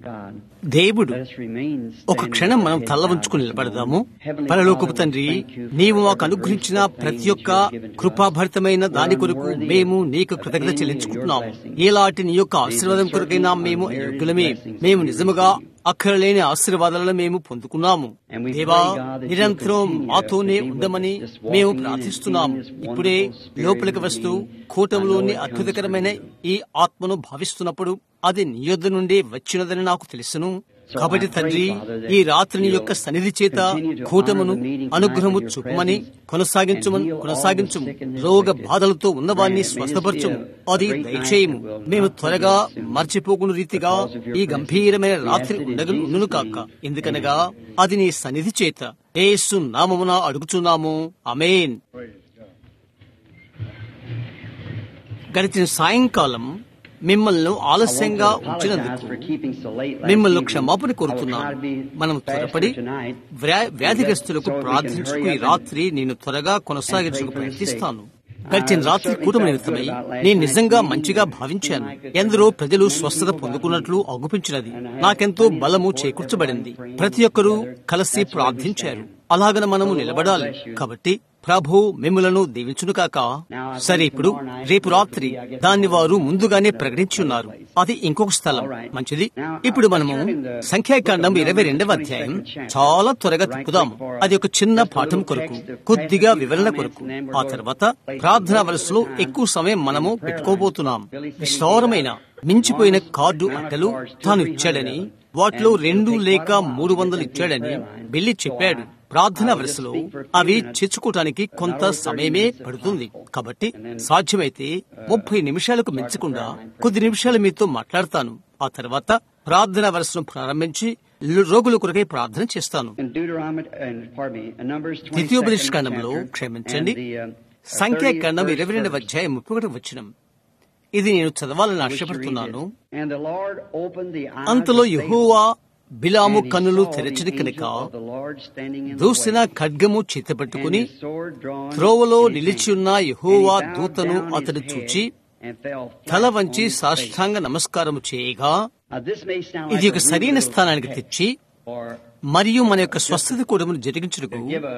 దేవుడు ఒక క్షణం మనం తల్ల ఉంచుకుని నిలబడదాము పరలోకపు తండ్రి నీవు మాకు అనుగ్రహించిన ప్రతి ఒక్క కృపాభరితమైన దాని కొరకు మేము నీకు కృతజ్ఞత చెల్లించుకుంటున్నాము ఏలాంటి నీ యొక్క ఆశీర్వాదం కొరకైనా మేము యోగ్యులమే మేము నిజముగా అక్కరలేని ఆశీర్వాదాలను మేము పొందుకున్నాము దేవా నిరంతరం మాతోనే ఉండమని మేము ప్రార్థిస్తున్నాము ఇప్పుడే లోపలికి వస్తూ కూటంలోని అద్భుతకరమైన ఈ ఆత్మను భావిస్తున్నప్పుడు అది నీ యొద్ద నుండి వచ్చినదని నాకు తెలుసును కాబట్టి తండ్రి ఈ రాత్రిని యొక్క సన్నిధి చేత కూటమును అనుగ్రహము చూపమని కొనసాగించమని కొనసాగించము రోగ బాధలతో ఉన్నవాన్ని స్వస్థపరచము అది దయచేయము మేము త్వరగా మర్చిపోకున్న రీతిగా ఈ గంభీరమైన రాత్రి ఉండగలు ఉండును కాక ఎందుకనగా అది నీ సన్నిధి చేత ఏసు నామమున అడుగుచున్నాము అమేన్ గడిచిన సాయంకాలం మిమ్మల్ని ఆలస్యంగా ఉంచినందుకు మిమ్మల్ని క్షమాపణ కోరుతున్నాను మనం త్వరపడి వ్యాధిగ్రస్తులకు ప్రార్థించుకు ఈ రాత్రి నేను త్వరగా కొనసాగించుకు ప్రయత్నిస్తాను గడిచిన రాత్రి కూటమి నిమిత్తమై నేను నిజంగా మంచిగా భావించాను ఎందరో ప్రజలు స్వస్థత పొందుకున్నట్లు అగుపించినది నాకెంతో బలము చేకూర్చబడింది ప్రతి ఒక్కరూ కలిసి ప్రార్థించారు అలాగన మనము నిలబడాలి కాబట్టి ప్రభు మిమ్ములను దీవించును కాక సరే ఇప్పుడు రేపు రాత్రి దాన్ని వారు ముందుగానే ప్రకటించున్నారు అది ఇంకొక స్థలం మంచిది ఇప్పుడు మనము సంఖ్యాకాండం ఇరవై రెండవ అధ్యాయం చాలా త్వరగా తిప్పుదాము అది ఒక చిన్న పాఠం కొరకు కొద్దిగా వివరణ కొరకు ఆ తర్వాత ప్రార్థనా వలసలో ఎక్కువ సమయం మనము పెట్టుకోబోతున్నాం విస్తారమైన మించిపోయిన కార్డు అట్టలు తాను ఇచ్చాడని వాటిలో రెండు లేక మూడు వందలు ఇచ్చాడని బిల్లి చెప్పాడు ప్రార్థన వరుసలో అవి చేర్చుకోవటానికి కొంత సమయమే పడుతుంది కాబట్టి సాధ్యమైతే ముప్పై నిమిషాలకు మించకుండా కొద్ది నిమిషాలు మీతో మాట్లాడతాను ఆ తర్వాత ప్రార్థన వరుసను ప్రారంభించి రోగుల కొరకై ప్రార్థన చేస్తాను ద్వితీయోపదేశకాండంలో క్షమించండి సంఖ్యాకాండం ఇరవై రెండవ అధ్యాయం ముప్పై ఒకటి వచ్చినం ఇది నేను చదవాలని ఆశపడుతున్నాను అంతలో యహోవా బిలాము కన్నులు తెరచిన కనుక దూసిన ఖడ్గము చేతపట్టుకుని త్రోవలో నిలిచియున్న యహోవా దూతను అతడు చూచి తల వంచి సాష్టాంగ నమస్కారము చేయగా ఇది ఒక సరైన స్థానానికి తెచ్చి మరియు మన యొక్క స్వస్థత కూడమును జరిగించుటకు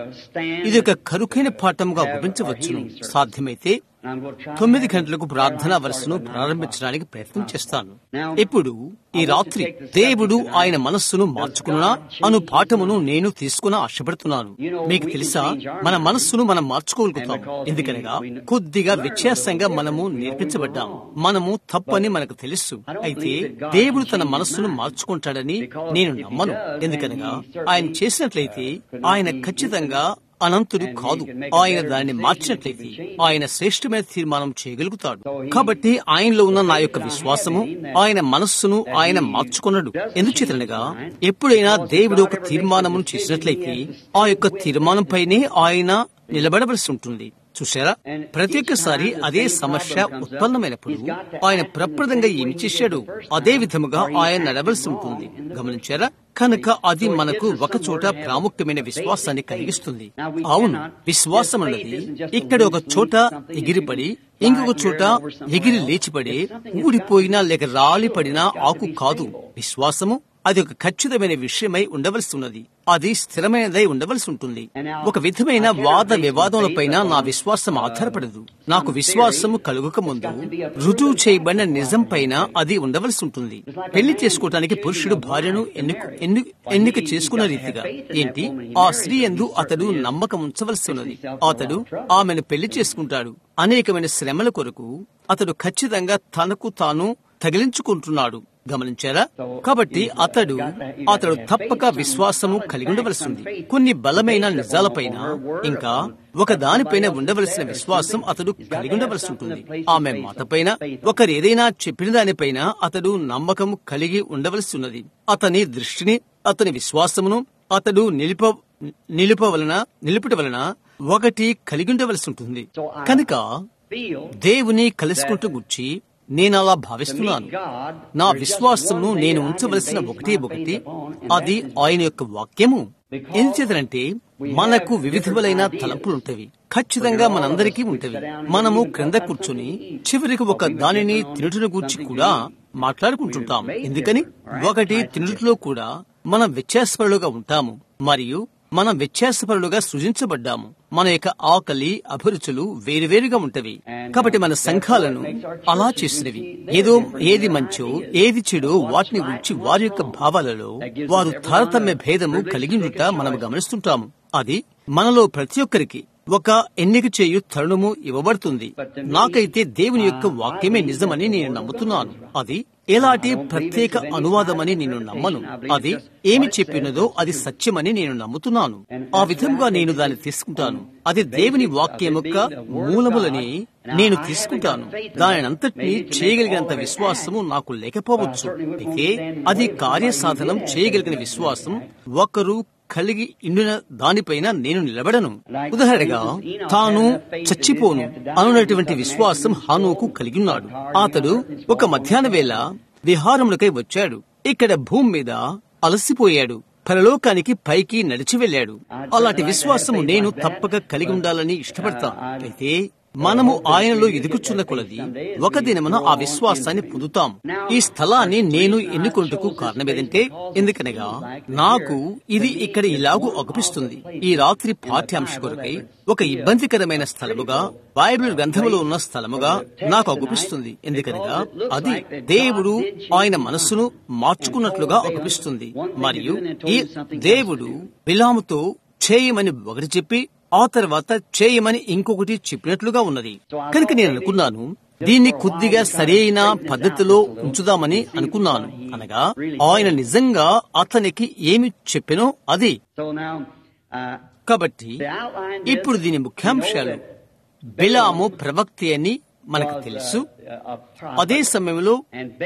ఇది ఒక కరుకైన పాఠముగా భావించవచ్చును సాధ్యమైతే తొమ్మిది గంటలకు ప్రార్థనా వరుసను ప్రారంభించడానికి ప్రయత్నం చేస్తాను ఇప్పుడు ఈ రాత్రి దేవుడు ఆయన మనస్సును మార్చుకున్నా అను పాఠమును నేను తీసుకుని ఆశపడుతున్నాను మీకు తెలుసా మన మనస్సును మనం మార్చుకోగలుగుతాం ఎందుకనగా కొద్దిగా వ్యత్యాసంగా మనము నేర్పించబడ్డాం మనము తప్పని మనకు తెలుసు అయితే దేవుడు తన మనస్సును మార్చుకుంటాడని నేను నమ్మను ఎందుకనగా ఆయన చేసినట్లయితే ఆయన ఖచ్చితంగా అనంతుడు కాదు ఆయన దాన్ని మార్చినట్లయితే ఆయన శ్రేష్టమైన తీర్మానం చేయగలుగుతాడు కాబట్టి ఆయనలో ఉన్న నా యొక్క విశ్వాసము ఆయన మనస్సును ఆయన మార్చుకున్నాడు ఎందుచేతనగా ఎప్పుడైనా దేవుడు ఒక తీర్మానమును చేసినట్లయితే ఆ యొక్క తీర్మానంపైనే ఆయన నిలబడవలసి ఉంటుంది చూశారా ప్రతి ఒక్కసారి అదే సమస్య ఉత్పన్నమైనప్పుడు ఆయన ప్రప్రదంగా ఏమి చేశాడు అదే విధముగా ఆయన నడవలసి ఉంటుంది గమనించారా కనుక అది మనకు ఒక చోట ప్రాముఖ్యమైన విశ్వాసాన్ని కలిగిస్తుంది అవును విశ్వాసం అన్నది ఇక్కడ ఒక చోట ఎగిరిపడి ఇంకొక చోట ఎగిరి లేచిపడి ఊడిపోయినా లేక రాలిపడినా ఆకు కాదు విశ్వాసము అది ఒక ఖచ్చితమైన విషయమై ఉండవలసి ఉన్నది అది స్థిరమైనదై ఉండవలసి ఉంటుంది ఒక విధమైన వాద వివాదములపైన నా విశ్వాసం ఆధారపడదు నాకు విశ్వాసము కలుగక ముందు రుజువు చేయబడిన నిజం పైన అది ఉండవలసి ఉంటుంది పెళ్లి చేసుకోవటానికి పురుషుడు భార్యను ఎన్నిక ఎన్నిక చేసుకున్న రీతిగా ఏంటి ఆ స్త్రీ ఎందు అతడు నమ్మకం ఉంచవలసి ఉన్నది అతడు ఆమెను పెళ్లి చేసుకుంటాడు అనేకమైన శ్రమల కొరకు అతడు ఖచ్చితంగా తనకు తాను తగిలించుకుంటున్నాడు గమనించారా కాబట్టి అతడు అతడు తప్పక విశ్వాసము కలిగి ఉండవలసి ఉంది కొన్ని బలమైన నిజాలపైన ఇంకా ఒక దానిపైన ఉండవలసిన విశ్వాసం అతడు కలిగి ఉండవలసి ఉంటుంది ఆమె మాటపైన ఒకరు ఏదైనా చెప్పిన దానిపైన అతడు నమ్మకం కలిగి ఉండవలసి ఉన్నది అతని దృష్టిని అతని విశ్వాసమును అతడు నిలిప నిలుపవలన నిలుపుట వలన ఒకటి కలిగి ఉండవలసి ఉంటుంది కనుక దేవుని కలుసుకుంటూ గుర్చి నేను అలా భావిస్తున్నాను నా విశ్వాసమును నేను ఉంచవలసిన ఒకటే ఒకటి అది ఆయన యొక్క వాక్యము ఎందుచేతనంటే మనకు వివిధములైన తలంపులుంటవి ఖచ్చితంగా మనందరికీ ఉంటవి మనము క్రింద కూర్చుని చివరికి ఒక దానిని తినుటను గూర్చి కూడా మాట్లాడుకుంటుంటాం ఎందుకని ఒకటి తినుటలో కూడా మనం వ్యత్యాసపరులుగా ఉంటాము మరియు మనం వ్యత్యాసపరులుగా సృజించబడ్డాము మన యొక్క ఆకలి అభిరుచులు వేరువేరుగా ఉంటవి కాబట్టి మన సంఘాలను అలా చేసినవి ఏదో ఏది మంచో ఏది చెడో వాటిని గురించి వారి యొక్క భావాలలో వారు తారతమ్య భేదము కలిగి ఉండుట మనం గమనిస్తుంటాము అది మనలో ప్రతి ఒక్కరికి ఒక ఎన్నిక చేయు తరుణము ఇవ్వబడుతుంది నాకైతే దేవుని యొక్క వాక్యమే నిజమని నేను నమ్ముతున్నాను అది ఎలాంటి ప్రత్యేక అనువాదమని నేను నమ్మను అది ఏమి చెప్పినదో అది సత్యమని నేను నమ్ముతున్నాను ఆ విధంగా నేను దాన్ని తీసుకుంటాను అది దేవుని వాక్యం యొక్క మూలములని నేను తీసుకుంటాను దానినంతటినీ చేయగలిగినంత విశ్వాసము నాకు లేకపోవచ్చు అయితే అది కార్యసాధనం చేయగలిగిన విశ్వాసం ఒకరు కలిగి ఇండిన దానిపైన నేను నిలబడను ఉదాహరణగా తాను చచ్చిపోను అనున్నటువంటి విశ్వాసం హానుకు కలిగి ఉన్నాడు అతడు ఒక మధ్యాహ్న వేళ విహారములకై వచ్చాడు ఇక్కడ భూమి మీద అలసిపోయాడు పరలోకానికి పైకి నడిచి వెళ్ళాడు అలాంటి విశ్వాసము నేను తప్పక కలిగి ఉండాలని ఇష్టపడతాను అయితే మనము ఆయనలో ఎదుగుచున్న కొలది ఒక దినమున ఆ విశ్వాసాన్ని పొందుతాం ఈ స్థలాన్ని నేను ఎన్నుకుంటకు కారణమేదంటే ఎందుకనగా నాకు ఇది ఇక్కడ ఇలాగూ అగుపిస్తుంది ఈ రాత్రి పాఠ్యాంశ కొరకై ఒక ఇబ్బందికరమైన స్థలముగా బైబిల్ గ్రంథములో ఉన్న స్థలముగా నాకు అగుపిస్తుంది ఎందుకనగా అది దేవుడు ఆయన మనస్సును మార్చుకున్నట్లుగా అగుపిస్తుంది మరియు ఈ దేవుడు బిలాముతో చేయమని ఒకటి చెప్పి ఆ తర్వాత చేయమని ఇంకొకటి చెప్పినట్లుగా ఉన్నది కనుక నేను అనుకున్నాను దీన్ని కొద్దిగా సరైన పద్ధతిలో ఉంచుదామని అనుకున్నాను అనగా ఆయన నిజంగా అతనికి ఏమి చెప్పినో అది కాబట్టి ఇప్పుడు దీని ముఖ్యాంశాలు బిలాము ప్రవక్తి అని మనకు తెలుసు అదే సమయంలో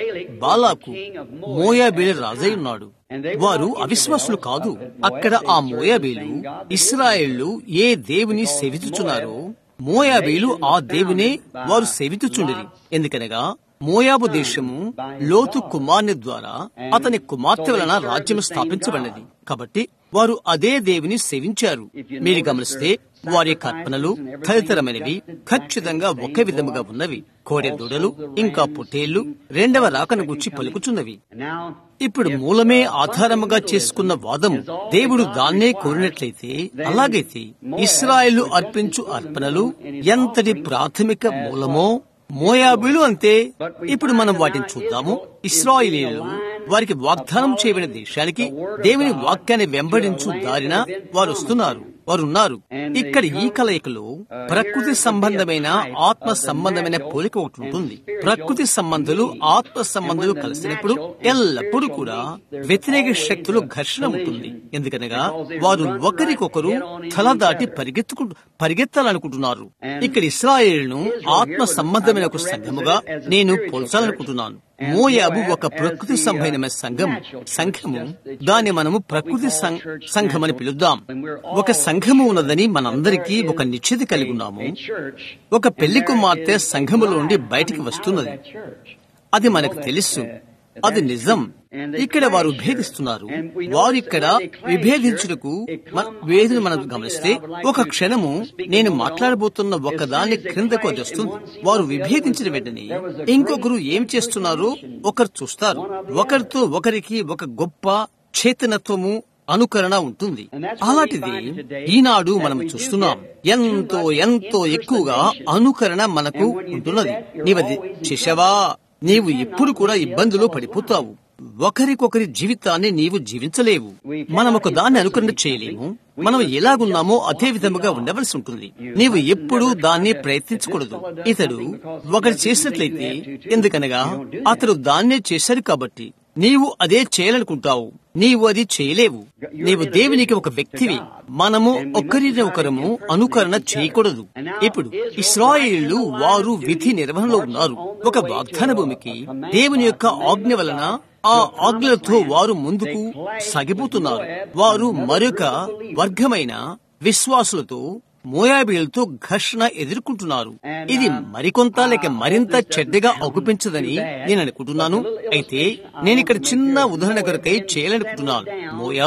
బాలాకు మోయాబేలు రాజై ఉన్నాడు వారు అవిశ్వాసులు కాదు అక్కడ ఆ మోయాబేలు ఇస్రాయేళ్లు ఏ దేవుని సేవితుచున్నారో మోయాబేలు ఆ దేవునే వారు సేవితుచుండిరి ఎందుకనగా మోయాబు దేశము లోతు కుమార్ని ద్వారా అతని కుమార్తె వలన రాజ్యం స్థాపించబడినది కాబట్టి వారు అదే దేవుని సేవించారు మీరు గమనిస్తే వారి కల్పనలు తదితరమైనవి ఖచ్చితంగా ఒకే విధముగా ఉన్నవి కోడె దూడలు ఇంకా పొట్టేళ్లు రెండవ రాకను గుచ్చి పలుకుచున్నవి ఇప్పుడు మూలమే ఆధారముగా చేసుకున్న వాదము దేవుడు దాన్నే కోరినట్లయితే అలాగైతే ఇస్రాయేలు అర్పించు అర్పణలు ఎంతటి ప్రాథమిక మూలమో మోయాబులు అంతే ఇప్పుడు మనం వాటిని చూద్దాము ఇస్రాయిలీలు వారికి వాగ్దానం చేయబడిన దేశానికి దేవుని వాక్యాన్ని వెంబడించు దారిన వారు వస్తున్నారు వారు ఉన్నారు ఇక్కడ ఈ కలయికలో ప్రకృతి సంబంధమైన ఆత్మ సంబంధమైన పోలిక ఒకటి ఉంటుంది ప్రకృతి సంబంధులు ఆత్మ సంబంధులు కలిసినప్పుడు ఎల్లప్పుడూ కూడా వ్యతిరేక శక్తులు ఘర్షణ ఉంటుంది ఎందుకనగా వారు ఒకరికొకరు తల దాటి పరిగెత్తుకు పరిగెత్తాలనుకుంటున్నారు ఇక్కడ ఇస్రాయేల్ను ఆత్మ సంబంధమైన ఒక సంఘముగా నేను పోల్చాలనుకుంటున్నాను మోయాబు ఒక ప్రకృతి సంబంధమైన సంఘం సంఘము దాన్ని మనము ప్రకృతి సంఘం అని పిలుద్దాం ఒక సంఘము ఉన్నదని మనందరికీ ఒక నిశ్చితి కలిగి ఉన్నాము ఒక పెళ్లి కుమార్తె సంఘములో నుండి బయటికి వస్తున్నది అది మనకు తెలుసు అది నిజం ఇక్కడ వారు విభేదిస్తున్నారు వారు ఇక్కడ విభేదించుటకు వేదిని మనం గమనిస్తే ఒక క్షణము నేను మాట్లాడబోతున్న ఒక దాన్ని క్రిందకు అది వస్తుంది వారు విభేదించిన వెంటనే ఇంకొకరు ఏం చేస్తున్నారో ఒకరు చూస్తారు ఒకరితో ఒకరికి ఒక గొప్ప చేతనత్వము అనుకరణ ఉంటుంది అలాంటిది ఈనాడు మనం చూస్తున్నాం ఎంతో ఎంతో ఎక్కువగా అనుకరణ మనకు ఉంటున్నది నీవది చేశావా నీవు ఎప్పుడు కూడా ఇబ్బందులు పడిపోతావు ఒకరికొకరి జీవితాన్ని నీవు జీవించలేవు మనం ఒక దాన్ని అనుకరణ చేయలేము మనం ఎలాగున్నామో అదే విధముగా ఉండవలసి ఉంటుంది నీవు ఎప్పుడూ దాన్ని ప్రయత్నించకూడదు ఇతడు ఒకటి చేసినట్లయితే ఎందుకనగా అతడు దాన్నే చేశాడు కాబట్టి నీవు అదే చేయాలనుకుంటావు నీవు అది చేయలేవు నీవు దేవునికి ఒక వ్యక్తివి మనము ఒకరిని ఒకరము అనుకరణ చేయకూడదు ఇప్పుడు ఇస్రాయిళ్లు వారు విధి నిర్వహణలో ఉన్నారు ఒక వాగ్దాన భూమికి దేవుని యొక్క ఆజ్ఞ వలన ఆ ఆజ్ఞలతో వారు ముందుకు సాగిపోతున్నారు వారు మరొక వర్గమైన విశ్వాసులతో మోయాబీలతో ఘర్షణ ఎదుర్కొంటున్నారు ఇది మరికొంత లేక మరింత చెడ్డగా అగుపించదని నేను అనుకుంటున్నాను అయితే నేను ఇక్కడ చిన్న ఉదాహరణ కొరకై చేయాలనుకుంటున్నాను మోయాబు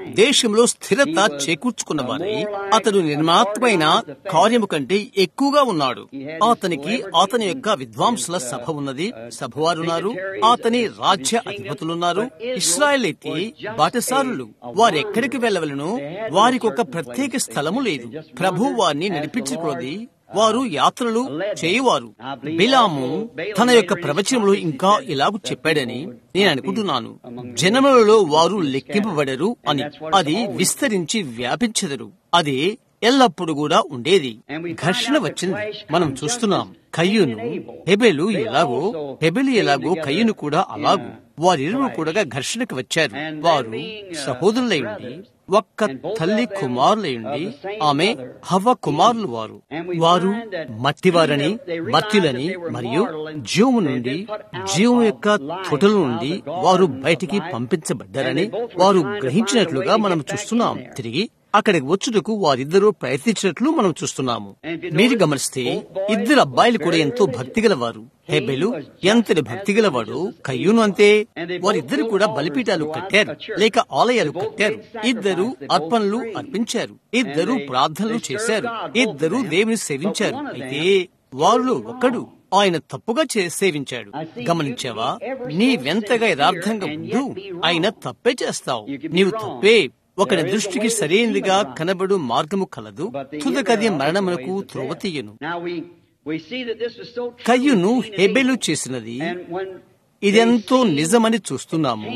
దేశంలో స్థిరత చేకూర్చుకున్నవారై అతడు నిర్మాత్మైన కార్యము కంటే ఎక్కువగా ఉన్నాడు అతనికి అతని యొక్క విద్వాంసుల సభ ఉన్నది సభవారున్నారు అతని రాజ్య అధిపతులున్నారు ఇస్రాయల్ అయితే బాటసారులు వారెక్కడికి వెళ్ళవలను వారికి ఒక ప్రత్యేక స్థలము లేదు ప్రభు వారిని నడిపించుకున్నది వారు యాత్రలు చేయువారు బిలాము తన యొక్క ప్రవచనంలో ఇంకా ఇలాగ చెప్పాడని నేను అనుకుంటున్నాను జనములలో వారు లెక్కింపబడరు అని అది విస్తరించి వ్యాపించెదరు అది ఎల్లప్పుడు కూడా ఉండేది ఘర్షణ వచ్చింది మనం చూస్తున్నాం కయ్యూను హెబెలు ఎలాగో హెబెలు ఎలాగో కయ్యూను కూడా అలాగూ వారిరువురు కూడా ఘర్షణకు వచ్చారు వారు సహోదరులై ఉండి ఒక్క తల్లి కుమారులయుండి ఆమె హవ్వ కుమారులు వారు వారు మట్టివారని మత్తులని మరియు జీవము నుండి జీవం యొక్క తొటల నుండి వారు బయటికి పంపించబడ్డారని వారు గ్రహించినట్లుగా మనం చూస్తున్నాం తిరిగి అక్కడికి వచ్చుటకు వారిద్దరూ ప్రయత్నించినట్లు మనం చూస్తున్నాము మీరు గమనిస్తే ఇద్దరు అబ్బాయిలు కూడా ఎంతో భక్తి గలవారు హెబెలు ఎంతటి భక్తి గలవాడు కయ్యూను అంతే వారిద్దరు కూడా బలిపీఠాలు కట్టారు లేక ఆలయాలు కట్టారు ఇద్దరు అర్పణలు అర్పించారు ఇద్దరు ప్రార్థనలు చేశారు ఇద్దరు దేవుని సేవించారు అయితే వారిలో ఒకడు ఆయన తప్పుగా సేవించాడు గమనించావా నీవెంతగా యథార్థంగా ఉండు ఆయన తప్పే చేస్తావు నీవు తప్పే ఒకరి దృష్టికి సరైనదిగా కనబడు మార్గము కలదు తుదకది మరణమునకు త్రోవ తీయను కయ్యును హెబెలు చేసినది ఇదెంతో నిజమని చూస్తున్నాము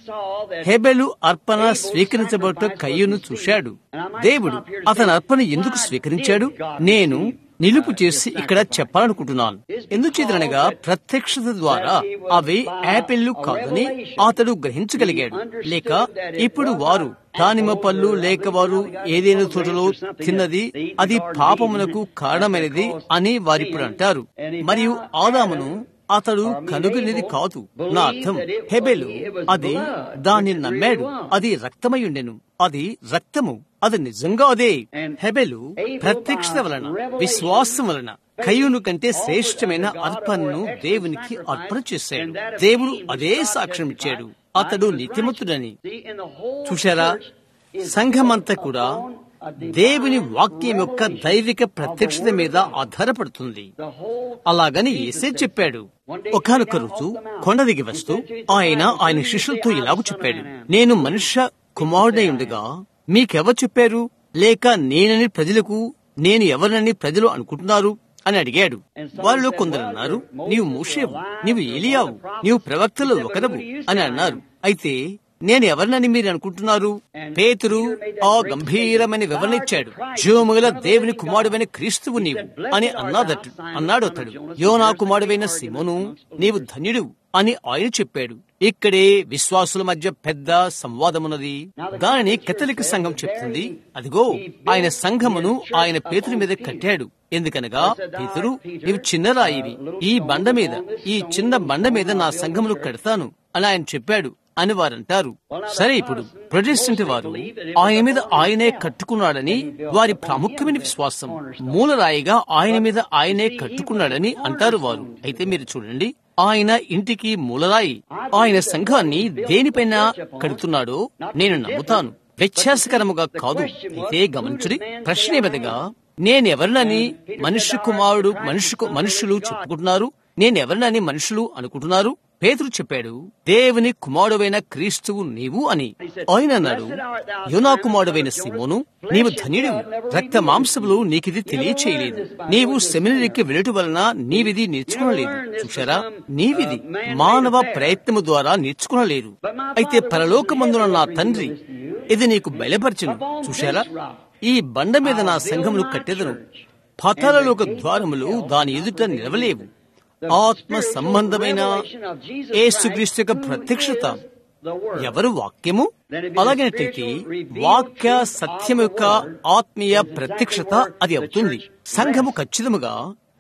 హెబెలు అర్పణ స్వీకరించబట్ట కయ్యును చూశాడు దేవుడు అతని అర్పణ ఎందుకు స్వీకరించాడు నేను నిలుపు చేసి ఇక్కడ చెప్పాలనుకుంటున్నాను ఎందుచేతనగా ప్రత్యక్షత ద్వారా అవి యాపిల్లు కాదని అతడు గ్రహించగలిగాడు లేక ఇప్పుడు వారు దానిమ్మ పళ్ళు లేక వారు ఏదైనా తోటలో తిన్నది అది పాపమునకు కారణమైనది అని వారిప్పుడు అంటారు మరియు ఆదామును అతడు కనుగొనేది కాదు నా అర్థం హెబెలు అది దాన్ని నమ్మాడు అది రక్తమై ఉండెను అది రక్తము అది నిజంగా అదే హెబెలు ప్రత్యక్షత వలన విశ్వాసం వలన కయ్యూను కంటే శ్రేష్టమైన అర్పణను దేవునికి అర్పణ చేశాడు దేవుడు అదే సాక్ష్యం ఇచ్చాడు అతడు నీతిమంతుడని చూశారా సంఘమంతా కూడా దేవుని వాక్యం యొక్క దైవిక ప్రత్యక్షత మీద ఆధారపడుతుంది అలాగని ఏసే చెప్పాడు ఒకనొక రోజు కొండ దిగి వస్తూ ఆయన ఆయన శిష్యులతో ఇలాగ చెప్పాడు నేను మనుష్య కుమారుడై ఉండగా మీకెవరు చెప్పారు లేక నేనని ప్రజలకు నేను ఎవరినని ప్రజలు అనుకుంటున్నారు అని అడిగాడు వారిలో కొందరు అన్నారు నీవు మూషేవు నీవు ఏలియావు నీవు ప్రవక్తలు ఒకరవు అని అన్నారు అయితే నేను ఎవరినని మీరు అనుకుంటున్నారు పేతురు ఆ గంభీరమైన వివరణ ఇచ్చాడు జీవముగల దేవుని కుమారుడైన క్రీస్తువు నీవు అని అన్నాదట్టు అన్నాడు అతడు యోనా కుమారుడైన సిమోను నీవు ధన్యుడు అని ఆయన చెప్పాడు ఇక్కడే విశ్వాసుల మధ్య పెద్ద సంవాదమున్నది దానిని కథలిక సంఘం చెప్తుంది అదిగో ఆయన సంఘమును ఆయన పేతురి మీద కట్టాడు ఎందుకనగా పేతురు నీవు చిన్న రాయివి ఈ బండ మీద ఈ చిన్న బండ మీద నా సంఘమును కడతాను అని ఆయన చెప్పాడు అని వారంటారు సరే ఇప్పుడు ప్రొటెస్టెంట్ వారు ఆయన మీద ఆయనే కట్టుకున్నాడని వారి ప్రాముఖ్యమైన విశ్వాసం మూలరాయిగా ఆయన మీద ఆయనే కట్టుకున్నాడని అంటారు వారు అయితే మీరు చూడండి ఆయన ఇంటికి మూలరాయి ఆయన సంఘాన్ని దేనిపైన కడుతున్నాడో నేను నమ్ముతాను వ్యత్యాసకరముగా కాదు అయితే గమనించుడి ప్రశ్న ఏమిటగా నేనెవరినని మనుష్య కుమారుడు మనుషు మనుషులు చెప్పుకుంటున్నారు నేనెవరినని మనుషులు అనుకుంటున్నారు పేతురు చెప్పాడు దేవుని కుమారుడైన క్రీస్తువు నీవు అని ఆయన అన్నాడు యోనా కుమారుడైన సిమోను నీవు ధన్యుడు రక్త మాంసములు నీకిది తెలియచేయలేదు నీవు సెమినరీకి వెళ్ళటం వలన నీవిది నేర్చుకోలేదు చూశారా నీవిది మానవ ప్రయత్నము ద్వారా నేర్చుకోలేదు అయితే పరలోకమందున నా తండ్రి ఇది నీకు బయలుపరచును చూశారా ఈ బండ మీద నా సంఘమును కట్టెదను పతలలోక ద్వారములు దాని ఎదుట నిలవలేవు ఆత్మ సంబంధమైన ఏసుక్రీస్తు యొక్క ప్రత్యక్షత ఎవరు వాక్యము అలాగైనట్లయితే వాక్య సత్యం యొక్క ఆత్మీయ ప్రత్యక్షత అది అవుతుంది సంఘము ఖచ్చితముగా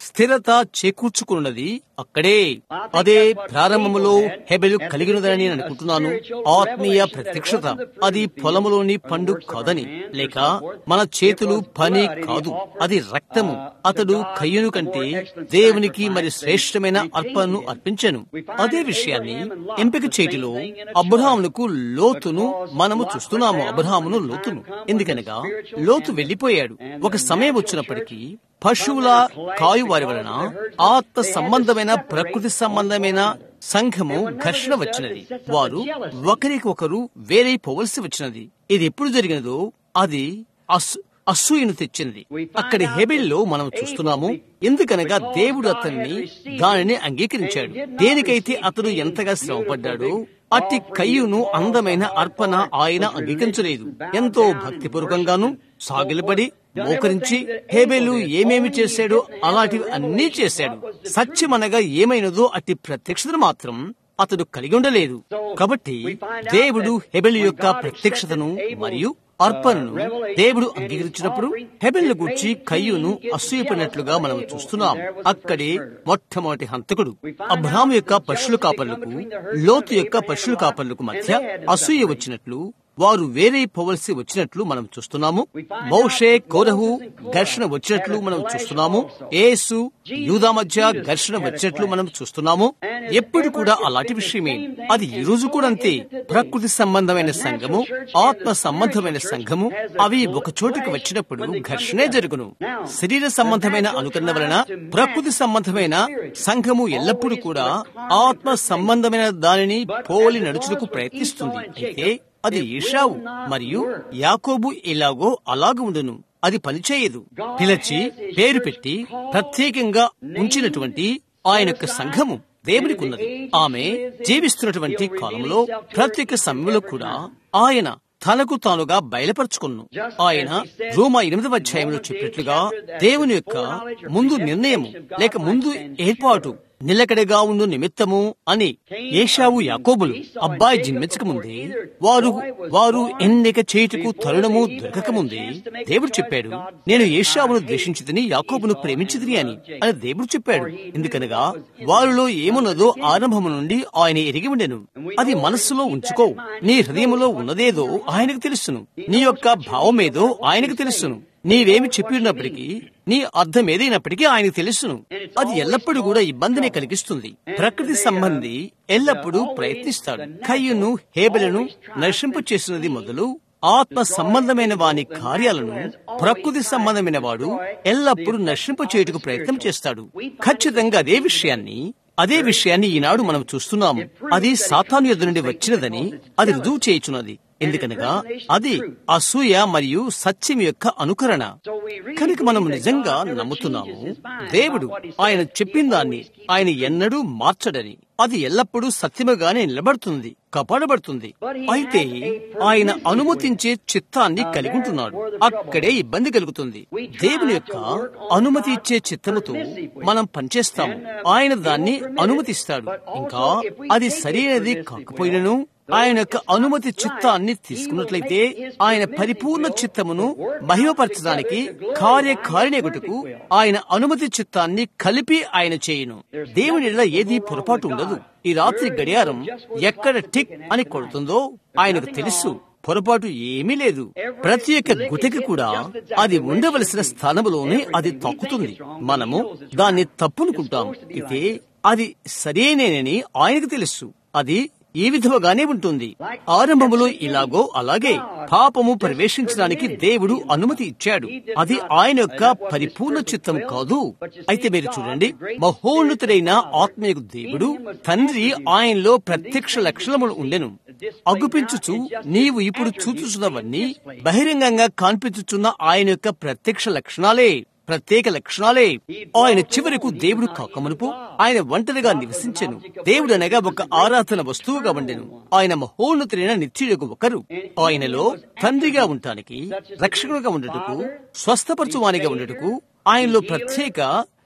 స్థిరత చేకూర్చుకున్నది అక్కడే అదే ప్రారంభములో హెబెలు కలిగినదని నేను అనుకుంటున్నాను ఆత్మీయ ప్రత్యక్షత అది పొలములోని పండు కాదని లేక మన చేతులు పని కాదు అది రక్తము అతడు కయ్యను కంటే దేవునికి మరి శ్రేష్టమైన అర్పణను అర్పించాను అదే విషయాన్ని ఎంపిక చేతిలో అబ్రహామునకు లోతును మనము చూస్తున్నాము అబ్రహామును లోతును ఎందుకనగా లోతు వెళ్లిపోయాడు ఒక సమయం వచ్చినప్పటికీ పశువుల కాయువారి వలన ఆత్మ సంబంధమైన ప్రకృతి సంబంధమైన సంఘము ఘర్షణ వచ్చినది వారు ఒకరికి ఒకరు వేరైపోవలసి వచ్చినది ఇది ఎప్పుడు జరిగినదో అది అస్ అసూయను తెచ్చింది అక్కడి హెబిల్లో మనం చూస్తున్నాము ఎందుకనగా దేవుడు అతన్ని దానిని అంగీకరించాడు దేనికైతే అతడు ఎంతగా శ్రమపడ్డాడో అట్టి కయ్యును అందమైన అర్పణ ఆయన అంగీకరించలేదు ఎంతో భక్తిపూర్వకంగాను సాగిలపడి మోకరించి హేబేలు ఏమేమి చేశాడో అలాంటివి అన్నీ చేశాడు సత్యమనగా ఏమైనదో అట్టి ప్రత్యక్షతను మాత్రం అతడు కలిగి ఉండలేదు కాబట్టి దేవుడు హెబెలు యొక్క ప్రత్యక్షతను మరియు అర్పణను దేవుడు అంగీకరించినప్పుడు హెబెల్ గుర్చి కయ్యును అసూయపడినట్లుగా మనం చూస్తున్నాం అక్కడే మొట్టమొదటి హంతకుడు అబ్రాహం యొక్క పశువుల కాపర్లకు లోతు యొక్క పశువుల కాపర్లకు మధ్య అసూయ వచ్చినట్లు వారు వేరే పోవలసి వచ్చినట్లు మనం చూస్తున్నాము మౌషే కోరహు ఘర్షణ వచ్చినట్లు మనం చూస్తున్నాము ఏసు యూదా మధ్య ఘర్షణ వచ్చినట్లు మనం చూస్తున్నాము ఎప్పుడు కూడా అలాంటి విషయమే అది ఈ రోజు కూడా అంతే ప్రకృతి సంబంధమైన సంఘము ఆత్మ సంబంధమైన సంఘము అవి ఒక చోటుకు వచ్చినప్పుడు ఘర్షణే జరుగును శరీర సంబంధమైన అనుకరణ వలన ప్రకృతి సంబంధమైన సంఘము ఎల్లప్పుడూ కూడా ఆత్మ సంబంధమైన దానిని పోలి నడుచుటకు ప్రయత్నిస్తుంది అయితే అది ఈషావు మరియు యాకోబు ఎలాగో అలాగ ఉండును అది పనిచేయదు పిలిచి పేరు పెట్టి ప్రత్యేకంగా ఉంచినటువంటి ఆయన యొక్క సంఘము దేవునికి ఉన్నది ఆమె జీవిస్తున్నటువంటి కాలంలో ప్రత్యేక సమయంలో కూడా ఆయన తనకు తానుగా బయలుపరుచుకున్ను ఆయన రోమా ఎనిమిదవ అధ్యాయంలో చెప్పినట్లుగా దేవుని యొక్క ముందు నిర్ణయము లేక ముందు ఏర్పాటు నిలకడగా ఉండు నిమిత్తము అని ఏషావు యాకోబులు అబ్బాయి జన్మించక ముందే వారు వారు ఎన్నిక చేయుటకు తరుణము దొరకక ముందే దేవుడు చెప్పాడు నేను ఏషావును ద్వేషించితిని యాకోబును ప్రేమించితిని అని అని దేవుడు చెప్పాడు ఎందుకనగా వారిలో ఏమున్నదో ఆరంభము నుండి ఆయన ఎరిగి ఉండెను అది మనస్సులో ఉంచుకో నీ హృదయములో ఉన్నదేదో ఆయనకు తెలుసును నీ యొక్క భావమేదో ఆయనకు తెలుసును నీవేమి చెప్పినప్పటికీ నీ అర్థం ఏదైనప్పటికీ ఆయనకు తెలుసును అది ఎల్లప్పుడూ కూడా ఇబ్బందిని కలిగిస్తుంది ప్రకృతి సంబంధి ఎల్లప్పుడూ ప్రయత్నిస్తాడు కయ్యును హేబెలను నశింపు చేసినది మొదలు ఆత్మ సంబంధమైన వాని కార్యాలను ప్రకృతి సంబంధమైన వాడు ఎల్లప్పుడూ నశింప చేయుటకు ప్రయత్నం చేస్తాడు ఖచ్చితంగా అదే విషయాన్ని అదే విషయాన్ని ఈనాడు మనం చూస్తున్నాము అది సాతాను ఎదురు నుండి వచ్చినదని అది రుజువు చేయుచున్నది ఎందుకనగా అది అసూయ మరియు సత్యం యొక్క అనుకరణ కనుక మనం నిజంగా నమ్ముతున్నాము దేవుడు ఆయన చెప్పిన దాన్ని ఆయన ఎన్నడూ మార్చడని అది ఎల్లప్పుడూ సత్యముగానే నిలబడుతుంది కాపాడబడుతుంది అయితే ఆయన అనుమతించే చిత్తాన్ని కలిగి ఉంటున్నాడు అక్కడే ఇబ్బంది కలుగుతుంది దేవుని యొక్క అనుమతి ఇచ్చే చిత్తముతో మనం పనిచేస్తాము ఆయన దాన్ని అనుమతిస్తాడు ఇంకా అది సరైనది కాకపోయినను ఆయన యొక్క అనుమతి చిత్తాన్ని తీసుకున్నట్లయితే ఆయన పరిపూర్ణ చిత్తమును మహిమపరచడానికి కార్యకారిణగుటకు ఆయన అనుమతి చిత్తాన్ని కలిపి ఆయన చేయును దేవుని ఏది పొరపాటు ఉండదు ఈ రాత్రి గడియారం ఎక్కడ టిక్ అని కొడుతుందో ఆయనకు తెలుసు పొరపాటు ఏమీ లేదు ప్రతి ఒక్క గుటకి కూడా అది ఉండవలసిన స్థానములోనే అది తక్కుతుంది మనము దాన్ని తప్పునుకుంటాం అయితే అది సరేనేనని ఆయనకు తెలుసు అది ఈ విధముగానే ఉంటుంది ఆరంభములో ఇలాగో అలాగే పాపము ప్రవేశించడానికి దేవుడు అనుమతి ఇచ్చాడు అది ఆయన యొక్క పరిపూర్ణ చిత్తం కాదు అయితే మీరు చూడండి మహోన్నతుడైన ఆత్మీయ దేవుడు తండ్రి ఆయనలో ప్రత్యక్ష లక్షణములు ఉండెను అగుపించుచు నీవు ఇప్పుడు చూచుచున్నవన్నీ బహిరంగంగా కనిపించుచున్న ఆయన యొక్క ప్రత్యక్ష లక్షణాలే ప్రత్యేక లక్షణాలే ఆయన చివరకు దేవుడు కాకమునుపు ఆయన ఒంటరిగా నివసించెను దేవుడు అనగా ఒక ఆరాధన వస్తువుగా ఉండెను ఆయన మహోన్నతులైన నిత్యులకు ఒకరు ఆయనలో తండ్రిగా ఉండటానికి రక్షకుడుగా ఉండటకు స్వస్థపరచువానిగా ఉండటకు ఆయనలో ప్రత్యేక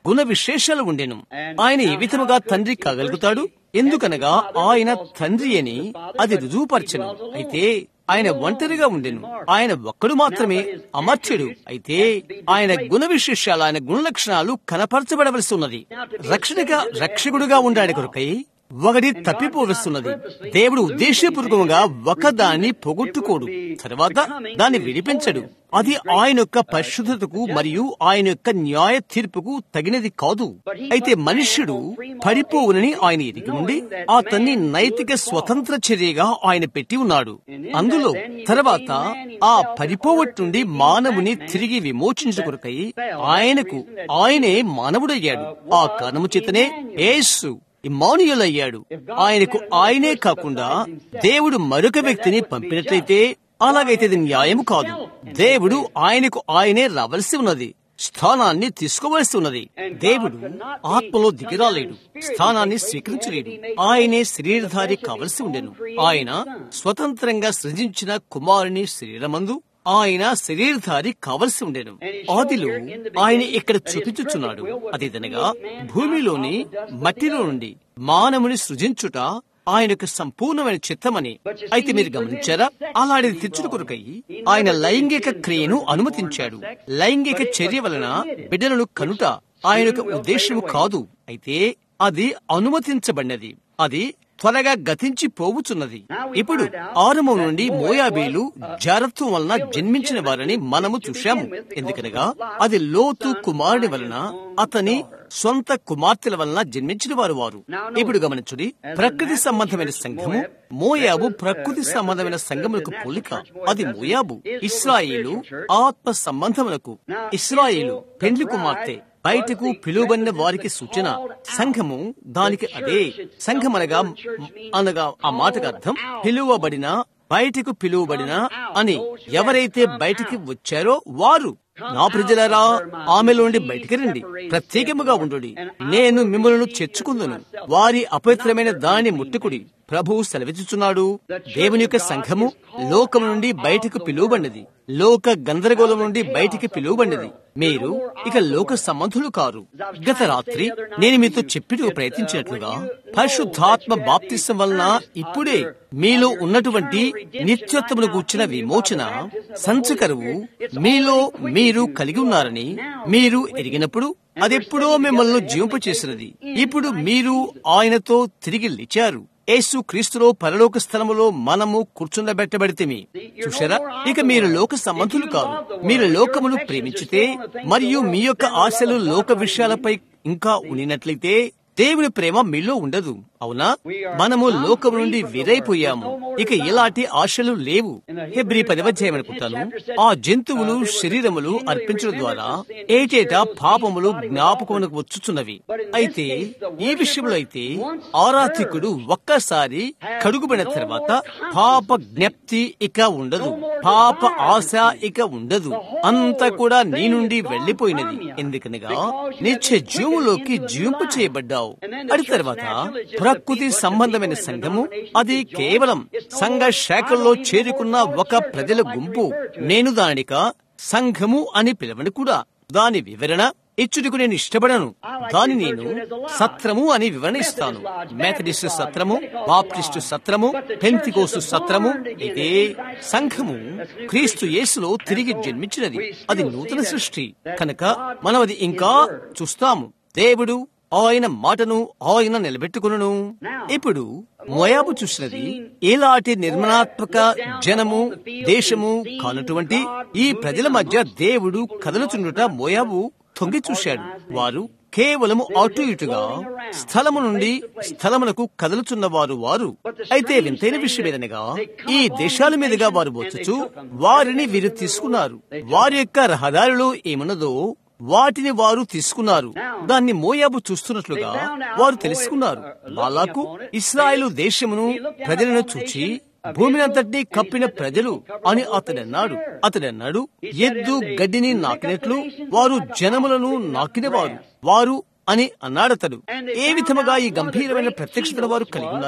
గుణ విశేషాలు ఉండెను ఆయన ఏ విధముగా తండ్రి కాగలుగుతాడు ఎందుకనగా ఆయన తండ్రి అని అది రుజువుపరచను అయితే ఆయన ఒంటరిగా ఉండెను ఆయన ఒక్కడు మాత్రమే అమర్త్యుడు అయితే ఆయన గుణ విశేషాలు ఆయన గుణ లక్షణాలు కనపరచబడవలసి ఉన్నది రక్షణగా రక్షకుడుగా ఉండాడు కొరకై ఒకటి తప్పిపోవస్తున్నది దేవుడు ఉద్దేశపూర్వకంగా ఒకదాన్ని పొగొట్టుకోడు తర్వాత దాన్ని విడిపించడు అది ఆయన యొక్క పరిశుద్ధతకు మరియు ఆయన యొక్క న్యాయ తీర్పుకు తగినది కాదు అయితే మనుష్యుడు పడిపోవునని ఆయన ఎరిగి ఉండి అతన్ని నైతిక స్వతంత్ర చర్యగా ఆయన పెట్టి ఉన్నాడు అందులో తర్వాత ఆ పడిపోవట్టుండి మానవుని తిరిగి విమోచించుకొరకై ఆయనకు ఆయనే మానవుడయ్యాడు ఆ కారణము చేతనే యేసు ఇమానుయల్ అయ్యాడు ఆయనకు ఆయనే కాకుండా దేవుడు మరొక వ్యక్తిని పంపినట్లయితే అలాగైతే ఇది న్యాయము కాదు దేవుడు ఆయనకు ఆయనే రావలసి ఉన్నది స్థానాన్ని తీసుకోవలసి ఉన్నది దేవుడు ఆత్మలో దిగిరాలేడు స్థానాన్ని స్వీకరించలేడు ఆయనే శరీరధారి కావలసి ఉండెను ఆయన స్వతంత్రంగా సృజించిన కుమారుని శరీరమందు ఆయన శరీరధారి కావలసి ఉండెను ఆదిలో ఆయన ఇక్కడ చూపించుచున్నాడు అదేదనగా భూమిలోని మట్టిలో నుండి మానవుని సృజించుట ఆయన యొక్క సంపూర్ణమైన చిత్తమని అయితే మీరు గమనించారా అలాంటిది తెచ్చుట కొరకై ఆయన లైంగిక క్రియను అనుమతించాడు లైంగిక చర్య వలన బిడ్డలను కనుట ఆయన యొక్క ఉద్దేశము కాదు అయితే అది అనుమతించబడినది అది త్వరగా గతించి పోవుచున్నది ఇప్పుడు ఆరంభం నుండి మోయాబీలు జారత్వం వలన జన్మించిన వారని మనము చూశాము ఎందుకనగా అది లోతు కుమారుని వలన అతని సొంత కుమార్తెల వలన జన్మించిన వారు వారు ఇప్పుడు గమనించుడి ప్రకృతి సంబంధమైన సంఘము మోయాబు ప్రకృతి సంబంధమైన సంఘములకు పోలిక అది మోయాబు ఇస్రాయిలు ఆత్మ సంబంధములకు ఇస్రాయిలు పెండ్లి కుమార్తె బయటకు పిలువబడిన వారికి సూచన సంఘము దానికి అదే సంఘం అనగా అనగా ఆ మాటకు అర్థం పిలువబడిన బయటకు పిలువబడిన అని ఎవరైతే బయటికి వచ్చారో వారు నా ప్రజలారా ఆమెలోండి బయటికి రండి ప్రత్యేకముగా ఉండు నేను మిమ్మల్ని చేర్చుకుందును వారి అపవిత్రమైన దాని ముట్టుకుడి ప్రభువు సెలవిచ్చుచున్నాడు దేవుని యొక్క సంఘము లోకం నుండి బయటకు పిలువబడినది లోక గందరగోళం నుండి బయటికి పిలువబడినది మీరు ఇక లోక సంబంధులు కారు గత రాత్రి నేను మీతో చెప్పిటకు ప్రయత్నించినట్లుగా పరిశుద్ధాత్మ బాప్తిసం వలన ఇప్పుడే మీలో ఉన్నటువంటి నిత్యత్వమును కూర్చిన విమోచన సంచకరువు మీలో మీరు కలిగి ఉన్నారని మీరు ఎరిగినప్పుడు అదెప్పుడో మిమ్మల్ని జీవింప చేసినది ఇప్పుడు మీరు ఆయనతో తిరిగి లేచారు యేసు క్రీస్తులో పరలోక స్థలములో మనము కూర్చుండబెట్టబడితేమి చూశారా ఇక మీరు లోక సంబంధులు కాదు మీరు లోకమును ప్రేమించితే మరియు మీ యొక్క ఆశలు లోక విషయాలపై ఇంకా ఉనినట్లయితే దేవుని ప్రేమ మీలో ఉండదు అవునా మనము లోకం నుండి విరైపోయాము ఇక ఎలాంటి ఆశలు లేవు హెబ్రి పదవధ్యాయం అనుకుంటాను ఆ జంతువులు శరీరములు అర్పించడం ద్వారా ఏటేటా పాపములు జ్ఞాపకమునకు వచ్చుచున్నవి అయితే ఈ విషయంలో అయితే ఆరాధికుడు ఒక్కసారి కడుగుబడిన తర్వాత పాప జ్ఞప్తి ఇక ఉండదు పాప ఆశ ఇక ఉండదు అంతా కూడా నీ నుండి వెళ్లిపోయినది ఎందుకనగా నిత్య జీవులోకి జీవింపు చేయబడ్డావు అది తర్వాత ప్రకృతి సంబంధమైన సంఘము అది కేవలం సంఘ శాఖల్లో చేరుకున్న ఒక ప్రజల గుంపు నేను దానిక సంఘము అని పిలవను కూడా దాని వివరణ ఇచ్చుటకు నేను ఇష్టపడను దాని నేను సత్రము అని వివరణ ఇస్తాను మెథడిస్ట్ సత్రము బాప్టిస్టు సత్రము పెంతికోసు సత్రము ఇదే సంఘము క్రీస్తు యేసులో తిరిగి జన్మించినది అది నూతన సృష్టి కనుక మనం అది ఇంకా చూస్తాము దేవుడు ఆయన మాటను ఆయన నిలబెట్టుకును ఇప్పుడు మోయాబు చూసినది ఎలాంటి నిర్మాణాత్మక జనము దేశము కానటువంటి ఈ ప్రజల మధ్య దేవుడు కదలుచుండుట మోయాబు తొంగి చూశాడు వారు కేవలము అటు ఇటుగా స్థలము నుండి స్థలమునకు కదలుచున్న వారు వారు అయితే వింతైన విషయం ఏదనగా ఈ దేశాల మీదుగా వారు వచ్చుచు వారిని వీరు తీసుకున్నారు వారి యొక్క రహదారిలో ఏమున్నదో వాటిని వారు తీసుకున్నారు దాన్ని మోయాబు చూస్తున్నట్లుగా వారు తెలుసుకున్నారు వాళ్ళకు ఇస్రాయేలు దేశమును ప్రజలను చూచి భూమినంతటినీ కప్పిన ప్రజలు అని అతడన్నాడు అతడన్నాడు ఎద్దు గడ్డిని నాకినట్లు వారు జనములను నాకినవారు వారు అని అన్నాడతడు ఏ విధముగా ఈ గంభీరమైన ప్రత్యక్షతను వారు కలిగి ఉన్నారో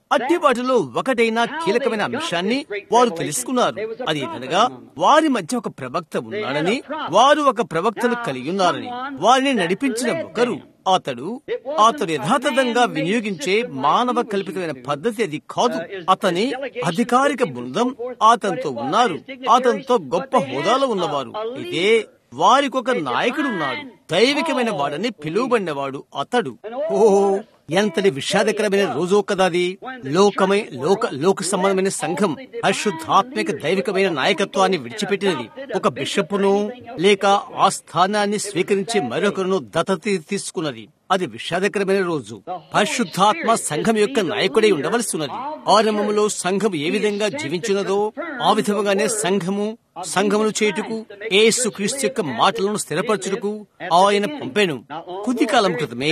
అట్టి వాటిలో ఒకటైన కీలకమైన అంశాన్ని వారు తెలుసుకున్నారు అది ఏదనగా వారి మధ్య ఒక ప్రవక్త ఉన్నాడని వారు ఒక ప్రవక్తను కలిగి ఉన్నారని వారిని నడిపించిన ఒకరు అతడు అతడు యథాతథంగా వినియోగించే మానవ కల్పితమైన పద్ధతి అది కాదు అతని అధికారిక బృందం అతనితో ఉన్నారు అతనితో గొప్ప హోదాలో ఉన్నవారు ఇదే వారికి ఒక నాయకుడు ఉన్నాడు దైవికమైన వాడని పిలువబడినవాడు అతడు ఓ ఎంతటి విషాదకరమైన రోజు కదాది లోకమై లోక లోక సంబంధమైన సంఘం అశుద్ధాత్మిక దైవికమైన నాయకత్వాన్ని విడిచిపెట్టినది ఒక బిషప్పును లేక ఆ స్థానాన్ని స్వీకరించి మరొకరును దత్తత తీసుకున్నది అది విషాదకరమైన రోజు పరిశుద్ధాత్మ సంఘం యొక్క నాయకుడై ఉండవలసి ఉన్నది ఆరంభంలో సంఘం ఏ విధంగా జీవించినదో ఆ విధముగానే సంఘము సంఘమును చేయుటకు ఏసు క్రీస్తు యొక్క మాటలను స్థిరపరచుటకు ఆయన పంపాను కొద్ది కాలం క్రితమే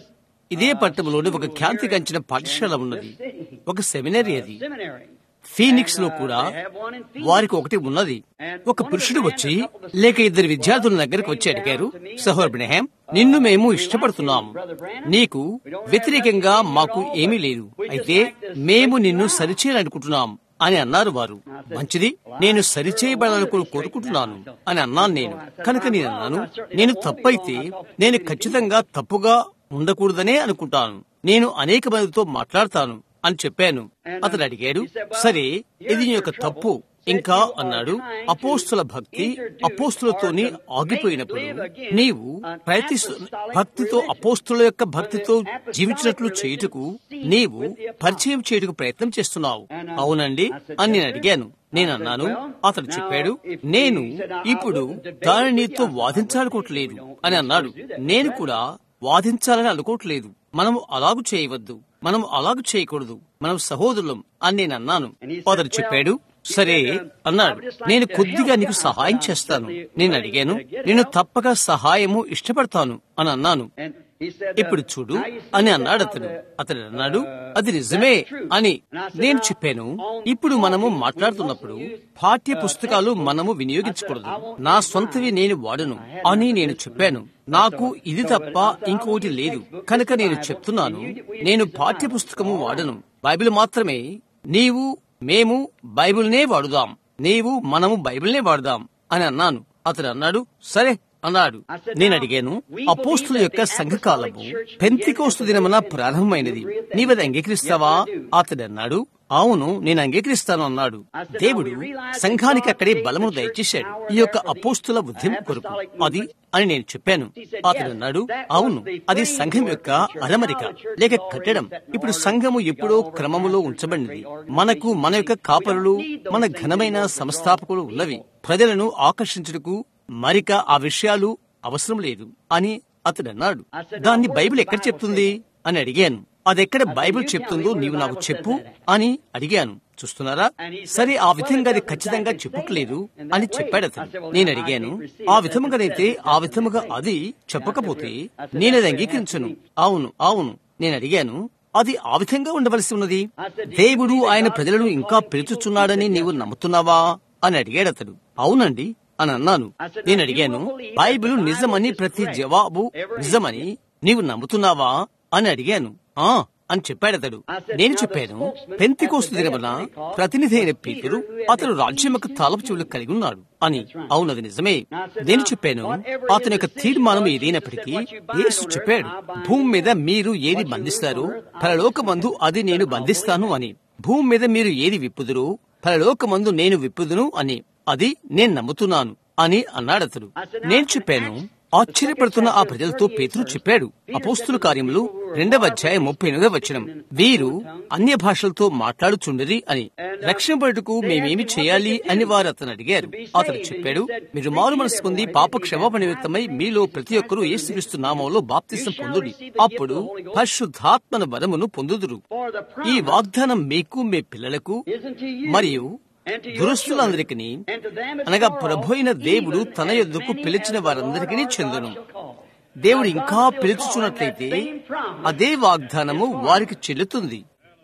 ఇదే పట్టణంలోని ఒక ఖ్యాతి గంచిన పాఠశాల ఉన్నది ఒక సెమినరీ అది ఫీనిక్స్ లో కూడా వారికి ఒకటి ఉన్నది ఒక పురుషుడు వచ్చి లేక ఇద్దరు విద్యార్థుల దగ్గరకు వచ్చి అడిగారు సహోర్ బ్రహ్యాం నిన్ను మేము ఇష్టపడుతున్నాం నీకు వ్యతిరేకంగా మాకు ఏమీ లేదు అయితే మేము నిన్ను సరిచేయాలనుకుంటున్నాం అని అన్నారు వారు మంచిది నేను సరిచేయబడాలని కోరుకుంటున్నాను అని అన్నాను నేను కనుక నేను అన్నాను నేను తప్పైతే నేను ఖచ్చితంగా తప్పుగా ఉండకూడదనే అనుకుంటాను నేను అనేక మందితో మాట్లాడతాను అని చెప్పాను అతడు అడిగాడు సరే ఇది నీ యొక్క తప్పు ఇంకా అన్నాడు అపోస్తుల భక్తి అపోస్తులతోని ఆగిపోయినప్పుడు నీవు ప్రయత్నిస్తు భక్తితో అపోస్తుల యొక్క భక్తితో జీవించినట్లు చేయుటకు నీవు పరిచయం చేయుటకు ప్రయత్నం చేస్తున్నావు అవునండి అని నేను అడిగాను నేను అన్నాను అతడు చెప్పాడు నేను ఇప్పుడు దాని నీతో వాదించాలనుకోవట్లేదు అని అన్నాడు నేను కూడా వాదించాలని అనుకోవట్లేదు మనము అలాగు చేయవద్దు మనం అలాగు చేయకూడదు మనం సహోదరులం అని నేను అన్నాను అతడు చెప్పాడు సరే అన్నాడు నేను కొద్దిగా నీకు సహాయం చేస్తాను నేను అడిగాను నేను తప్పక సహాయము ఇష్టపడతాను అని అన్నాను ఇప్పుడు చూడు అని అన్నాడు అతడు అతడు అన్నాడు అది నిజమే అని నేను చెప్పాను ఇప్పుడు మనము మాట్లాడుతున్నప్పుడు పాఠ్య పుస్తకాలు మనము వినియోగించకూడదు నా సొంతవి నేను వాడను అని నేను చెప్పాను నాకు ఇది తప్ప ఇంకొకటి లేదు కనుక నేను చెప్తున్నాను నేను పాఠ్య పుస్తకము వాడను బైబిల్ మాత్రమే నీవు మేము బైబిల్నే వాడుదాం నీవు మనము బైబిల్నే వాడుదాం అని అన్నాను అతడు అన్నాడు సరే అన్నాడు నేను అడిగాను అపోస్తుల యొక్క సంఘకాలము పెంతికోస్తు దినమున ప్రారంభమైనది నీవది అంగీకరిస్తావా అతడు అన్నాడు అవును నేను అంగీకరిస్తాను అన్నాడు దేవుడు సంఘానికి అక్కడే బలమును దయచేశాడు ఈ యొక్క అపోస్తుల ఉద్యమం కొరకు అది అని నేను చెప్పాను అతడు అన్నాడు అవును అది సంఘం యొక్క అరమరిక లేక కట్టడం ఇప్పుడు సంఘము ఎప్పుడో క్రమములో ఉంచబడినది మనకు మన యొక్క కాపరులు మన ఘనమైన సంస్థాపకులు ఉన్నవి ప్రజలను ఆకర్షించుటకు మరిక ఆ విషయాలు అవసరం లేదు అని అతడు అన్నాడు దాన్ని బైబిల్ ఎక్కడ చెప్తుంది అని అడిగాను అదెక్కడ బైబిల్ చెప్తుందో నీవు నాకు చెప్పు అని అడిగాను చూస్తున్నారా సరే ఆ విధంగా అది ఖచ్చితంగా చెప్పట్లేదు అని చెప్పాడు అతను నేను అడిగాను ఆ విధముగానైతే ఆ విధముగా అది చెప్పకపోతే నేను అది అంగీకరించను అవును అవును నేను అడిగాను అది ఆ విధంగా ఉండవలసి ఉన్నది దేవుడు ఆయన ప్రజలను ఇంకా పిలుచుచున్నాడని నీవు నమ్ముతున్నావా అని అడిగాడు అతడు అవునండి అని అన్నాను నేను అడిగాను బైబిల్ నిజమని ప్రతి జవాబు నిజమని నీవు నమ్ముతున్నావా అని అడిగాను ఆ అని చెప్పాడు అతడు నేను చెప్పాను పెంతికోస్తు దినమున ప్రతినిధి అయిన పీతరు అతడు రాజ్యం యొక్క తాలపు చెవులు కలిగి ఉన్నాడు అని అవునది నిజమే నేను చెప్పాను అతని యొక్క తీర్మానం ఏదైనప్పటికీ యేసు చెప్పాడు భూమి మీద మీరు ఏది బంధిస్తారో పరలోకమందు అది నేను బంధిస్తాను అని భూమి మీద మీరు ఏది విప్పుదురో పరలోకమందు నేను విప్పుదును అని అది నేను నమ్ముతున్నాను అని అన్నాడతడు నేను చెప్పాను ఆశ్చర్యపడుతున్న ఆ ప్రజలతో పేతురు చెప్పాడు అపోస్తుల కార్యములు రెండవ అధ్యాయం ముప్పై ఎనిమిదవ వచనం వీరు అన్య భాషలతో మాట్లాడుచుండరి అని రక్షణ పడుటకు మేమేమి చేయాలి అని వారు అతను అడిగారు అతడు చెప్పాడు మీరు మారు మనసు పొంది పాప క్షమాపణ నిమిత్తమై మీలో ప్రతి ఒక్కరూ యేసుక్రీస్తు నామంలో బాప్తిసం పొందుడి అప్పుడు పరిశుద్ధాత్మన వరమును పొందుదురు ఈ వాగ్దానం మీకు మీ పిల్లలకు మరియు దురస్తులందరికీ అనగా ప్రభు దేవుడు తన యొద్దకు పిలిచిన వారందరికీ చెందును దేవుడు ఇంకా పిలుచుచున్నట్లయితే అదే వాగ్దానము వారికి చెల్లుతుంది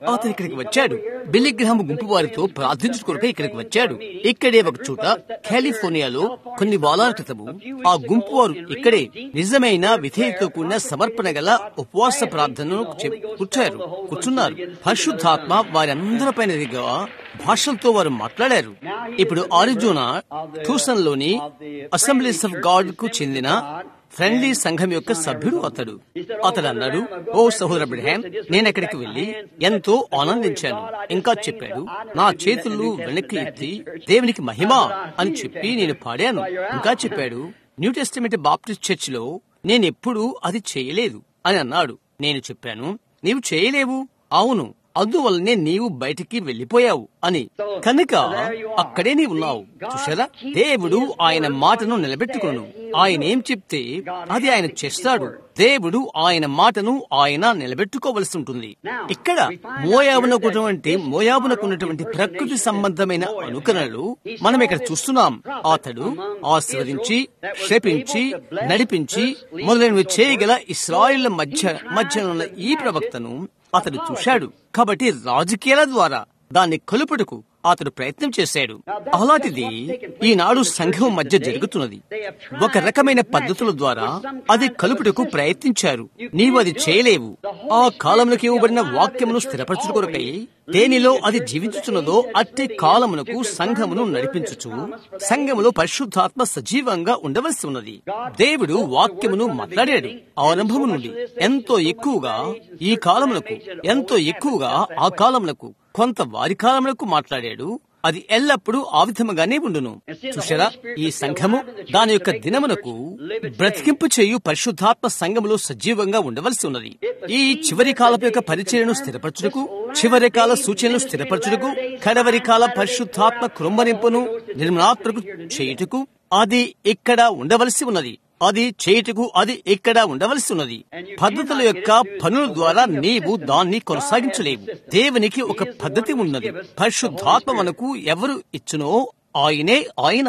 అతను ఇక్కడికి వచ్చాడు బిల్లిగ్రహం గుంపు వారితో ప్రార్థించుట కొరకు ఇక్కడికి వచ్చాడు ఇక్కడే ఒక చోట కాలిఫోర్నియాలో కొన్ని వారాల క్రితము ఆ గుంపు వారు ఇక్కడే నిజమైన విధేయతతో కూడిన సమర్పణ గల ఉపవాస ప్రార్థనను చెప్- కూర్చారు కూర్చున్నారు పరిశుద్ధాత్మ వారందరిపైన దిగా భాషలతో వారు మాట్లాడారు ఇప్పుడు ఆరిజోనా ట్యూసన్ లోని అసెంబ్లీస్ ఆఫ్ గాడ్ కు చెందిన ఫ్రెండ్లీ సంఘం యొక్క సభ్యుడు అతడు అతడు అన్నాడు ఓ సహోదర బ్రహాం నేను అక్కడికి వెళ్లి ఎంతో ఆనందించాను ఇంకా చెప్పాడు నా చేతులు వెనక్కి ఎత్తి దేవునికి మహిమ అని చెప్పి నేను పాడాను ఇంకా చెప్పాడు న్యూ టెస్టిమెంట్ బాప్టిస్ట్ చర్చ్ లో నేనెప్పుడు అది చేయలేదు అని అన్నాడు నేను చెప్పాను నీవు చేయలేవు అవును అందువల్లనే నీవు బయటికి వెళ్లిపోయావు అని కనుక అక్కడే నీ ఉన్నావు చూసారా దేవుడు ఆయన మాటను నిలబెట్టుకును ఆయన ఏం చెప్తే అది ఆయన చేస్తాడు దేవుడు ఆయన మాటను ఆయన నిలబెట్టుకోవలసి ఉంటుంది ఇక్కడ మోయాబునకున్నటువంటి మోయాబునకున్నటువంటి ప్రకృతి సంబంధమైన అనుకరణలు మనం ఇక్కడ చూస్తున్నాం అతడు ఆశీర్వదించి శపించి నడిపించి మొదలైనవి చేయగల ఇస్రాయిల్ మధ్య మధ్య ఉన్న ఈ ప్రవక్తను అతడు చూశాడు కాబట్టి రాజకీయాల ద్వారా దాన్ని కలుపుటకు అతడు ప్రయత్నం చేశాడు అలాంటిది ఈనాడు సంఘం మధ్య జరుగుతున్నది ఒక రకమైన పద్ధతుల ద్వారా అది కలుపుటకు ప్రయత్నించారు నీవు అది చేయలేవు ఆ కాలంలోకి ఇవ్వబడిన వాక్యమును స్థిరపరచుట కొరకై దేనిలో అది జీవించుచున్నదో అట్టి కాలమునకు సంఘమును నడిపించుచు సంఘములో పరిశుద్ధాత్మ సజీవంగా ఉండవలసి ఉన్నది దేవుడు వాక్యమును మాట్లాడాడు ఆరంభము నుండి ఎంతో ఎక్కువగా ఈ కాలమునకు ఎంతో ఎక్కువగా ఆ కాలమునకు కొంత వారి కాలమునకు మాట్లాడాడు అది ఎల్లప్పుడూ ఆ విధముగానే ఉండును చూసారా ఈ సంఘము దాని యొక్క దినమునకు బ్రతికింపు చేయు పరిశుద్ధాత్మ సంఘములో సజీవంగా ఉండవలసి ఉన్నది ఈ చివరి కాలపు యొక్క పరిచయను స్థిరపరచుటకు చివరి కాల సూచనలు స్థిరపరచుటకు కడవరి కాల పరిశుద్ధాత్మ కృంభనింపును నిర్మలాత్మకు చేయుటకు అది ఇక్కడ ఉండవలసి ఉన్నది అది చేయుటకు అది ఇక్కడ ఉండవలసి ఉన్నది పద్ధతుల యొక్క పనుల ద్వారా నీవు దాన్ని కొనసాగించలేవు దేవునికి ఒక పద్ధతి ఉన్నది పరిశుద్ధాత్మ మనకు ఎవరు ఇచ్చునో ఆయనే ఆయన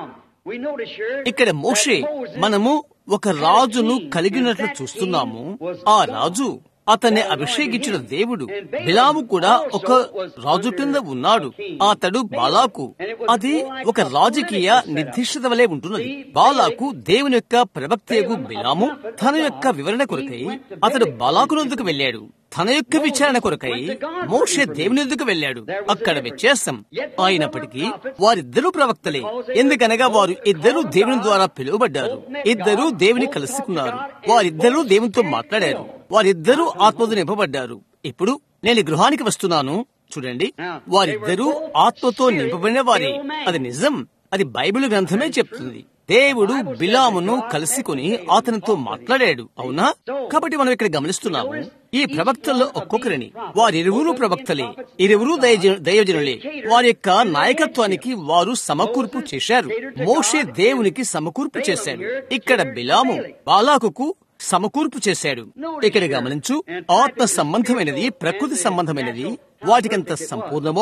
ఇక్కడ మోషే మనము ఒక రాజును కలిగినట్లు చూస్తున్నాము ఆ రాజు అతన్ని అభిషేకించిన దేవుడు బిలాము కూడా ఒక రాజు కింద ఉన్నాడు అతడు బాలాకు అది ఒక రాజకీయ నిర్దిష్టత వలె ఉంటున్నది బాలాకు దేవుని యొక్క ప్రవక్తకు బిలాము తన యొక్క వివరణ కొరకై అతడు బాలాకునందుకు వెళ్ళాడు తన యొక్క విచారణ కొరకై మోషే దేవుని ఎద్దుకు వెళ్ళాడు అక్కడ వ్యత్యాసం అయినప్పటికీ వారిద్దరూ ప్రవక్తలే ఎందుకనగా వారు ఇద్దరు దేవుని ద్వారా పిలువబడ్డారు ఇద్దరూ దేవుని కలుసుకున్నారు వారిద్దరూ దేవునితో మాట్లాడారు వారిద్దరూ ఆత్మతో నింపబడ్డారు ఇప్పుడు నేను ఈ గృహానికి వస్తున్నాను చూడండి వారిద్దరూ ఆత్మతో నింపబడిన వారే అది నిజం అది బైబిల్ గ్రంథమే చెప్తుంది దేవుడు బిలామును కలుసుకుని అతనితో మాట్లాడాడు అవునా కాబట్టి మనం ఇక్కడ గమనిస్తున్నాము ఈ ప్రవక్తల్లో ఒక్కొక్కరిని వారిరువురు ప్రవక్తలే ఇరువురు దైవజ- దైవజనులే వారి యొక్క నాయకత్వానికి వారు సమకూర్పు చేశారు మోషే దేవునికి సమకూర్పు చేశాడు ఇక్కడ బిలాము బాలాకుకు సమకూర్పు చేశాడు ఇక్కడ గమనించు ఆత్మ సంబంధమైనది ప్రకృతి సంబంధమైనది వాటికంత సంపూర్ణమో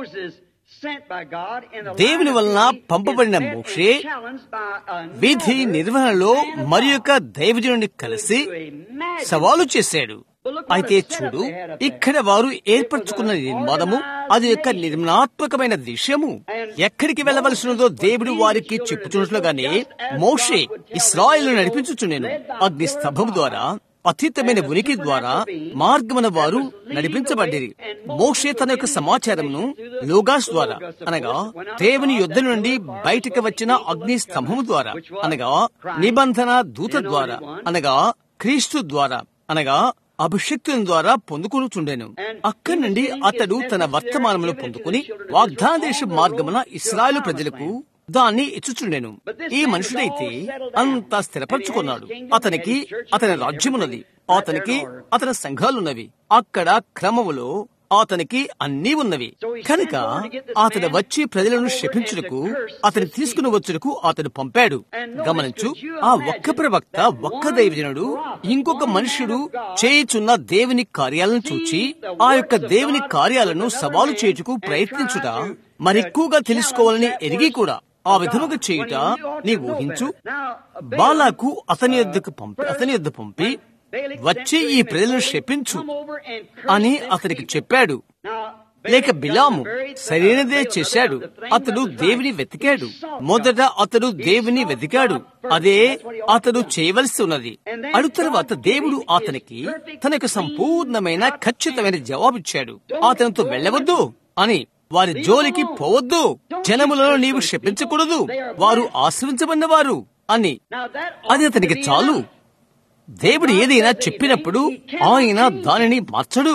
దేవుని వలన పంపబడిన మోషే విధి నిర్వహణలో మరి యొక్క దైవజనుని కలిసి సవాలు చేశాడు అయితే చూడు ఇక్కడ వారు ఏర్పరచుకున్న నిర్మాణము అది యొక్క నిర్మాణాత్మకమైన దృశ్యము ఎక్కడికి వెళ్ళవలసినదో దేవుడు వారికి చెప్పుచున్నట్లుగానే మోషే ఇస్రాయిల్ నడిపించుచున్నాను అగ్ని స్తంభం ద్వారా అతీతమైన ఉనికి ద్వారా మార్గమున వారు నడిపించబడ్డది మోషే తన యొక్క సమాచారమును లోగాస్ ద్వారా అనగా దేవుని యుద్ధ నుండి బయటకు వచ్చిన అగ్ని స్తంభము ద్వారా అనగా నిబంధన దూత ద్వారా అనగా క్రీస్తు ద్వారా అనగా అభిషక్తుని ద్వారా పొందుకునుచుండెను అక్కడి నుండి అతడు తన వర్తమానమును పొందుకుని వాగ్దాన దేశ మార్గమున ఇస్రాయలు ప్రజలకు దాన్ని ఇచ్చుచుండెను ఈ మనుషుడైతే అంత స్థిరపరచుకున్నాడు అతనికి అతని రాజ్యమున్నది అతనికి అతని సంఘాలున్నవి అక్కడ క్రమములో అతనికి అన్నీ ఉన్నవి కనుక అతడు వచ్చి ప్రజలను శపించుటకు అతని తీసుకుని వచ్చుటకు అతడు పంపాడు గమనించు ఆ ఒక్క ప్రవక్త ఒక్క దైవజనుడు ఇంకొక మనుషుడు చేయుచున్న దేవుని కార్యాలను చూచి ఆ యొక్క దేవుని కార్యాలను సవాలు చేయుటకు ప్రయత్నించుట మరెక్కువగా తెలుసుకోవాలని ఎరిగి కూడా ఆ విధముగా చేయుట నీ ఊహించు బాలాకు అతని యొద్దకు పంపి అతని యొద్ద పంపి వచ్చి ఈ ప్రజలను శపించు అని అతనికి చెప్పాడు లేక బిలాము సరైనదే చేశాడు అతడు దేవుని వెతికాడు మొదట అతడు దేవుని వెతికాడు అదే అతడు చేయవలసి ఉన్నది అడు తర్వాత దేవుడు అతనికి తన యొక్క సంపూర్ణమైన ఖచ్చితమైన జవాబిచ్చాడు అతనితో వెళ్ళవద్దు అని వారి జోలికి పోవద్దు జనములలో నీవు శపించకూడదు వారు ఆశ్రయించబడిన వారు అని అది అతనికి చాలు దేవుడు ఏదైనా చెప్పినప్పుడు ఆయన దానిని మార్చడు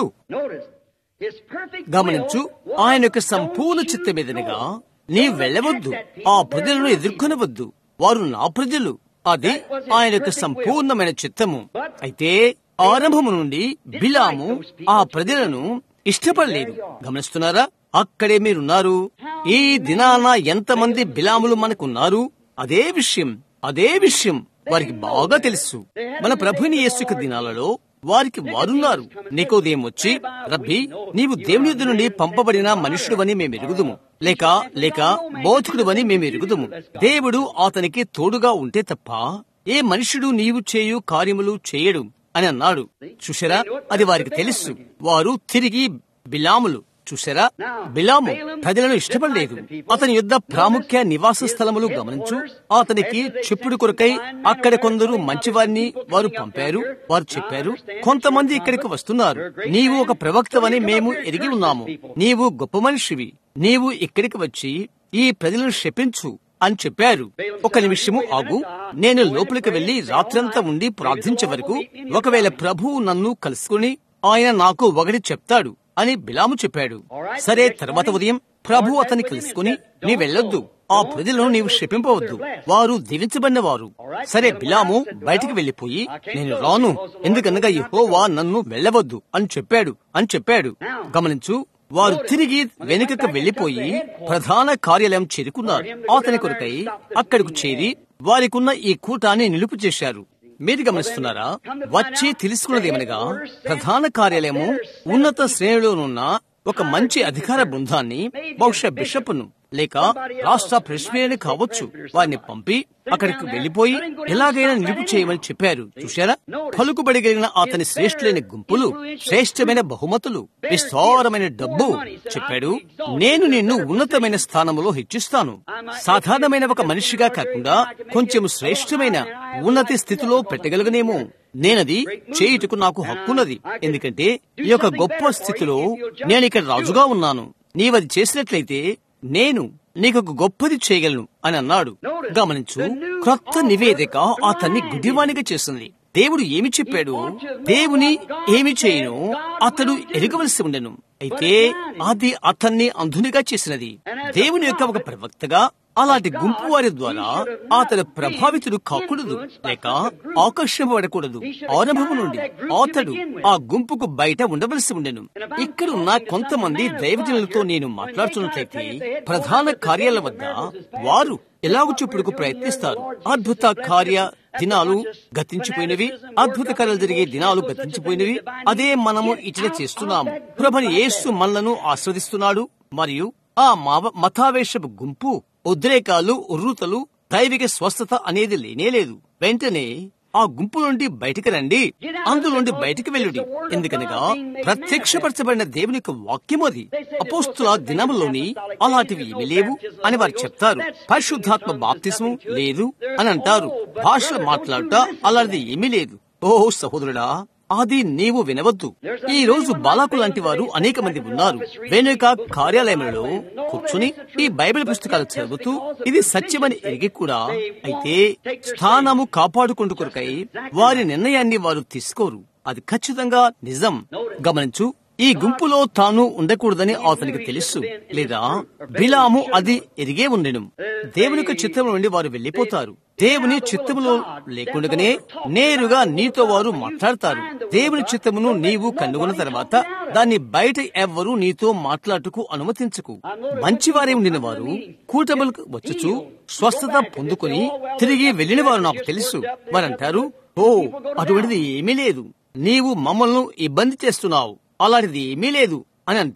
గమనించు ఆయన యొక్క సంపూర్ణ చిత్త మీదనగా నీ వెళ్ళవద్దు ఆ ప్రజలను ఎదుర్కొనవద్దు వారు నా ప్రజలు అది ఆయన యొక్క సంపూర్ణమైన చిత్తము అయితే ఆరంభము నుండి బిలాము ఆ ప్రజలను ఇష్టపడలేదు గమనిస్తున్నారా అక్కడే మీరున్నారు ఈ దినాన ఎంతమంది బిలాములు మనకున్నారు అదే విషయం అదే విషయం వారికి బాగా తెలుసు మన ప్రభుని యేసుక దినాలలో వారికి వారున్నారు నీకోదేం వచ్చి రబ్బి నీవు దేవుని యొద్ద నుండి పంపబడిన మనుషుడువని మేము ఎరుగుదుము లేక లేక బోధకుడువని మేము ఎరుగుదుము దేవుడు అతనికి తోడుగా ఉంటే తప్ప ఏ మనుషుడు నీవు చేయు కార్యములు చేయడు అని అన్నాడు చూసారా అది వారికి తెలుసు వారు తిరిగి బిలాములు చూసారా బిలాము ప్రజలను ఇష్టపడలేదు అతని యుద్ధ ప్రాముఖ్య నివాస స్థలములు గమనించు అతనికి చెప్పుడు కొరకై అక్కడ కొందరు మంచివారిని వారు పంపారు వారు చెప్పారు కొంతమంది ఇక్కడికి వస్తున్నారు నీవు ఒక ప్రవక్తవని మేము ఎరిగి ఉన్నాము నీవు గొప్ప మనిషివి నీవు ఇక్కడికి వచ్చి ఈ ప్రజలను శపించు అని చెప్పారు ఒక నిమిషము ఆగు నేను లోపలికి వెళ్లి రాత్రంతా ఉండి ప్రార్థించే వరకు ఒకవేళ ప్రభువు నన్ను కలుసుకుని ఆయన నాకు ఒకటి చెప్తాడు అని బిలాము చెప్పాడు సరే తర్వాత ఉదయం ప్రభు అతన్ని కలుసుకుని నీ వెళ్ళొద్దు ఆ ప్రజలను నీవు శపింపవద్దు వారు దీవించబడిన వారు సరే బిలాము బయటికి వెళ్లిపోయి నేను రాను ఎందుకనగా యెహోవా నన్ను వెళ్ళవద్దు అని చెప్పాడు అని చెప్పాడు గమనించు వారు తిరిగి వెనుకకు వెళ్లిపోయి ప్రధాన కార్యాలయం చేరుకున్నారు అతని కొరకై అక్కడకు చేరి వారికున్న ఈ కూటాన్ని నిలుపు చేశారు మీరు గమనిస్తున్నారా వచ్చి తెలుసుకున్నదేమనగా ప్రధాన కార్యాలయము ఉన్నత శ్రేణిలోనున్న ఒక మంచి అధికార బృందాన్ని బహుశా బిషప్ను లేక రాష్ట్ర ప్రెసిడెంట్ కావచ్చు వారిని పంపి అక్కడికి వెళ్లిపోయి ఎలాగైనా నిలుపు చేయమని చెప్పారు చూశారా పలుకుబడిగలిగిన అతని శ్రేష్ఠులైన గుంపులు శ్రేష్టమైన బహుమతులు విస్తారమైన డబ్బు చెప్పాడు నేను నిన్ను ఉన్నతమైన స్థానంలో హెచ్చిస్తాను సాధారణమైన ఒక మనిషిగా కాకుండా కొంచెం శ్రేష్టమైన ఉన్నతి స్థితిలో పెట్టగలగనేమో నేనది చేయుటకు నాకు హక్కున్నది ఎందుకంటే ఈ యొక్క గొప్ప స్థితిలో నేను ఇక్కడ రాజుగా ఉన్నాను నీవది చేసినట్లయితే నేను నీకు ఒక గొప్పది చేయగలను అని అన్నాడు గమనించు క్రొత్త నివేదిక అతన్ని గుడివానిగా చేసింది దేవుడు ఏమి చెప్పాడు దేవుని ఏమి చేయను అతడు ఎరగవలసి ఉండెను అయితే అది అతన్ని అంధునిగా చేసినది దేవుని యొక్క ఒక ప్రవక్తగా అలాంటి గుంపు వారి ద్వారా అతడు ప్రభావితుడు కాకూడదు లేక ఆకర్షింపబడకూడదు ఆరంభము నుండి అతడు ఆ గుంపుకు బయట ఉండవలసి ఉండెను ఇక్కడ ఉన్న కొంతమంది దైవజనులతో నేను మాట్లాడుతున్నట్లయితే ప్రధాన కార్యాల వద్ద వారు ఎలాగ చూపుడుకు ప్రయత్నిస్తారు అద్భుత కార్య దినాలు గతించిపోయినవి అద్భుత కార్యాలు జరిగే దినాలు గతించిపోయినవి అదే మనము ఇట్లా చేస్తున్నాము ప్రభని యేసు మనలను ఆస్వాదిస్తున్నాడు మరియు ఆ మావ మతావేశపు గుంపు ఉద్రేకాలు ఉర్రూతలు దైవిక స్వస్థత అనేది లేనే లేదు వెంటనే ఆ గుంపు నుండి బయటికి రండి అందులోండి బయటికి వెళ్ళుడి ఎందుకనగా ప్రత్యక్షపరచబడిన దేవుని యొక్క వాక్యం అది అపోస్తుల దినములోని అలాంటివి ఏమీ లేవు అని వారు చెప్తారు పరిశుద్ధాత్మ బాప్తిస్ము లేదు అని అంటారు భాషలు మాట్లాడుట అలాంటిది ఏమీ లేదు ఓ సహోదరుడా అది నీవు వినవద్దు ఈ రోజు బాలాకు లాంటి వారు అనేక మంది ఉన్నారు వెనుక కార్యాలయంలో కూర్చుని ఈ బైబిల్ పుస్తకాలు చదువుతూ ఇది సత్యమని ఎరిగి కూడా అయితే స్థానము కాపాడుకుంటూ కొరకై వారి నిర్ణయాన్ని వారు తీసుకోరు అది ఖచ్చితంగా నిజం గమనించు ఈ గుంపులో తాను ఉండకూడదని అతనికి తెలుసు లేదా బిలాము అది ఎరిగే ఉండెను దేవుని యొక్క చిత్తము నుండి వారు వెళ్లిపోతారు దేవుని చిత్తములో లేకుండగానే నేరుగా నీతో వారు మాట్లాడతారు దేవుని చిత్తమును నీవు కనుగొన్న తర్వాత దాన్ని బయట ఎవ్వరూ నీతో మాట్లాడుటకు అనుమతించకు మంచివారే ఉండిన వారు కూటములకు వచ్చుచు స్వస్థత పొందుకుని తిరిగి వెళ్లిన వారు నాకు తెలుసు వారంటారు ఓ అటువంటిది ఏమీ లేదు నీవు మమ్మల్ని ఇబ్బంది చేస్తున్నావు అలాంటిది ఏమీ లేదు అని అంటారు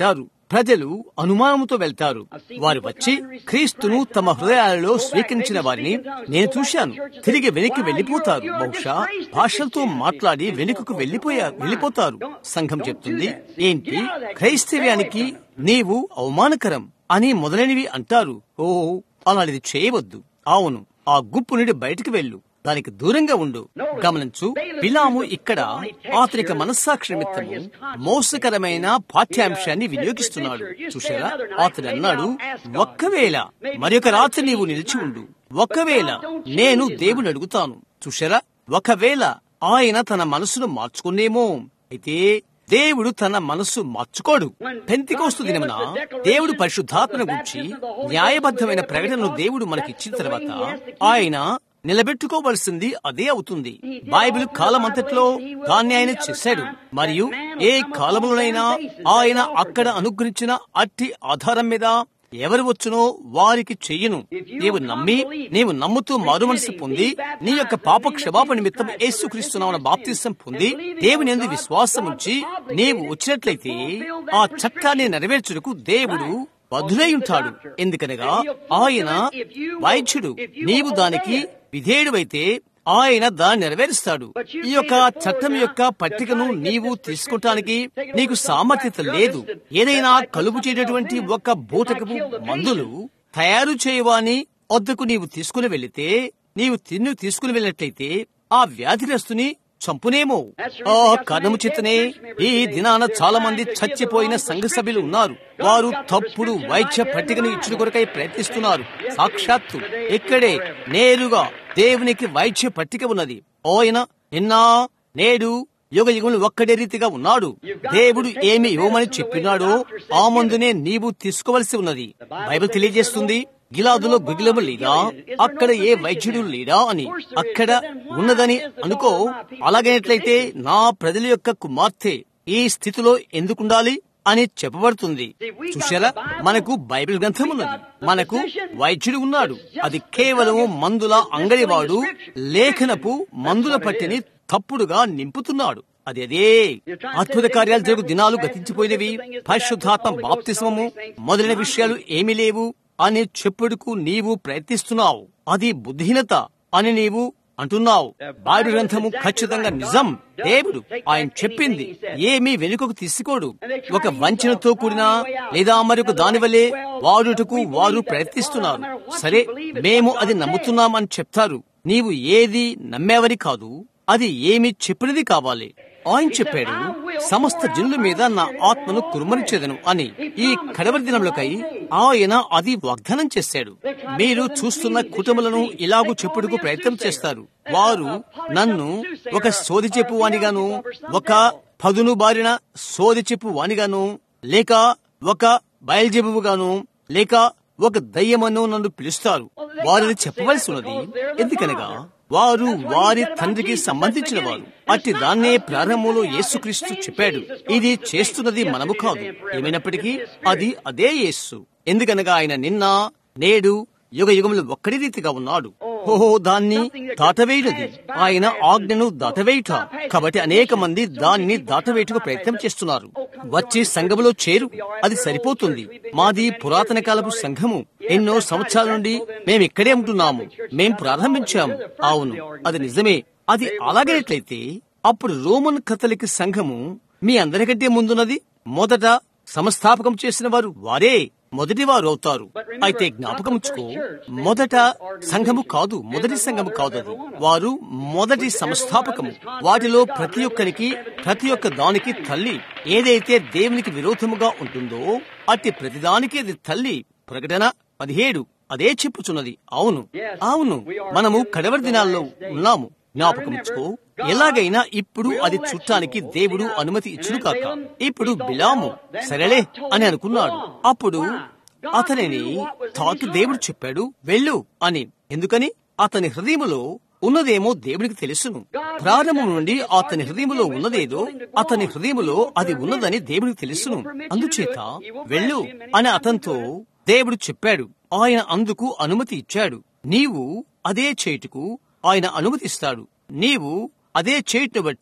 ప్రజలు అనుమానంతో వెళ్తారు వారు వచ్చి క్రీస్తును తమ హృదయాలలో స్వీకరించిన వారిని నేను చూశాను తిరిగి వెనక్కి వెళ్లిపోతారు బహుశా భాషలతో మాట్లాడి వెనుకకు వెళ్లిపోయారు వెళ్లిపోతారు సంఘం చెప్తుంది ఏంటి క్రైస్తవ్యానికి నీవు అవమానకరం అని మొదలైనవి అంటారు ఓ అలాంటిది చేయవద్దు అవును ఆ గుంపు నుండి బయటికి వెళ్ళు దానికి దూరంగా ఉండు గమనించు బిలాము ఇక్కడ ఆతనిక మనస్సాక్షి నిమిత్తము మోసకరమైన పాఠ్యాంశాన్ని వినియోగిస్తున్నాడు చూసారా అతడు అన్నాడు ఒక్కవేళ మరొక రాత్రి నీవు నిలిచి ఉండు ఒకవేళ నేను దేవుని అడుగుతాను చూసారా ఒకవేళ ఆయన తన మనసును మార్చుకునేమో అయితే దేవుడు తన మనస్సు మార్చుకోడు పెంతికోస్తు దినమున దేవుడు పరిశుద్ధాత్మను గురించి న్యాయబద్ధమైన ప్రకటనను దేవుడు మనకిచ్చిన తర్వాత ఆయన నిలబెట్టుకోవలసింది అదే అవుతుంది బైబిల్ కాలమంతట్లో దాన్ని ఆయన చేశాడు మరియు ఏ కాలములోనైనా ఆయన అక్కడ అనుగ్రహించిన అట్టి ఆధారం మీద ఎవరు వచ్చునో వారికి చెయ్యను నీవు నమ్మి నీవు నమ్ముతూ మారు మనసు పొంది నీ యొక్క పాప క్షమాపణ నిమిత్తం యేసుక్రీస్తునామన బాప్తిసం పొంది దేవుని ఎందు విశ్వాసం ఉంచి నీవు వచ్చినట్లయితే ఆ చట్టాన్ని నెరవేర్చుటకు దేవుడు బదులై ఉంటాడు ఎందుకనగా ఆయన వైద్యుడు నీవు దానికి విధేయుడువైతే ఆయన దాన్ని నెరవేరుస్తాడు ఈ యొక్క చట్టం యొక్క పట్టికను నీవు తీసుకుంటానికి నీకు సామర్థ్యత లేదు ఏదైనా కలుపు చేయటువంటి ఒక బూటకపు మందులు తయారు చేయవాని వద్దకు నీవు తీసుకుని వెళితే నీవు తిన్ను తీసుకుని వెళ్ళినట్లయితే ఆ వ్యాధిగ్రస్తుని చంపునేమో ఆ కారణము చేతనే ఈ దినాన చాలా మంది చచ్చిపోయిన సంఘ సభ్యులు ఉన్నారు వారు తప్పుడు వైద్య పట్టికను ఇచ్చిన కొరకై ప్రయత్నిస్తున్నారు సాక్షాత్తు ఇక్కడే నేరుగా దేవునికి వైద్య పట్టిక ఉన్నది ఆయన నిన్న నేడు యుగ యుగములు ఒక్కడే రీతిగా ఉన్నాడు దేవుడు ఏమి ఇవ్వమని చెప్పినాడో ఆ మందునే నీవు తీసుకోవలసి ఉన్నది బైబిల్ తెలియజేస్తుంది గిలాదులో గుగిలము లేదా అక్కడ ఏ వైద్యుడు లేడా అని అక్కడ ఉన్నదని అనుకో అలాగైనట్లయితే నా ప్రజల యొక్క కుమార్తె ఈ స్థితిలో ఎందుకుండాలి అని చెప్పబడుతుంది చూసారా మనకు బైబిల్ గ్రంథం ఉన్నది మనకు వైద్యుడు ఉన్నాడు అది కేవలం మందుల అంగడివాడు లేఖనపు మందుల పట్టిని తప్పుడుగా నింపుతున్నాడు అది అదే అద్భుత కార్యాలు జరుగు దినాలు గతించిపోయినవి పరిశుద్ధాత్మ బాప్తిస్మము మొదలైన విషయాలు ఏమీ లేవు అని చెప్పుడుకు నీవు ప్రయత్నిస్తున్నావు అది బుద్ధిహీనత అని నీవు అంటున్నావు బైబిల్ గ్రంథము ఖచ్చితంగా నిజం దేవుడు ఆయన చెప్పింది ఏమీ వెనుకకు తీసుకోడు ఒక వంచనతో కూడిన లేదా మరొక దాని వల్లే వాడుటకు వారు ప్రయత్నిస్తున్నారు సరే మేము అది నమ్ముతున్నామని చెప్తారు నీవు ఏది నమ్మేవరి కాదు అది ఏమి చెప్పినది కావాలి ఆయన చెప్పాడు సమస్త జనుల మీద నా ఆత్మను కురుమరించేదను అని ఈ కడవరి దినములకై ఆయన అది వాగ్దానం చేశాడు మీరు చూస్తున్న కుటుంబాలను ఇలాగూ చెప్పుడుకు ప్రయత్నం చేస్తారు వారు నన్ను ఒక సోది చెప్పు వానిగాను ఒక పదును బారిన సోది చెప్పు వానిగాను లేక ఒక బయలుజెబుగాను లేక ఒక దయ్యమను నన్ను పిలుస్తారు వారిని చెప్పవలసి ఉన్నది ఎందుకనగా వారు వారి తండ్రికి సంబంధించిన వారు అట్టి దాన్నే ప్రారంభంలో యేసుక్రీస్తు చెప్పాడు ఇది చేస్తున్నది మనము కాదు ఏమైనప్పటికీ అది అదే యేస్సు ఎందుకనగా ఆయన నిన్న నేడు యుగ యుగములు ఒక్కడి రీతిగా ఉన్నాడు ఓహో దాన్ని దాటవేయునది ఆయన ఆజ్ఞను దాటవేయుట కాబట్టి అనేక మంది దానిని దాటవేయుటకు ప్రయత్నం చేస్తున్నారు వచ్చి సంఘములో చేరు అది సరిపోతుంది మాది పురాతన కాలపు సంఘము ఎన్నో సంవత్సరాల నుండి మేము ఇక్కడే ఉంటున్నాము మేం ప్రారంభించాము అవును అది నిజమే అది అలాగేట్లయితే అప్పుడు రోమన్ కథలిక్ సంఘము మీ అందరికంటే ముందున్నది మొదట సంస్థాపకం చేసిన వారు వారే మొదటి వారు అవుతారు అయితే జ్ఞాపకం ఉంచుకో మొదట సంఘము కాదు మొదటి సంఘము కాదు అది వారు మొదటి సంస్థాపకము వాటిలో ప్రతి ఒక్కరికి ప్రతి ఒక్క దానికి తల్లి ఏదైతే దేవునికి విరోధముగా ఉంటుందో అట్టి ప్రతిదానికి అది తల్లి ప్రకటన పదిహేడు అదే చెప్పుచున్నది అవును అవును మనము కడవరి దినాల్లో ఉన్నాము జ్ఞాపకముచ్చుకో ఎలాగైనా ఇప్పుడు అది చుట్టానికి దేవుడు అనుమతి ఇచ్చును కాక ఇప్పుడు బిలాము సరేలే అని అనుకున్నాడు అప్పుడు అతనిని తాకి దేవుడు చెప్పాడు వెళ్ళు అని ఎందుకని అతని హృదయములో ఉన్నదేమో దేవునికి తెలుసును ప్రారంభం నుండి అతని హృదయములో ఉన్నదేదో అతని హృదయములో అది ఉన్నదని దేవునికి తెలుసును అందుచేత వెళ్ళు అని అతనితో దేవుడు చెప్పాడు ఆయన అందుకు అనుమతి ఇచ్చాడు నీవు అదే చేటుకు ఆయన అనుమతిస్తాడు నీవు అదే చేటును బట్టి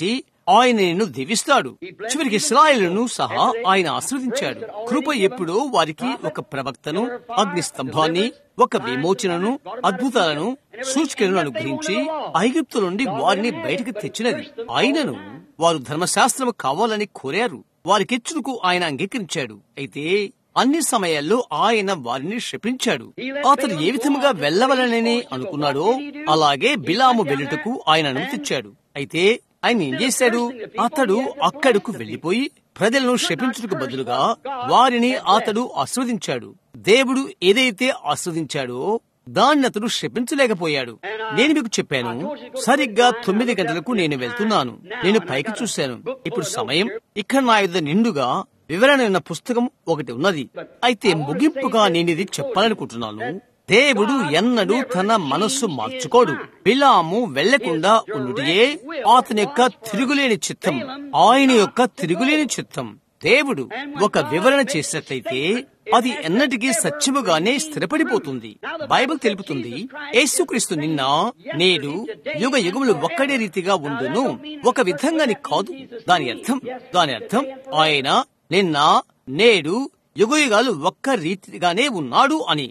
ఆయన నిన్ను దీవిస్తాడు చివరికి ఇస్రాయేలును సహా ఆయన ఆశ్రవదించాడు కృప ఎప్పుడూ వారికి ఒక ప్రవక్తను అగ్ని స్తంభాన్ని ఒక విమోచనను అద్భుతాలను సూచికలను అనుగ్రహించి ఐగుప్తు నుండి వారిని బయటకు తెచ్చినది ఆయనను వారు ధర్మశాస్త్రము కావాలని కోరారు వారికిచ్చుటకు ఆయన అంగీకరించాడు అయితే అన్ని సమయాల్లో ఆయన వారిని శపించాడు అతడు ఏ విధముగా వెళ్ళవలనని అనుకున్నాడో అలాగే బిలాము వెళ్ళుటకు ఆయన అనుమతిచ్చాడు అయితే ఆయన ఏం చేశాడు అతడు అక్కడకు వెళ్లిపోయి ప్రజలను శపించుటకు బదులుగా వారిని అతడు ఆస్వాదించాడు దేవుడు ఏదైతే ఆస్వాదించాడో దాన్ని అతడు శపించలేకపోయాడు నేను మీకు చెప్పాను సరిగ్గా తొమ్మిది గంటలకు నేను వెళ్తున్నాను నేను పైకి చూశాను ఇప్పుడు సమయం ఇక్కడ నా యుద్ధ నిండుగా వివరణ ఉన్న పుస్తకం ఒకటి ఉన్నది అయితే ముగింపుగా నేను ఇది చెప్పాలనుకుంటున్నాను దేవుడు ఎన్నడూ తన మనస్సు మార్చుకోడు బిలాము వెళ్లకుండా ఉండుటే అతని యొక్క తిరుగులేని చిత్తం ఆయన యొక్క తిరుగులేని చిత్తం దేవుడు ఒక వివరణ చేసినట్లయితే అది ఎన్నటికీ సత్యముగానే స్థిరపడిపోతుంది బైబిల్ తెలుపుతుంది యేసుక్రీస్తు నిన్న నేడు యుగ యుగములు ఒక్కడే రీతిగా ఉండును ఒక విధంగాని కాదు దాని అర్థం దాని అర్థం ఆయన నిన్న నేడు యుగ యుగాలు ఒక్క రీతిగానే ఉన్నాడు అని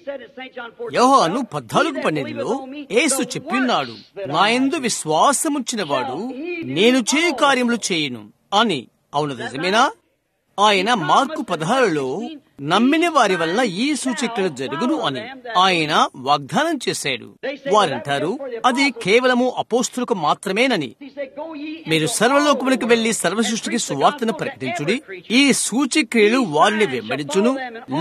యోహాను పద్నాలుగు పన్నెండులో యేసు చెప్పిన్నాడు నా ఎందు విశ్వాసముంచిన వాడు నేను చేయు కార్యములు చేయను అని అవును నిజమేనా ఆయన మార్కు పదహారులో నమ్మిన వారి వలన ఈ సూచక్రియలు జరుగును అని ఆయన వాగ్దానం చేశాడు వారంటారు అది కేవలము అపోస్తులకు మాత్రమేనని మీరు సర్వలోకమునికి వెళ్లి సర్వసృష్టికి సువార్తను ప్రకటించుడి ఈ సూచక్రియలు వారిని వెంబడించును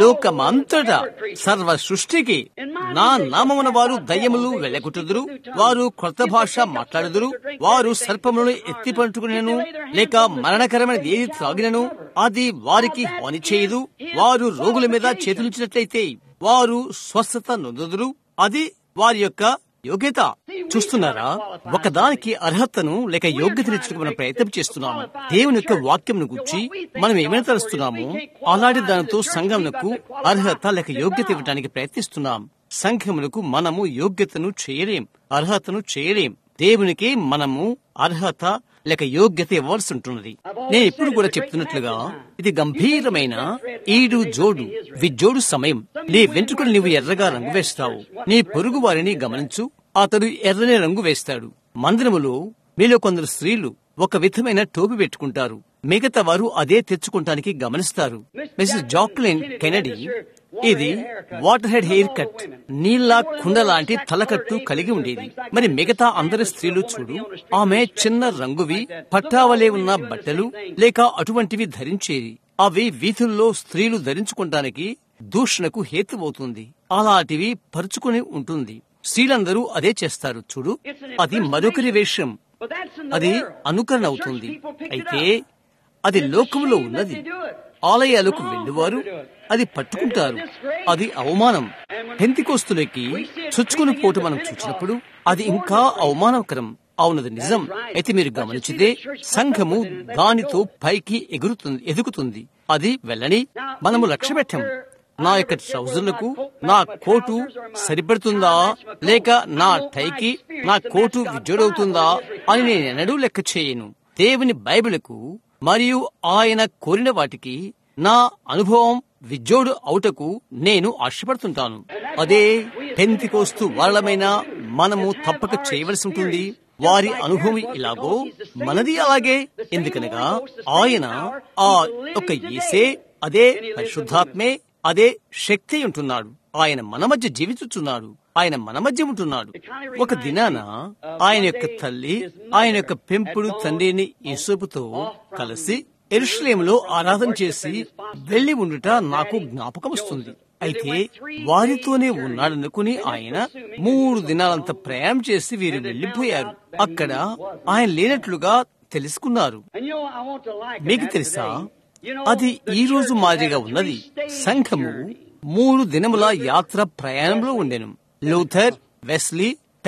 లోకమంతటా సర్వ సృష్టికి నా నామమున వారు దయ్యములు వెళ్ళగొట్టుదురు వారు కొత్త భాష మాట్లాడుదురు వారు సర్పములను ఎత్తి పట్టుకునేను లేక మరణకరమైన ఏది త్రాగినను అది వారికి హాని చేయదు వారు రోగుల మీద చేతులుంచినట్లయితే వారు స్వస్థత నొందుదురు అది వారి యొక్క యోగ్యత చూస్తున్నారా ఒకదానికి అర్హతను లేక యోగ్యతనిచ్చుకు మనం ప్రయత్నం చేస్తున్నాము దేవుని యొక్క వాక్యంను గుర్చి మనం ఏమైనా తలుస్తున్నాము అలాంటి దానితో సంఘమునకు అర్హత లేక యోగ్యత ఇవ్వడానికి ప్రయత్నిస్తున్నాం సంఘములకు మనము యోగ్యతను చేయలేం అర్హతను చేయలేం దేవునికి మనము అర్హత లేక యోగ్యత ఇవ్వాల్సి ఉంటున్నది నేను ఇప్పుడు కూడా చెప్తున్నట్లుగా ఇది గంభీరమైన ఈడు జోడు విజోడు సమయం నీ వెంట్రుకలు నీవు ఎర్రగా రంగు వేస్తావు నీ పొరుగు వారిని గమనించు అతడు ఎర్రని రంగు వేస్తాడు మందిరములో మీలో కొందరు స్త్రీలు ఒక విధమైన టోపి పెట్టుకుంటారు మిగతా వారు అదే తెచ్చుకుంటానికి గమనిస్తారు మిస్టర్ జాక్లిన్ కెనడీ ఇది వాటర్ హెడ్ హెయిర్ కట్ నీళ్ళ కుండ లాంటి తలకట్టు కలిగి ఉండేది మరి మిగతా అందరి స్త్రీలు చూడు ఆమె చిన్న రంగువి పట్టావలే ఉన్న బట్టలు లేక అటువంటివి ధరించేది అవి వీధుల్లో స్త్రీలు ధరించుకుంటానికి దూషణకు హేతువవుతుంది అలాంటివి పరుచుకుని ఉంటుంది స్త్రీలందరూ అదే చేస్తారు చూడు అది మరొకరి వేషం అది అనుకరణ అవుతుంది అయితే అది లోకములో ఉన్నది ఆలయాలకు వెళ్ళువారు అది పట్టుకుంటారు అది అవమానం పెంతికోస్తులకి చొచ్చుకుని పోటు మనం చూసినప్పుడు అది ఇంకా అవమానకరం అవునది నిజం అయితే మీరు గమనించితే సంఘము దానితో పైకి ఎగురుతుంది ఎదుగుతుంది అది వెళ్ళని మనము లక్ష్య పెట్టాం నా యొక్క ట్రౌజర్లకు నా కోటు సరిపడుతుందా లేక నా టైకి నా కోటు విజోడవుతుందా అని నేను ఎన్నడూ లెక్క చేయను దేవుని బైబిల్కు మరియు ఆయన కోరిన వాటికి నా అనుభవం విజోడు అవుటకు నేను ఆశపడుతుంటాను అదే పెంతికోస్తు వాళ్ళమైన మనము తప్పక చేయవలసి ఉంటుంది వారి అనుభవం ఇలాగో మనది అలాగే ఎందుకనగా ఆయన ఆ ఒక ఈసే అదే పరిశుద్ధాత్మే అదే శక్తి ఉంటున్నాడు ఆయన మన మధ్య జీవించుచున్నాడు ఆయన మన మధ్య ఉంటున్నాడు ఒక దినాన ఆయన యొక్క తల్లి ఆయన యొక్క పెంపుడు తండ్రిని యేసోపుతో కలిసి ఎరుషలేములో ఆరాధన చేసి వెళ్లి ఉండుట నాకు జ్ఞాపకం వస్తుంది అయితే వారితోనే ఉన్నాడనుకుని ఆయన మూడు దినాలంత ప్రయాణం చేసి వీరు వెళ్లిపోయారు అక్కడ ఆయన లేనట్లుగా తెలుసుకున్నారు మీకు తెలుసా అది ఈ రోజు మాదిరిగా ఉన్నది సంఘము మూడు దినముల యాత్ర ప్రయాణంలో ఉండెను లూథర్ వెస్లీ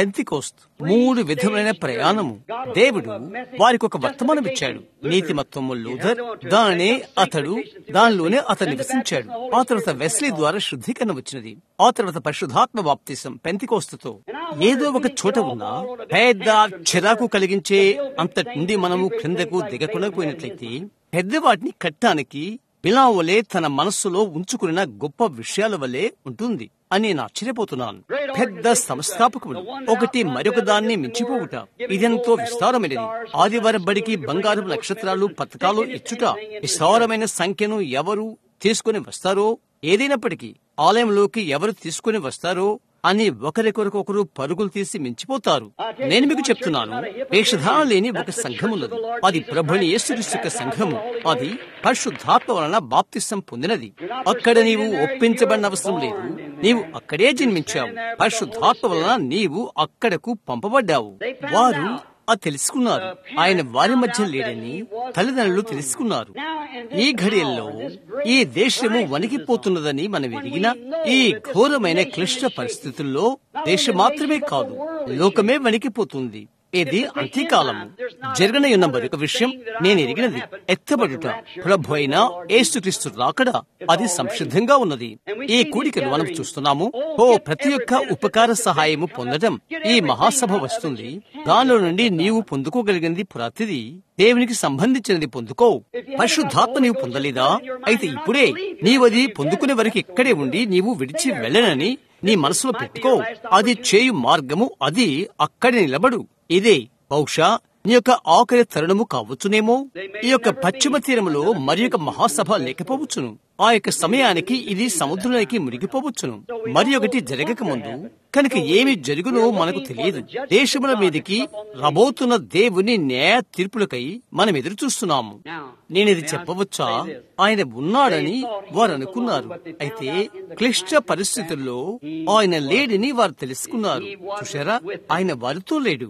పెంతికోస్త్ మూడు విధములైన ప్రయాణము దేవుడు వారికి ఒక వర్తమానం ఇచ్చాడు నీతిమత్వము లూథర్ దానినే అతడు దానిలోనే అతను నివసించాడు ఆ తర్వాత వెస్లీ ద్వారా శుద్ధీకరణ వచ్చినది ఆ తర్వాత పరిశుద్ధాత్మ బాప్తిసం పెంతికోస్తుతో ఏదో ఒక చోట ఉన్నా పెద్ద చిరాకు కలిగించే అంతటి నుండి మనము క్రిందకు దిగకుండా పోయినట్లయితే పెద్ద వాటిని కట్టడానికి బిలావలే తన మనస్సులో ఉంచుకున్న గొప్ప విషయాల వల్లే ఉంటుంది అని నేను ఆశ్చర్యపోతున్నాను పెద్ద సంస్థాపకుడు ఒకటి మరొక దాన్ని మించిపోవుట ఇదెంతో విస్తారమైనది ఆదివారం బడికి బంగారు నక్షత్రాలు పథకాలు ఇచ్చుట విస్తారమైన సంఖ్యను ఎవరు తీసుకుని వస్తారో ఏదైనప్పటికీ ఆలయంలోకి ఎవరు తీసుకుని వస్తారో అని ఒకరికొరకొకరు పరుగులు తీసి మించిపోతారు నేను మీకు చెప్తున్నాను వేషధారణ లేని ఒక సంఘం ఉన్నది అది ప్రభుని యేసుక్రీస్తు యొక్క సంఘము అది పరిశుద్ధాత్మ వలన బాప్తిసం పొందినది అక్కడ నీవు ఒప్పించబడిన అవసరం లేదు నీవు అక్కడే జన్మించావు పరిశుద్ధాత్మ వలన నీవు అక్కడకు పంపబడ్డావు వారు అది తెలుసుకున్నారు ఆయన వారి మధ్య లేడని తల్లిదండ్రులు తెలుసుకున్నారు ఈ ఘడియల్లో ఈ దేశము వణికిపోతున్నదని మనం ఎరిగిన ఈ ఘోరమైన క్లిష్ట పరిస్థితుల్లో దేశం మాత్రమే కాదు లోకమే వణికిపోతుంది ఇది అంత్యకాలము జరగనయున్న మరొక విషయం నేను ఎరిగినది ఎత్తబడుట ప్రభు అయిన ఏసుక్రీస్తు రాకడా అది సంసిద్ధంగా ఉన్నది ఈ కూడికను మనం చూస్తున్నాము ఓ ప్రతి ఒక్క ఉపకార సహాయము పొందడం ఈ మహాసభ వస్తుంది దానిలో నుండి నీవు పొందుకోగలిగింది ప్రతిది దేవునికి సంబంధించినది పొందుకో పరిశుద్ధాత్మ నీవు పొందలేదా అయితే ఇప్పుడే నీవది పొందుకునే వరకు ఇక్కడే ఉండి నీవు విడిచి వెళ్ళనని నీ మనసులో పెట్టుకో అది చేయు మార్గము అది అక్కడే నిలబడు ఇదే బహుశా నీ యొక్క ఆఖరి తరుణము కావచ్చునేమో ఈ యొక్క పశ్చిమ తీరములో మరి యొక్క మహాసభ లేకపోవచ్చును ఆ యొక్క సమయానికి ఇది సముద్రంలోకి మునిగిపోవచ్చును మరి ఒకటి జరగక ముందు కనుక ఏమి జరుగునో మనకు తెలియదు దేశముల మీదకి రబోతున్న దేవుని న్యాయ తీర్పులకై మనం ఎదురు చూస్తున్నాము నేనిది చెప్పవచ్చా ఆయన ఉన్నాడని వారు అనుకున్నారు అయితే క్లిష్ట పరిస్థితుల్లో ఆయన లేడని వారు తెలుసుకున్నారు చూశారా ఆయన వారితో లేడు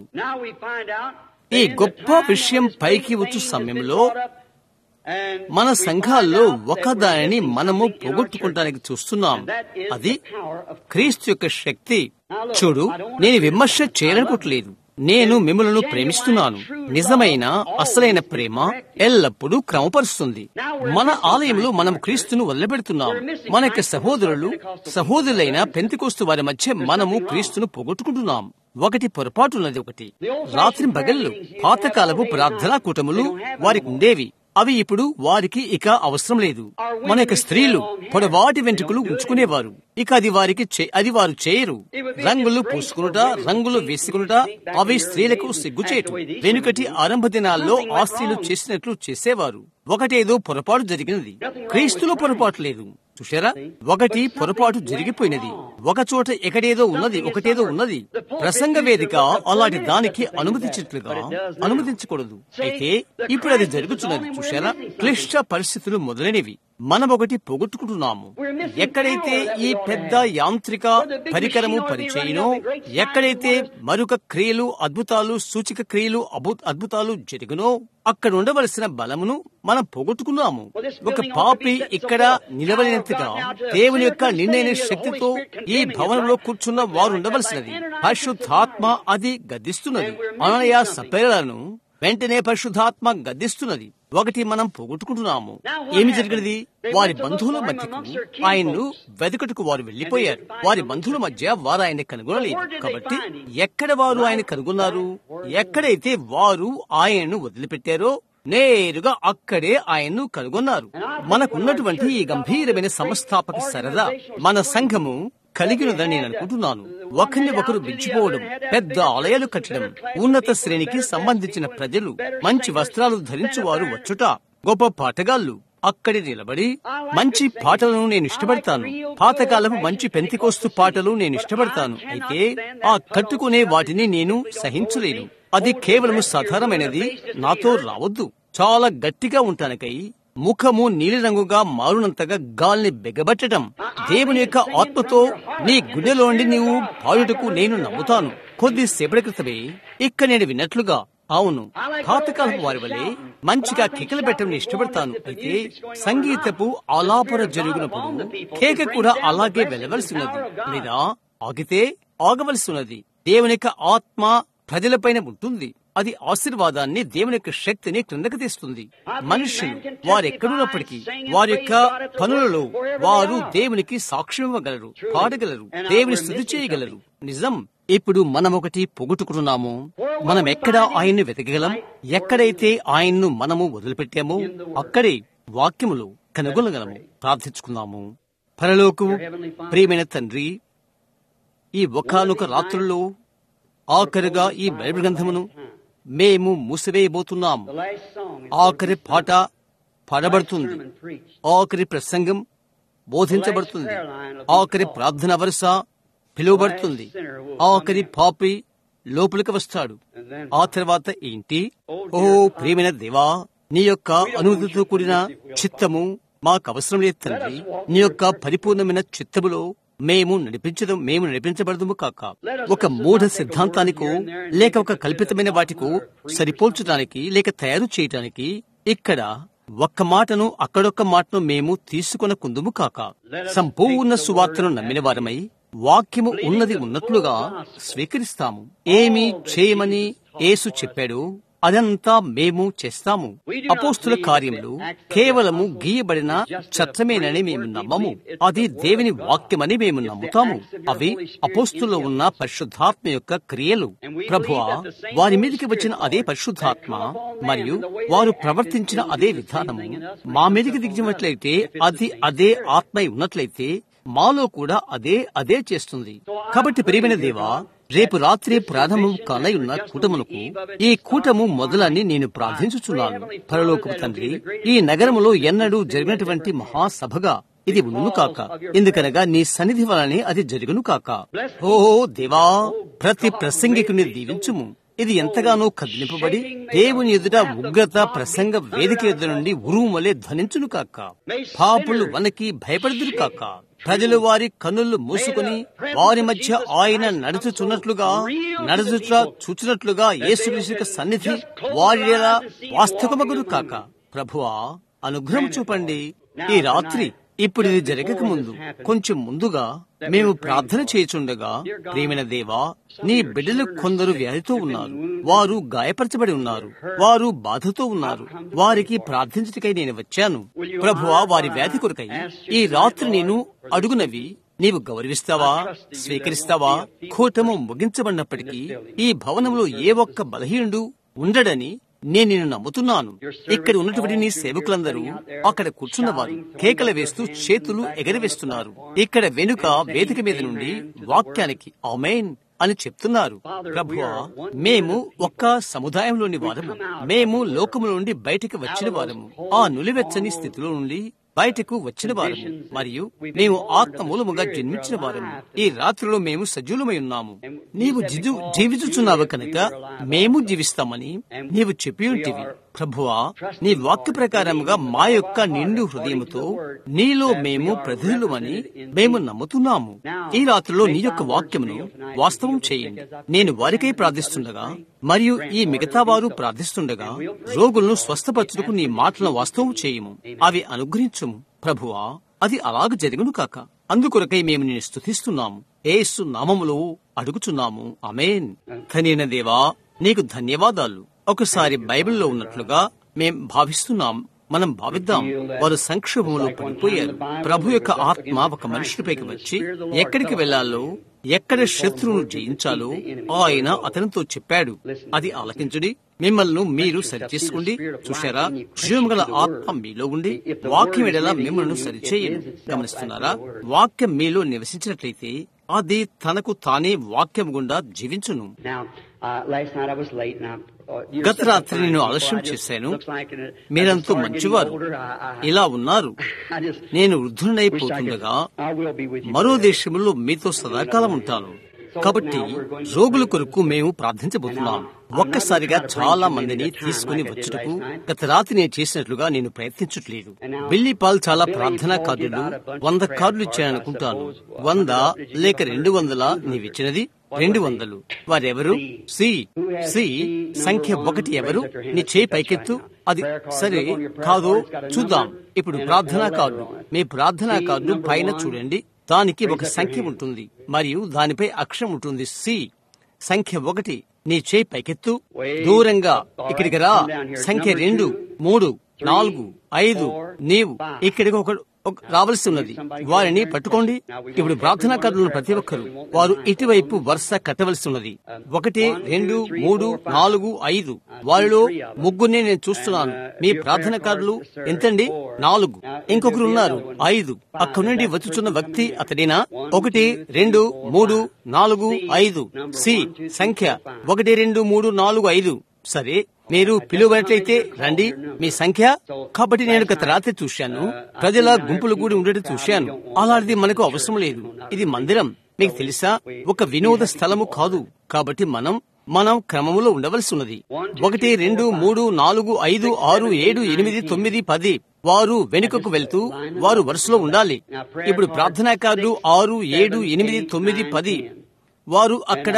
ఈ గొప్ప విషయం పైకి వచ్చు సమయంలో మన సంఘాల్లో ఒకదానిని మనము పోగొట్టుకుంటానికి చూస్తున్నాం అది క్రీస్తు యొక్క శక్తి చూడు నేను విమర్శ చేయాలనుకోవట్లేదు నేను మిమ్మలను ప్రేమిస్తున్నాను నిజమైన అసలైన ప్రేమ ఎల్లప్పుడూ క్రమపరుస్తుంది మన ఆలయంలో మనం క్రీస్తును వదిలిపెడుతున్నాం మన యొక్క సహోదరులు సహోదరులైన పెంతికోస్తు వారి మధ్య మనము క్రీస్తును పోగొట్టుకుంటున్నాం ఒకటి పొరపాటున్నది ఒకటి రాత్రి పగళ్ళు పాతకాలపు ప్రార్థనా కూటములు వారికి ఉండేవి అవి ఇప్పుడు వారికి ఇక అవసరం లేదు మన యొక్క స్త్రీలు పొడవాటి వెంట్రుకలు ఉంచుకునేవారు ఇక అది వారికి అది వారు చేయరు రంగులు పూసుకునుట రంగులు వేసుకునుట అవి స్త్రీలకు సిగ్గుచేటు వెనుకటి ఆరంభ దినాల్లో ఆ స్త్రీలు చేసినట్లు చేసేవారు ఒకటేదో పొరపాటు జరిగినది క్రీస్తులో పొరపాటు లేదు చూశారా ఒకటి పొరపాటు జరిగిపోయినది ఒక చోట ఎక్కడేదో ఉన్నది ఒకటేదో ఉన్నది ప్రసంగ వేదిక అలాంటి దానికి అనుమతించినట్లుగా అనుమతించకూడదు అయితే ఇప్పుడు అది జరుగుతున్నది చూశారా క్లిష్ట పరిస్థితులు మొదలైనవి మనం ఒకటి పోగొట్టుకుంటున్నాము ఎక్కడైతే ఈ పెద్ద యాంత్రిక పరికరము పనిచేయనో ఎక్కడైతే మరొక క్రియలు అద్భుతాలు సూచిక క్రియలు అద్భుతాలు జరిగినో అక్కడ ఉండవలసిన బలమును మనం పోగొట్టుకున్నాము ఒక పాపి ఇక్కడ నిలవలేనంతగా దేవుని యొక్క నిర్ణయ శక్తితో ఈ భవనంలో కూర్చున్న వారు ఉండవలసినది పరిశుద్ధాత్మ అది గద్దిస్తున్నది అనయ సపేలను వెంటనే పరిశుద్ధాత్మ గద్దిస్తున్నది ఒకటి మనం పోగొట్టుకుంటున్నాము ఏమి జరిగినది వారి బంధువుల మధ్యకు ఆయన్ను వెదకటకు వారు వెళ్లిపోయారు వారి బంధువుల మధ్య వారు ఆయన కనుగొనలేదు కాబట్టి ఎక్కడ వారు ఆయన కనుగొన్నారు ఎక్కడైతే వారు ఆయనను వదిలిపెట్టారో నేరుగా అక్కడే ఆయన్ను కనుగొన్నారు మనకున్నటువంటి ఈ గంభీరమైన సంస్థాపక సరదా మన సంఘము కలిగినదని నేను అనుకుంటున్నాను ఒకరిని ఒకరు మించిపోవడం పెద్ద ఆలయాలు కట్టడం ఉన్నత శ్రేణికి సంబంధించిన ప్రజలు మంచి వస్త్రాలు ధరించువారు వచ్చుట గొప్ప పాటగాళ్లు అక్కడి నిలబడి మంచి పాటలను నేను ఇష్టపడతాను పాతకాలపు మంచి పెంతికోస్తు పాటలు నేను ఇష్టపడతాను అయితే ఆ కట్టుకునే వాటిని నేను సహించలేను అది కేవలం సాధారణమైనది నాతో రావద్దు చాలా గట్టిగా ఉంటానికై ముఖము నీలిరంగుగా మారునంతగా గాల్ని బెగబట్టడం దేవుని యొక్క ఆత్మతో నీ గుండెలోండి నీవు పాడుటకు నేను నమ్ముతాను కొద్దిసేపటి క్రితమే ఇక్కడ నేను విన్నట్లుగా అవును పాతకాలపు వారి వలె మంచిగా కేకలు పెట్టడం ఇష్టపడతాను అయితే సంగీతపు ఆలాపన జరిగినప్పుడు కేక కూడా అలాగే వెళ్ళవలసి ఉన్నది లేదా ఆగితే ఆగవలసి ఉన్నది దేవుని యొక్క ఆత్మ ప్రజలపైన ఉంటుంది అది ఆశీర్వాదాన్ని దేవుని యొక్క శక్తిని క్రిందకు తీస్తుంది మనుషులు వారు ఎక్కడున్నప్పటికీ వారి యొక్క పనులలో వారు దేవునికి సాక్ష్యం ఇవ్వగలరు పాడగలరు దేవుని స్థుతి చేయగలరు నిజం ఇప్పుడు మనం ఒకటి పొగుట్టుకుంటున్నాము మనం ఎక్కడ ఆయన్ను వెతకగలం ఎక్కడైతే ఆయన్ను మనము వదిలిపెట్టామో అక్కడే వాక్యములు కనుగొనగలము ప్రార్థించుకుందాము పరలోకు ప్రియమైన తండ్రి ఈ ఒకానొక రాత్రుల్లో ఆఖరిగా ఈ బైబిల్ గ్రంథమును మేము మూసివేయబోతున్నాం ఆఖరి పాట పాడబడుతుంది ఆఖరి ప్రసంగం బోధించబడుతుంది ఆఖరి ప్రార్థన వరుస పిలువబడుతుంది ఆఖరి పాపి లోపలికి వస్తాడు ఆ తర్వాత ఏంటి ఓ ప్రియమైన దేవా నీ యొక్క అనుమతితో కూడిన చిత్తము మాకు అవసరం లేదు తండ్రి నీ యొక్క పరిపూర్ణమైన చిత్తములో మేము నడిపించడం మేము నడిపించబడదుము కాక ఒక మూఢ సిద్ధాంతానికో లేక ఒక కల్పితమైన వాటికో సరిపోల్చడానికి లేక తయారు చేయటానికి ఇక్కడ ఒక్క మాటను అక్కడొక్క మాటను మేము తీసుకున్న కుందుము కాక సంపూర్ణ సువార్తను నమ్మిన వారమై వాక్యము ఉన్నది ఉన్నట్లుగా స్వీకరిస్తాము ఏమి చేయమని యేసు చెప్పాడు అదంతా మేము చేస్తాము అపోస్తుల కార్యములు కేవలము గీయబడిన చట్టమేనని మేము నమ్మము అది దేవుని వాక్యమని మేము నమ్ముతాము అవి అపోస్తుల్లో ఉన్న పరిశుద్ధాత్మ యొక్క క్రియలు ప్రభువా వారి మీదకి వచ్చిన అదే పరిశుద్ధాత్మ మరియు వారు ప్రవర్తించిన అదే విధానము మా మీదకి దిగినట్లయితే అది అదే ఆత్మ ఉన్నట్లయితే మాలో కూడా అదే అదే చేస్తుంది కాబట్టి ప్రియమైన దేవా రేపు రాత్రి ప్రారంభం కానయున్న కూటమునకు ఈ కూటము మొదలని నేను ప్రార్థించుచున్నాను పరలోకపు తండ్రి ఈ నగరములో ఎన్నడూ జరిగినటువంటి మహాసభగా ఇది ఉండును కాక ఎందుకనగా నీ సన్నిధి వలనే అది జరుగును కాక ఓ దేవా ప్రతి ప్రసంగికుని దీవించుము ఇది ఎంతగానో కదిలింపబడి దేవుని ఎదుట ఉగ్రత ప్రసంగ వేదిక ఎదురు నుండి ఉరుమలే ధ్వనించును కాక పాపులు వనకి భయపడుదురు కాక ప్రజలు వారి కన్నులు మూసుకుని వారి మధ్య ఆయన నడుచుచున్నట్లుగా నడుచుట చూచినట్లుగా యేసుక్రీస్తు సన్నిధి వారి వాస్తవమగుడు కాక ప్రభువా అనుగ్రహం చూపండి ఈ రాత్రి ఇప్పుడు ఇది జరగక ముందు కొంచెం ముందుగా మేము ప్రార్థన చేయుచుండగా ప్రేమైన దేవా నీ బిడ్డలు కొందరు వ్యాధితో ఉన్నారు వారు గాయపరచబడి ఉన్నారు వారు బాధతో ఉన్నారు వారికి ప్రార్థించటకై నేను వచ్చాను ప్రభువా వారి వ్యాధి కొరకై ఈ రాత్రి నేను అడుగునవి నీవు గౌరవిస్తావా స్వీకరిస్తావా కూటము ముగించబడినప్పటికీ ఈ భవనంలో ఏ ఒక్క బలహీనుడు ఉండడని నేను నిన్ను నమ్ముతున్నాను ఇక్కడ ఉన్నటువంటి నీ సేవకులందరూ అక్కడ కూర్చున్నవారు కేకలు వేస్తూ చేతులు ఎగరవేస్తున్నారు ఇక్కడ వెనుక వేదిక మీద నుండి వాక్యానికి ఆమెన్ అని చెప్తున్నారు ప్రభువా మేము ఒక్క సముదాయంలోని వారము మేము లోకము నుండి బయటికి వచ్చిన వారము ఆ నులివెచ్చని స్థితిలో నుండి బయటకు వచ్చిన వారము మరియు మేము ఆత్మ మూలముగా జన్మించిన వారము ఈ రాత్రిలో మేము సజీవులమై ఉన్నాము నీవు జిజు జీవించుచున్నావు కనుక మేము జీవిస్తామని నీవు చెప్పి ఉంటివి ప్రభువా నీ వాక్య ప్రకారముగా మా యొక్క నిండు హృదయముతో నీలో మేము ప్రతినిధులమని మేము నమ్ముతున్నాము ఈ రాత్రిలో నీ యొక్క వాక్యమును వాస్తవం చేయండి నేను వారికై ప్రార్థిస్తుండగా మరియు ఈ మిగతా వారు ప్రార్థిస్తుండగా రోగులను స్వస్థపరచుటకు నీ మాటలను వాస్తవం చేయము అవి అనుగ్రహించుము ప్రభువా అది అలాగ జరుగును కాక అందుకొరకై మేము నేను స్థుతిస్తున్నాము ఏసు నామములో అడుగుచున్నాము అమేన్ ధన్యన దేవా నీకు ధన్యవాదాలు ఒకసారి బైబిల్లో ఉన్నట్లుగా మేం భావిస్తున్నాం మనం భావిద్దాం వారు సంక్షోభంలో పడిపోయారు ప్రభు యొక్క ఆత్మ ఒక మనుషుడిపైకి వచ్చి ఎక్కడికి వెళ్లాలో ఎక్కడ శత్రువును జయించాలో ఆయన అతనితో చెప్పాడు అది ఆలకించుడి మిమ్మల్ని మీరు సరిచేసుకోండి చూశారా జీవం గల ఆత్మ మీలో ఉండి వాక్యం ఎడలా మిమ్మల్ని సరిచేయండి గమనిస్తున్నారా వాక్యం మీలో నివసించినట్లయితే అది తనకు తానే వాక్యం గుండా జీవించును గత రాత్రి నేను ఆలస్యం చేశాను మీరంతా మంచివారు ఇలా ఉన్నారు నేను వృద్ధులైపోతుండగా మరో దేశంలో మీతో సదాకాలం ఉంటాను కాబట్టి రోగుల కొరకు మేము ప్రార్థించబోతున్నాం ఒక్కసారిగా చాలా మందిని తీసుకుని వచ్చుటకు గత రాత్రి నేను చేసినట్లుగా నేను ప్రయత్నించట్లేదు బిల్లి పాల్ చాలా ప్రార్థనా కార్డులు వంద కార్డులు ఇచ్చాననుకుంటాను వంద లేక రెండు వందల నీవిచ్చినది రెండు వందలు వారెవరు సి సి సంఖ్య ఒకటి ఎవరు నీ చేయి పైకెత్తు అది సరే కాదు చూద్దాం ఇప్పుడు ప్రార్థనా కార్డు మీ ప్రార్థనా కార్డు పైన చూడండి దానికి ఒక సంఖ్య ఉంటుంది మరియు దానిపై అక్షరం ఉంటుంది సి సంఖ్య ఒకటి నీ చేయి పైకెత్తు దూరంగా ఇక్కడికి రా సంఖ్య రెండు మూడు నాలుగు ఐదు నీవు ఇక్కడికి ఒక ఒక- రావలసి ఉన్నది వారిని పట్టుకోండి ఇప్పుడు ప్రార్థనాకారులను ప్రతి ఒక్కరు వారు ఇటువైపు వరుస కట్టవలసి ఉన్నది ఒకటి రెండు మూడు నాలుగు ఐదు వారిలో ముగ్గురిని నేను చూస్తున్నాను మీ ప్రార్థనకారులు ఎంతండి నాలుగు ఇంకొకరు ఉన్నారు ఐదు అక్కడి నుండి వచ్చుచున్న వ్యక్తి అతడేనా ఒకటి రెండు మూడు నాలుగు ఐదు సి సంఖ్య ఒకటి రెండు మూడు నాలుగు ఐదు సరే మీరు పిలువనట్లయితే రండి మీ సంఖ్య కాబట్టి నేను గత రాత్రి చూశాను ప్రజల గుంపులు కూడి ఉండటం చూశాను అలాంటిది మనకు అవసరం లేదు ఇది మందిరం మీకు తెలుసా ఒక వినోద స్థలము కాదు కాబట్టి మనం మనం క్రమములో ఉండవలసి ఉన్నది ఒకటి రెండు మూడు నాలుగు ఐదు ఆరు ఏడు ఎనిమిది తొమ్మిది పది వారు వెనుకకు వెళ్తూ వారు వరుసలో ఉండాలి ఇప్పుడు ప్రార్థనాకారులు ఆరు ఏడు ఎనిమిది తొమ్మిది పది వారు అక్కడ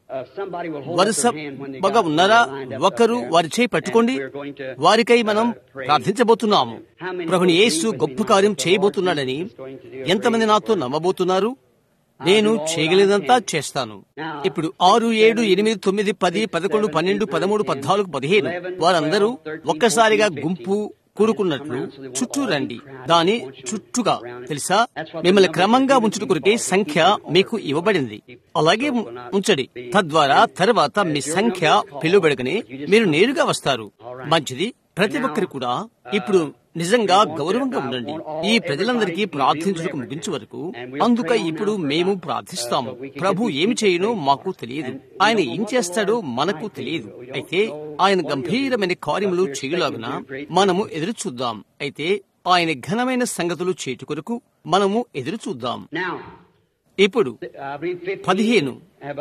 వరుసగా ఉన్నారా ఒకరు వారి చేయి పట్టుకోండి వారికై మనం ప్రార్థించబోతున్నాము ప్రభుని యేసు గొప్ప కార్యం చేయబోతున్నాడని ఎంతమంది నాతో నమ్మబోతున్నారు నేను చేయగలిగినంతా చేస్తాను ఇప్పుడు ఆరు ఏడు ఎనిమిది తొమ్మిది పది పదకొండు పన్నెండు పదమూడు పద్నాలుగు పదిహేను వారందరూ ఒక్కసారిగా గుంపు కూడుకున్నట్లు చుట్టూ రండి దాని చుట్టూగా తెలుసా మిమ్మల్ని క్రమంగా ఉంచుట కొరికే సంఖ్య మీకు ఇవ్వబడింది అలాగే ఉంచడి తద్వారా తర్వాత మీ సంఖ్య పిలువబడగనే మీరు నేరుగా వస్తారు మంచిది ప్రతి ఒక్కరు కూడా ఇప్పుడు నిజంగా గౌరవంగా ఉండండి ఈ ప్రజలందరికీ ప్రార్థించుటకు ముగించే వరకు అందుక ఇప్పుడు మేము ప్రార్థిస్తాము ప్రభు ఏమి చేయనో మాకు తెలియదు ఆయన ఏం చేస్తాడో మనకు తెలియదు అయితే ఆయన గంభీరమైన కార్యములు చేయలాగున మనము ఎదురు చూద్దాం అయితే ఆయన ఘనమైన సంగతులు చేటు కొరకు మనము ఎదురు చూద్దాం ఇప్పుడు పదిహేను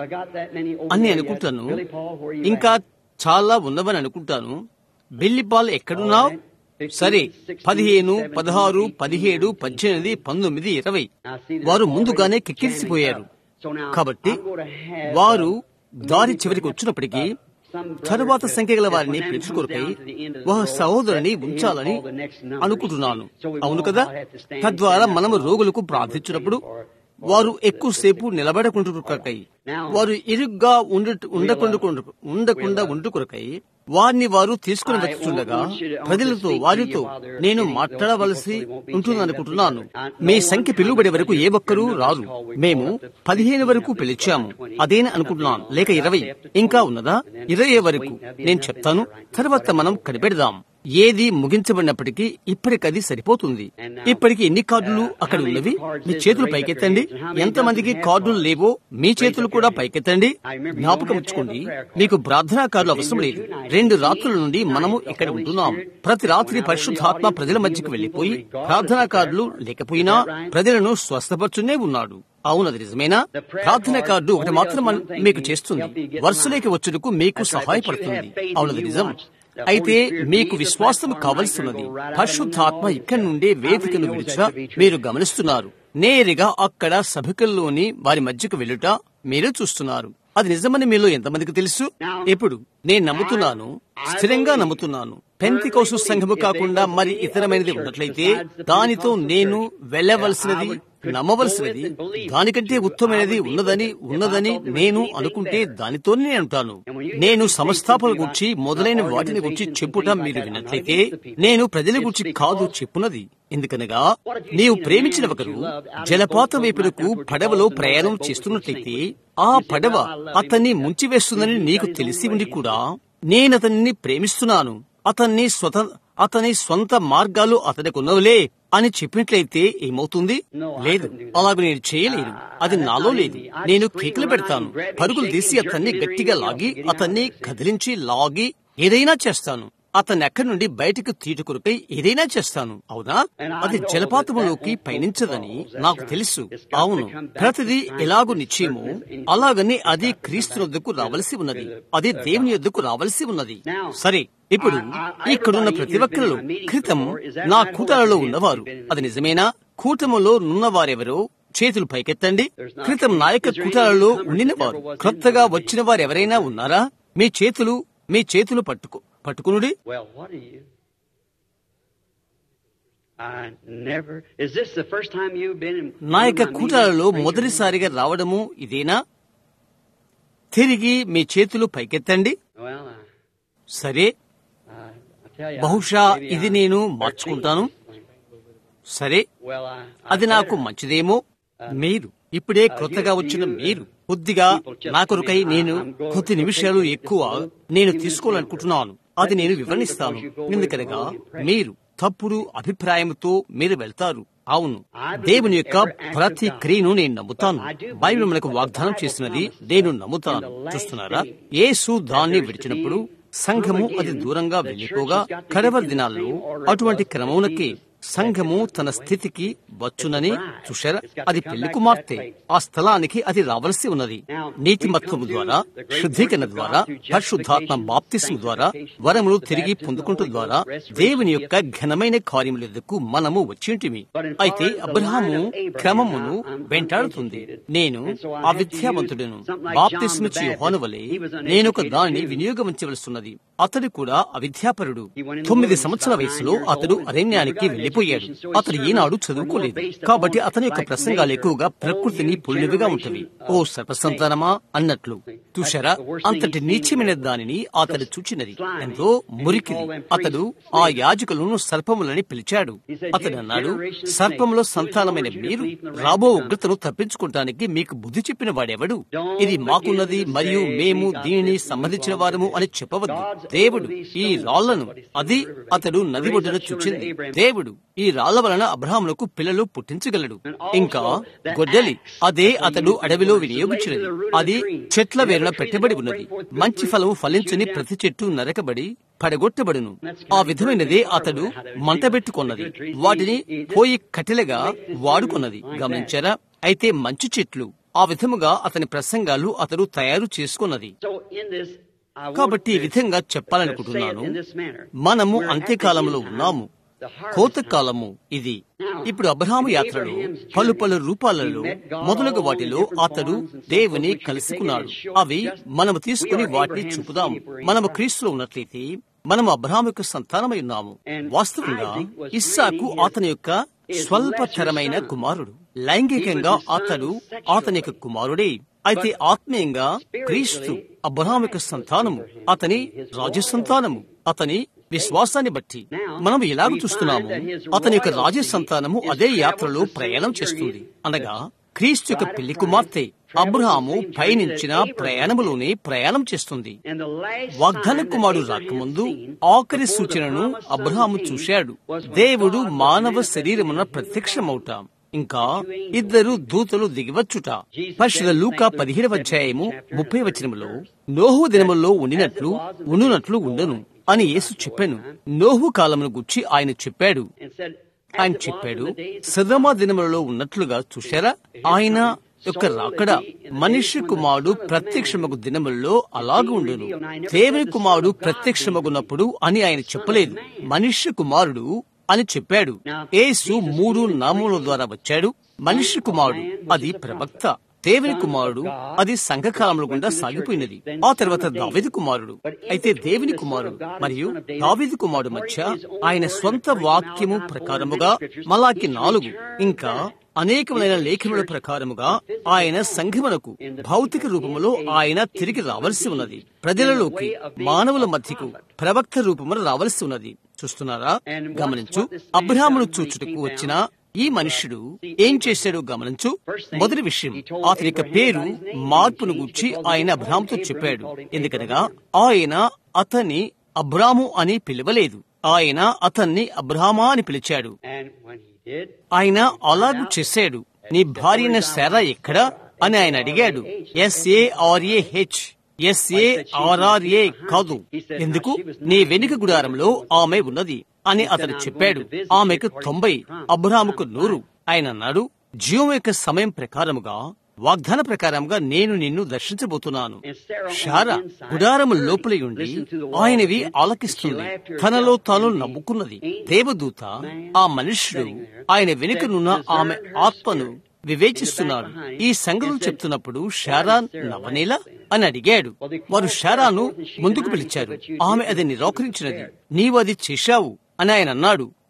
అని అనుకుంటాను ఇంకా చాలా ఉన్నవని అనుకుంటాను బిల్లిపాల్ ఎక్కడున్నావు సరే పదిహేను పదహారు పదిహేడు పద్దెనిమిది పంతొమ్మిది ఇరవై వారు ముందుగానే కిక్కిరిసిపోయారు కాబట్టి వారు దారి చివరికి వచ్చినప్పటికీ తరువాత సంఖ్య గల వారిని పిలుచుకొరకై ఒక సహోదరుని ఉంచాలని అనుకుంటున్నాను అవును కదా తద్వారా మనము రోగులకు ప్రార్థించినప్పుడు వారు ఎక్కువసేపు నిలబడకుంటుకై వారు ఇరుగ్గా ఉండకుండా ఉండకుండా ఉండు కొరకై వారిని వారు తీసుకుని వచ్చుండగా ప్రజలతో వారితో నేను మాట్లాడవలసి ఉంటుందనుకుంటున్నాను మీ సంఖ్య పిలువబడే వరకు ఏ ఒక్కరూ రాదు మేము పదిహేను వరకు పిలిచాము అదేనా అనుకుంటున్నాను లేక ఇరవై ఇంకా ఉన్నదా ఇరవై వరకు నేను చెప్తాను తర్వాత మనం కనిపెడదాం ఏది ముగించబడినప్పటికీ ఇప్పటికది సరిపోతుంది ఇప్పటికి ఎన్ని కార్డులు అక్కడ ఉన్నవి మీ చేతులు పైకెత్తండి ఎంతమందికి కార్డులు లేవో మీ చేతులు కూడా పైకెత్తండి జ్ఞాపకం ఉంచుకోండి మీకు ప్రార్థనా కార్డులు అవసరం లేదు రెండు రాత్రుల నుండి మనము ఇక్కడ ఉంటున్నాం ప్రతి రాత్రి పరిశుద్ధాత్మ ప్రజల మధ్యకు వెళ్లిపోయి ప్రార్థనా కార్డులు లేకపోయినా ప్రజలను స్వస్థపరుచునే ఉన్నాడు అవునది నిజమేనా ప్రార్థన కార్డు ఒకటి మాత్రం మీకు చేస్తుంది వరుసలోకి వచ్చుటకు మీకు సహాయపడుతుంది అవునది నిజం అయితే మీకు విశ్వాసం కావలసినది పరిశుద్ధాత్మ ఇక్కడి నుండి వేదికను విడిచా మీరు గమనిస్తున్నారు నేరుగా అక్కడ సభికల్లోని వారి మధ్యకు వెళ్ళుట మీరు చూస్తున్నారు అది నిజమని మీలో ఎంతమందికి తెలుసు ఇప్పుడు నేను నమ్ముతున్నాను స్థిరంగా నమ్ముతున్నాను పెంతికోసు సంఘము కాకుండా మరి ఇతరమైనది ఉన్నట్లయితే దానితో నేను వెళ్ళవలసినది నమ్మవలసినది దానికంటే ఉత్తమైనది ఉన్నదని ఉన్నదని నేను అనుకుంటే దానితోనే నేను అంటాను నేను సంస్థాపన గురించి మొదలైన వాటిని గురించి చెప్పుట మీరు విన్నట్లయితే నేను ప్రజల గురించి కాదు చెప్పున్నది ఎందుకనగా నీవు ప్రేమించిన ఒకరు జలపాత వైపునకు పడవలో ప్రయాణం చేస్తున్నట్లయితే ఆ పడవ అతన్ని ముంచివేస్తుందని నీకు తెలిసి ఉండి కూడా నేనతన్ని ప్రేమిస్తున్నాను అతన్ని స్వత అతని స్వంత మార్గాలు అతనికి ఉన్నవులే అని చెప్పినట్లయితే ఏమవుతుంది లేదు అలాగ నేను చేయలేను అది నాలో లేదు నేను కేకలు పెడతాను పరుగులు తీసి అతన్ని గట్టిగా లాగి అతన్ని కదిలించి లాగి ఏదైనా చేస్తాను అతన్ని అక్కడి నుండి బయటకు తీటు కొరకై ఏదైనా చేస్తాను అవునా అది జలపాతములోకి పయనించదని నాకు తెలుసు అవును ప్రతిదీ ఎలాగూ నిశ్చయమో అలాగని అది క్రీస్తు వద్దకు రావలసి ఉన్నది అది దేవుని యొద్దకు రావలసి ఉన్నది సరే ఇప్పుడు ఇక్కడున్న ప్రతి ఒక్కరిలో క్రితం నా కూటాలలో ఉన్నవారు అది నిజమేనా కూటములో నున్నవారెవరో చేతులు పైకెత్తండి క్రితం నాయక కూటాలలో ఉండినవారు క్రొత్తగా వచ్చిన వారు ఎవరైనా ఉన్నారా మీ చేతులు మీ చేతులు పట్టుకో పట్టుకునుడి Well, what are you? I never. Is this the first time you've been in? నా యొక్క one of my కూటాలలో meetings? మొదటిసారిగా రావడము ఇదేనా తిరిగి మీ చేతులు పైకెత్తండి Well, I, సరే I, I tell you, బహుశా maybe ఇది I- నేను or మార్చుకుంటాను change. సరే Well, I, I అది నాకు better- మంచిదేమో మీరు ఇప్పుడే కొత్తగా వచ్చిన మీరు కొద్దిగా నా కొరకై నేను కొద్ది నిమిషాలు ఎక్కువ నేను తీసుకోవాలనుకుంటున్నాను అది నేను వివరణిస్తాను ఎందుకనగా మీరు తప్పుడు అభిప్రాయంతో మీరు వెళ్తారు అవును దేవుని యొక్క ప్రతి క్రియను నేను నమ్ముతాను బైబిల్ మనకు వాగ్దానం చేసినది నేను నమ్ముతాను చూస్తున్నారా యేసు దాన్ని విడిచినప్పుడు సంఘము అది దూరంగా వెళ్ళిపోగా కడవరి దినాల్లో అటువంటి క్రమమునకి సంఘము తన స్థితికి వచ్చునని చూశారా అది పెళ్లి కుమార్తె ఆ స్థలానికి అది రావలసి ఉన్నది నీతిమత్వము ద్వారా శుద్ధీకరణ ద్వారా పరిశుద్ధాత్మ బాప్తిస్మ ద్వారా వరములు తిరిగి పొందుకుంటు ద్వారా దేవుని యొక్క ఘనమైన కార్యములకు మనము వచ్చింటిమి అయితే అబ్రహాము క్రమమును వెంటాడుతుంది నేను ఆ విద్యావంతుడును బాప్తిస్మిచ్చి యోహాను వలె నేను ఒక దానిని వినియోగించవలసిన్నది అతడు కూడా అవిద్యాపరుడు తొమ్మిది సంవత్సరాల వయసులో అతడు అరణ్యానికి వెళ్లిపోయాడు అతడు ఈనాడు చదువుకోలేదు కాబట్టి అతని యొక్క ప్రసంగాలు ఎక్కువగా ప్రకృతిని పుల్లివిగా ఉంటవి ఓ సర్పసంతానమా అన్నట్లు చూశారా అంతటి నీచమైన దానిని అతడు చూచినది ఎంతో మురికిది అతడు ఆ యాజకులను సర్పములని పిలిచాడు అతడు అన్నాడు సర్పములో సంతానమైన మీరు రాబో ఉగ్రతను తప్పించుకుంటానికి మీకు బుద్ధి చెప్పిన వాడెవడు ఇది మాకున్నది మరియు మేము దీనిని సంబంధించిన వారము అని చెప్పవద్దు దేవుడు ఈ రాళ్లను అది అతడు నది ఒడ్డున చూచింది దేవుడు ఈ రాళ్ల వలన అబ్రహాములకు పిల్లలు పుట్టించగలడు ఇంకా గొడ్డలి అదే అతడు అడవిలో వినియోగించినది అది చెట్ల వేరున పెట్టబడి ఉన్నది మంచి ఫలము ఫలించని ప్రతి చెట్టు నరకబడి పడగొట్టబడును ఆ విధమైనదే అతడు మంటబెట్టుకున్నది వాటిని పోయి కట్టెలుగా వాడుకున్నది గమనించారా అయితే మంచి చెట్లు ఆ విధముగా అతని ప్రసంగాలు అతడు తయారు చేసుకున్నది So in this, I want కాబట్టి ఈ to విధంగా say చెప్పాలనుకుంటున్నాను it in this manner. మనము We're at అంత్యకాలంలో the end ఉన్నాము time, the harvest కోత time. కాలము ఇది ఇప్పుడు అబ్రహాము యాత్రలో పలు పలు రూపాలలో మొదలగు వాటిలో అతడు దేవుని కలుసుకున్నాడు అవి మనము తీసుకుని వాటిని చూపుదాం మనము క్రీస్తులో ఉన్నట్లయితే మనము అబ్రహాము యొక్క సంతానమై ఉన్నాము వాస్తవంగా ఇస్సాకు అతని యొక్క స్వల్పతరమైన కుమారుడు లైంగికంగా అతడు అతని యొక్క కుమారుడే అయితే ఆత్మీయంగా క్రీస్తు అబ్రహాం యొక్క సంతానము అతని రాజ సంతానము అతని విశ్వాసాన్ని బట్టి మనం ఎలాగ చూస్తున్నాము అతని యొక్క రాజ సంతానము అదే యాత్రలో ప్రయాణం చేస్తుంది అనగా క్రీస్తు యొక్క పెళ్లి కుమార్తె అబ్రహాము పయనించిన ప్రయాణములోనే ప్రయాణం చేస్తుంది And the last వాగ్దాన sign that కుమారుడు Abraham రాకముందు seen ఆఖరి before the సూచనను promised son అబ్రహాము came చూశాడు was when దేవుడు God was మానవ manifested శరీరమున in human ప్రత్యక్షమవుతాం ఇంకా ఇద్దరు దూతలు దిగివచ్చుట పరిశుద్ధ లూకా పదిహేడవ అధ్యాయము ముప్పై వచనములో నోహు దినముల్లో ఉండినట్లు ఉండునట్లు ఉండను అని యేసు చెప్పాను నోహు కాలమును గుచ్చి ఆయన చెప్పాడు and said, ఆయన చెప్పాడు సదమా దినములలో ఉన్నట్లుగా చూశారా ఆయన యొక్క రాకడ మనిషి కుమారుడు ప్రత్యక్షమగు దినములలో అలాగూ ఉండును దేవుని కుమారుడు ప్రత్యక్షమగున్నప్పుడు అని ఆయన చెప్పలేదు మనిషి కుమారుడు అని చెప్పాడు యేసు మూడు నామముల ద్వారా వచ్చాడు మనిషి కుమారుడు అది ప్రవక్త దేవుని కుమారుడు అది సంఘకాలంలో గుండా సాగిపోయినది ఆ తర్వాత దావిది కుమారుడు అయితే దేవుని కుమారుడు మరియు దావిది కుమారుడు మధ్య ఆయన స్వంత వాక్యము ప్రకారముగా మలాకి నాలుగు ఇంకా అనేకమైన లేఖముల ప్రకారముగా ఆయన సంఘమునకు భౌతిక రూపములో ఆయన తిరిగి రావలసి ఉన్నది ప్రజలలోకి మానవుల మధ్యకు ప్రవక్త రూపమున రావలసి ఉన్నది చూస్తున్నారా గమనించు అబ్రహామును చూచుటకు వచ్చిన ఈ మనుష్యుడు ఏం చేశాడో గమనించు మొదటి విషయం అతని యొక్క పేరు మార్పును గుర్చి ఆయన అబ్రాహాంతో చెప్పాడు ఎందుకనగా ఆయన అతన్ని అబ్రాము అని పిలవలేదు ఆయన అతన్ని అబ్రహామా అని పిలిచాడు And when he did, ఆయన అలాగు చేశాడు నీ భార్యన శారా ఎక్కడా అని ఆయన అడిగాడు ఎస్ఏఆర్ఏ హెచ్ ఎస్ఏఆర్ఆర్ఏ కాదు ఎందుకు నీ వెనుక గుడారంలో ఆమె ఉన్నది అని అతడు చెప్పాడు ఆమెకు తొంభై అబ్రహాముకు నూరు ఆయన అన్నాడు జీవం యొక్క సమయం ప్రకారముగా వాగ్దాన ప్రకారముగా నేను నిన్ను దర్శించబోతున్నాను షారా గుడారము లోపలి ఉండి ఆయనవి ఆలకిస్తుంది తనలో తాను నమ్ముకున్నది దేవదూత ఆ మనుష్యుడు ఆయన వెనుకనున్న ఆమె ఆత్మను వివేచిస్తున్నాడు ఈ సంగతులు చెప్తున్నప్పుడు షారా నవనేలా అని అడిగాడు వారు షారాను ముందుకు పిలిచారు ఆమె అది నిరాకరించినది నీవు అది చేశావు అని ఆయన అన్నాడు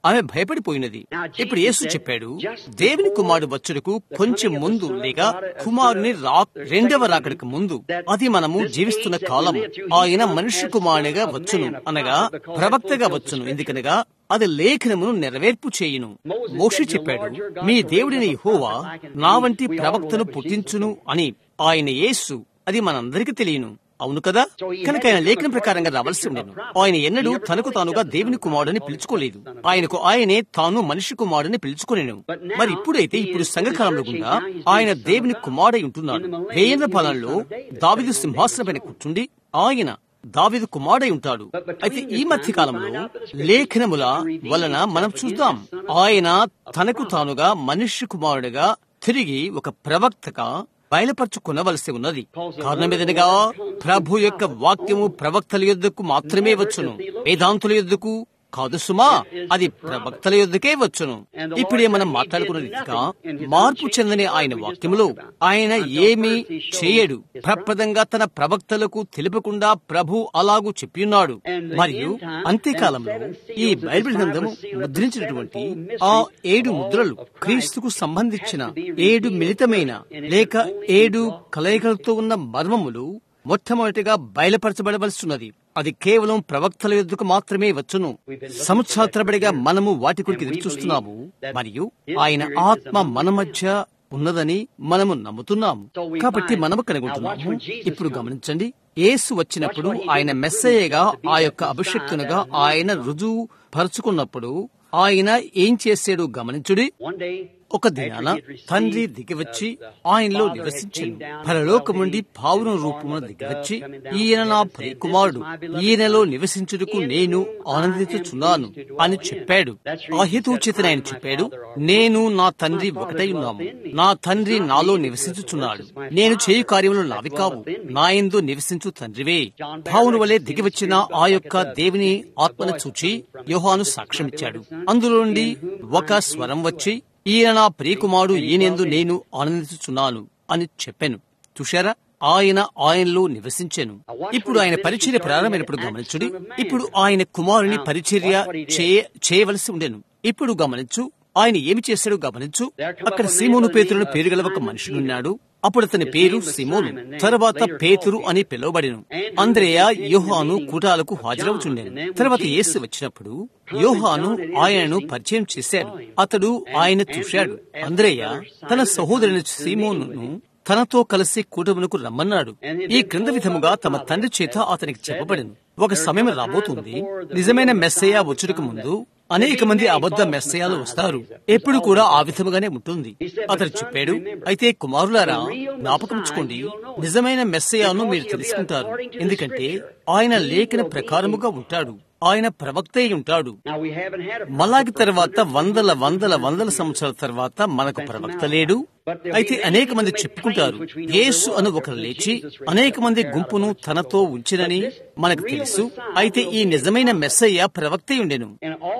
ఆమె భయపడిపోయినది ఇప్పుడు యేసు చెప్పాడు దేవుని కుమారుడు వచ్చుటకు కొంచెం ముందు లేక కుమారుని రా రెండవ రాకడికి ముందు అది మనము జీవిస్తున్న కాలం ఆయన మనుష్య కుమారునిగా వచ్చును అనగా ప్రవక్తగా వచ్చును ఎందుకనగా అది లేఖనమును నెరవేర్పు చేయును మోషి చెప్పాడు మీ దేవుడిని హోవా నా వంటి ప్రవక్తను పుట్టించును అని ఆయన యేసు అది మనందరికీ తెలియను అవును కదా కనుక ఆయన లేఖనం ప్రకారంగా రావాల్సి ఉండేను ఆయన ఎన్నడూ తనకు తానుగా దేవుని కుమారుడని పిలుచుకోలేదు ఆయనకు ఆయనే తాను మనిషి కుమారుడని పిలుచుకోలేను మరి ఇప్పుడైతే ఇప్పుడు సంఘకాలంలో గుండా ఆయన దేవుని కుమారుడై ఉంటున్నాడు వేయేంద్ర పాలనలో దావిదు సింహాసనం పైన కూర్చుండి ఆయన దావిదు కుమారుడై ఉంటాడు అయితే ఈ మధ్య కాలంలో లేఖనముల వలన మనం చూద్దాం ఆయన తనకు తానుగా మనుష్య కుమారుడిగా తిరిగి ఒక ప్రవక్తగా బయలుపరచుకునవలసి ఉన్నది కారణమేదనగా ప్రభు యొక్క వాక్యము ప్రవక్తల యొద్దకు మాత్రమే వచ్చును వేదాంతుల యొద్దకు కాదు సుమా అది ప్రవక్తల యొద్దకే వచ్చును ఇప్పుడే మనం మాట్లాడుకున్న రీతిగా మార్పు చెందని ఆయన వాక్యములో ఆయన ఏమీ చేయడు ప్రప్రదంగా తన ప్రవక్తలకు తెలుపకుండా ప్రభు అలాగూ చెప్పియున్నాడు మరియు అంత్యకాలంలో ఈ బైబిల్ గ్రంథము ముద్రించినటువంటి ఆ ఏడు ముద్రలు క్రీస్తుకు సంబంధించిన ఏడు మిళితమైన లేక ఏడు కలయికలతో ఉన్న మర్మములు మొట్టమొదటిగా బయలుపరచబడవలసిన్నది అది కేవలం ప్రవక్తల యుద్ధకు మాత్రమే వచ్చును సంవత్సరాతరబడిగా మనము వాటి కొరికి ఎదురు చూస్తున్నాము మరియు ఆయన ఆత్మ మన మధ్య ఉన్నదని మనము నమ్ముతున్నాము కాబట్టి మనము కనుగొంటున్నాము ఇప్పుడు గమనించండి యేసు వచ్చినప్పుడు ఆయన మెస్సయ్యగా ఆ యొక్క అభిషక్తునిగా ఆయన రుజువు పరుచుకున్నప్పుడు ఆయన ఏం చేశాడు గమనించుడి ఒక దినాన తండ్రి దిగివచ్చి ఆయనలో నివసించను పరలోకం నుండి పావున రూపమున దిగివచ్చి ఈయన నా ప్రియకుమారుడు ఈయనలో నివసించుటకు నేను ఆనందించుచున్నాను అని చెప్పాడు ఆ హేతుచేతన ఆయన చెప్పాడు నేను నా తండ్రి ఒకటై ఉన్నాము నా తండ్రి నాలో నివసించుచున్నాడు నేను చేయు కార్యములు నావి కావు నా ఎందు నివసించు తండ్రివే భావుని వలె దిగివచ్చిన ఆ యొక్క దేవుని ఆత్మను చూచి యోహాను సాక్ష్యమిచ్చాడు అందులో నుండి ఒక స్వరం వచ్చి ఈయన నా ప్రియకుమారుడు ఈయనందు నేను ఆనందించుచున్నాను అని చెప్పాను చూశారా ఆయన ఆయనలో నివసించాను ఇప్పుడు ఆయన పరిచర్య ప్రారంభమైనప్పుడు గమనించుడి ఇప్పుడు ఆయన కుమారుని పరిచర్య చేయవలసి ఉండేను ఇప్పుడు గమనించు ఆయన ఏమి చేశాడో గమనించు అక్కడ సీమోను పేతురును పేరు గల ఒక మనుషుడున్నాడు అప్పుడు అతని పేరు సిమోను తర్వాత పేతురు అని పిలువబడిను అంద్రేయ యోహాను కూటాలకు హాజరవుచుండెను తర్వాత యేసు వచ్చినప్పుడు యోహాను ఆయనను పరిచయం చేశాడు అతడు ఆయన చూశాడు అంద్రేయ తన సహోదరుని సీమోనును తనతో కలిసి కూటమునకు రమ్మన్నాడు ఈ క్రింద విధముగా తమ తండ్రి చేత అతనికి చెప్పబడింది ఒక సమయం రాబోతుంది నిజమైన మెస్సయ్య వచ్చుటకు ముందు అనేక మంది అబద్ధ మెస్సయాలు వస్తారు ఎప్పుడు కూడా ఆ విధముగానే ఉంటుంది అతడు చెప్పాడు అయితే కుమారులారా జ్ఞాపకంచుకోండి నిజమైన మెస్సయాను మీరు తెలుసుకుంటారు ఎందుకంటే ఆయన లేఖన ప్రకారముగా ఉంటాడు ఆయన ప్రవక్త అయి ఉంటాడు మలాగి తర్వాత వందల వందల వందల సంవత్సరాల తర్వాత మనకు ప్రవక్త లేడు అయితే అనేక మంది చెప్పుకుంటారు యేసు అను ఒకరు లేచి అనేక మంది గుంపును తనతో ఉంచినని మనకు తెలుసు అయితే ఈ నిజమైన మెస్సయ్య ప్రవక్త ఉండెను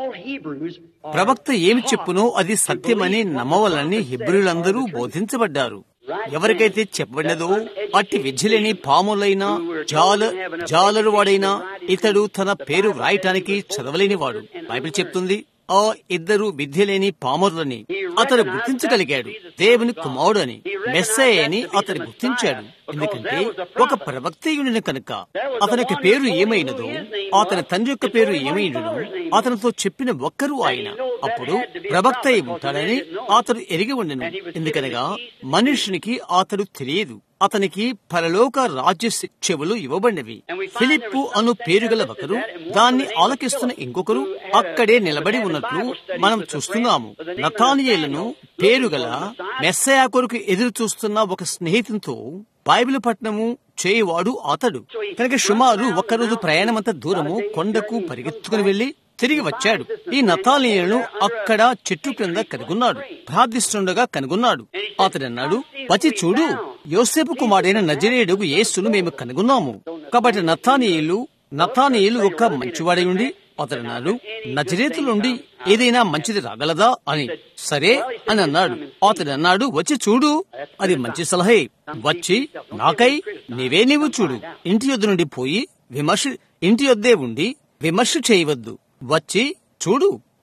ప్రవక్త ఏమి చెప్పునో అది సత్యమని నమ్మవలని హిబ్రిలందరూ బోధించబడ్డారు ఎవరికైతే చెప్పబడినదో అట్టి విద్యలేని పాములైనా జాల జాలరు వాడైనా ఇతడు తన పేరు వ్రాయటానికి చదవలేనివాడు బైబిల్ చెప్తుంది ఆ ఇద్దరు విద్యలేని పామరులని అతడు గుర్తించగలిగాడు దేవుని కుమారుడు అని మెస్సయ్య అని అతడు గుర్తించాడు ఎందుకంటే ఒక ప్రవక్తయుడిని కనుక అతనికి పేరు ఏమైనదో అతని తండ్రి యొక్క పేరు ఏమైనదో అతనితో చెప్పిన ఒక్కరు ఆయన అప్పుడు ప్రవక్త అయి ఉంటాడని అతడు ఎరిగి ఉండను ఎందుకనగా మనుషునికి అతడు తెలియదు అతనికి పరలోక రాజ్య చెవులు ఇవ్వబడినవి ఫిలిప్పు అను పేరు గల ఒకరు దాన్ని ఆలకిస్తున్న ఇంకొకరు అక్కడే నిలబడి ఉన్నట్లు మనం చూస్తున్నాము నతానియేలను పేరు గల మెస్సయా కొరకు ఎదురు చూస్తున్న ఒక స్నేహితునితో బైబిల్ పట్నము చేయువాడు అతడు కనుక సుమారు ఒక్కరోజు ప్రయాణమంత దూరము కొండకు పరిగెత్తుకుని వెళ్లి తిరిగి వచ్చాడు ఈ నతాలియను అక్కడ చెట్టు క్రింద కనుగొన్నాడు ప్రార్థిస్తుండగా కనుగొన్నాడు అతడు అన్నాడు వచ్చి చూడు యోసేపు కుమారుడైన నజరేయుడు యేసును మేము కనుగొన్నాము కాబట్టి నతానియేలు నతానియేలు ఒక మంచివాడై ఉండి అతడు అన్నాడు నజరేతు నుండి ఏదైనా మంచిది రాగలదా అని సరే అని అన్నాడు అతడు అన్నాడు వచ్చి చూడు అది మంచి సలహే వచ్చి నాకై నీవే నీవు చూడు ఇంటి యొద్ద నుండి పోయి విమర్శ ఇంటి యొద్దే ఉండి విమర్శ చేయవద్దు వచ్చి చూడు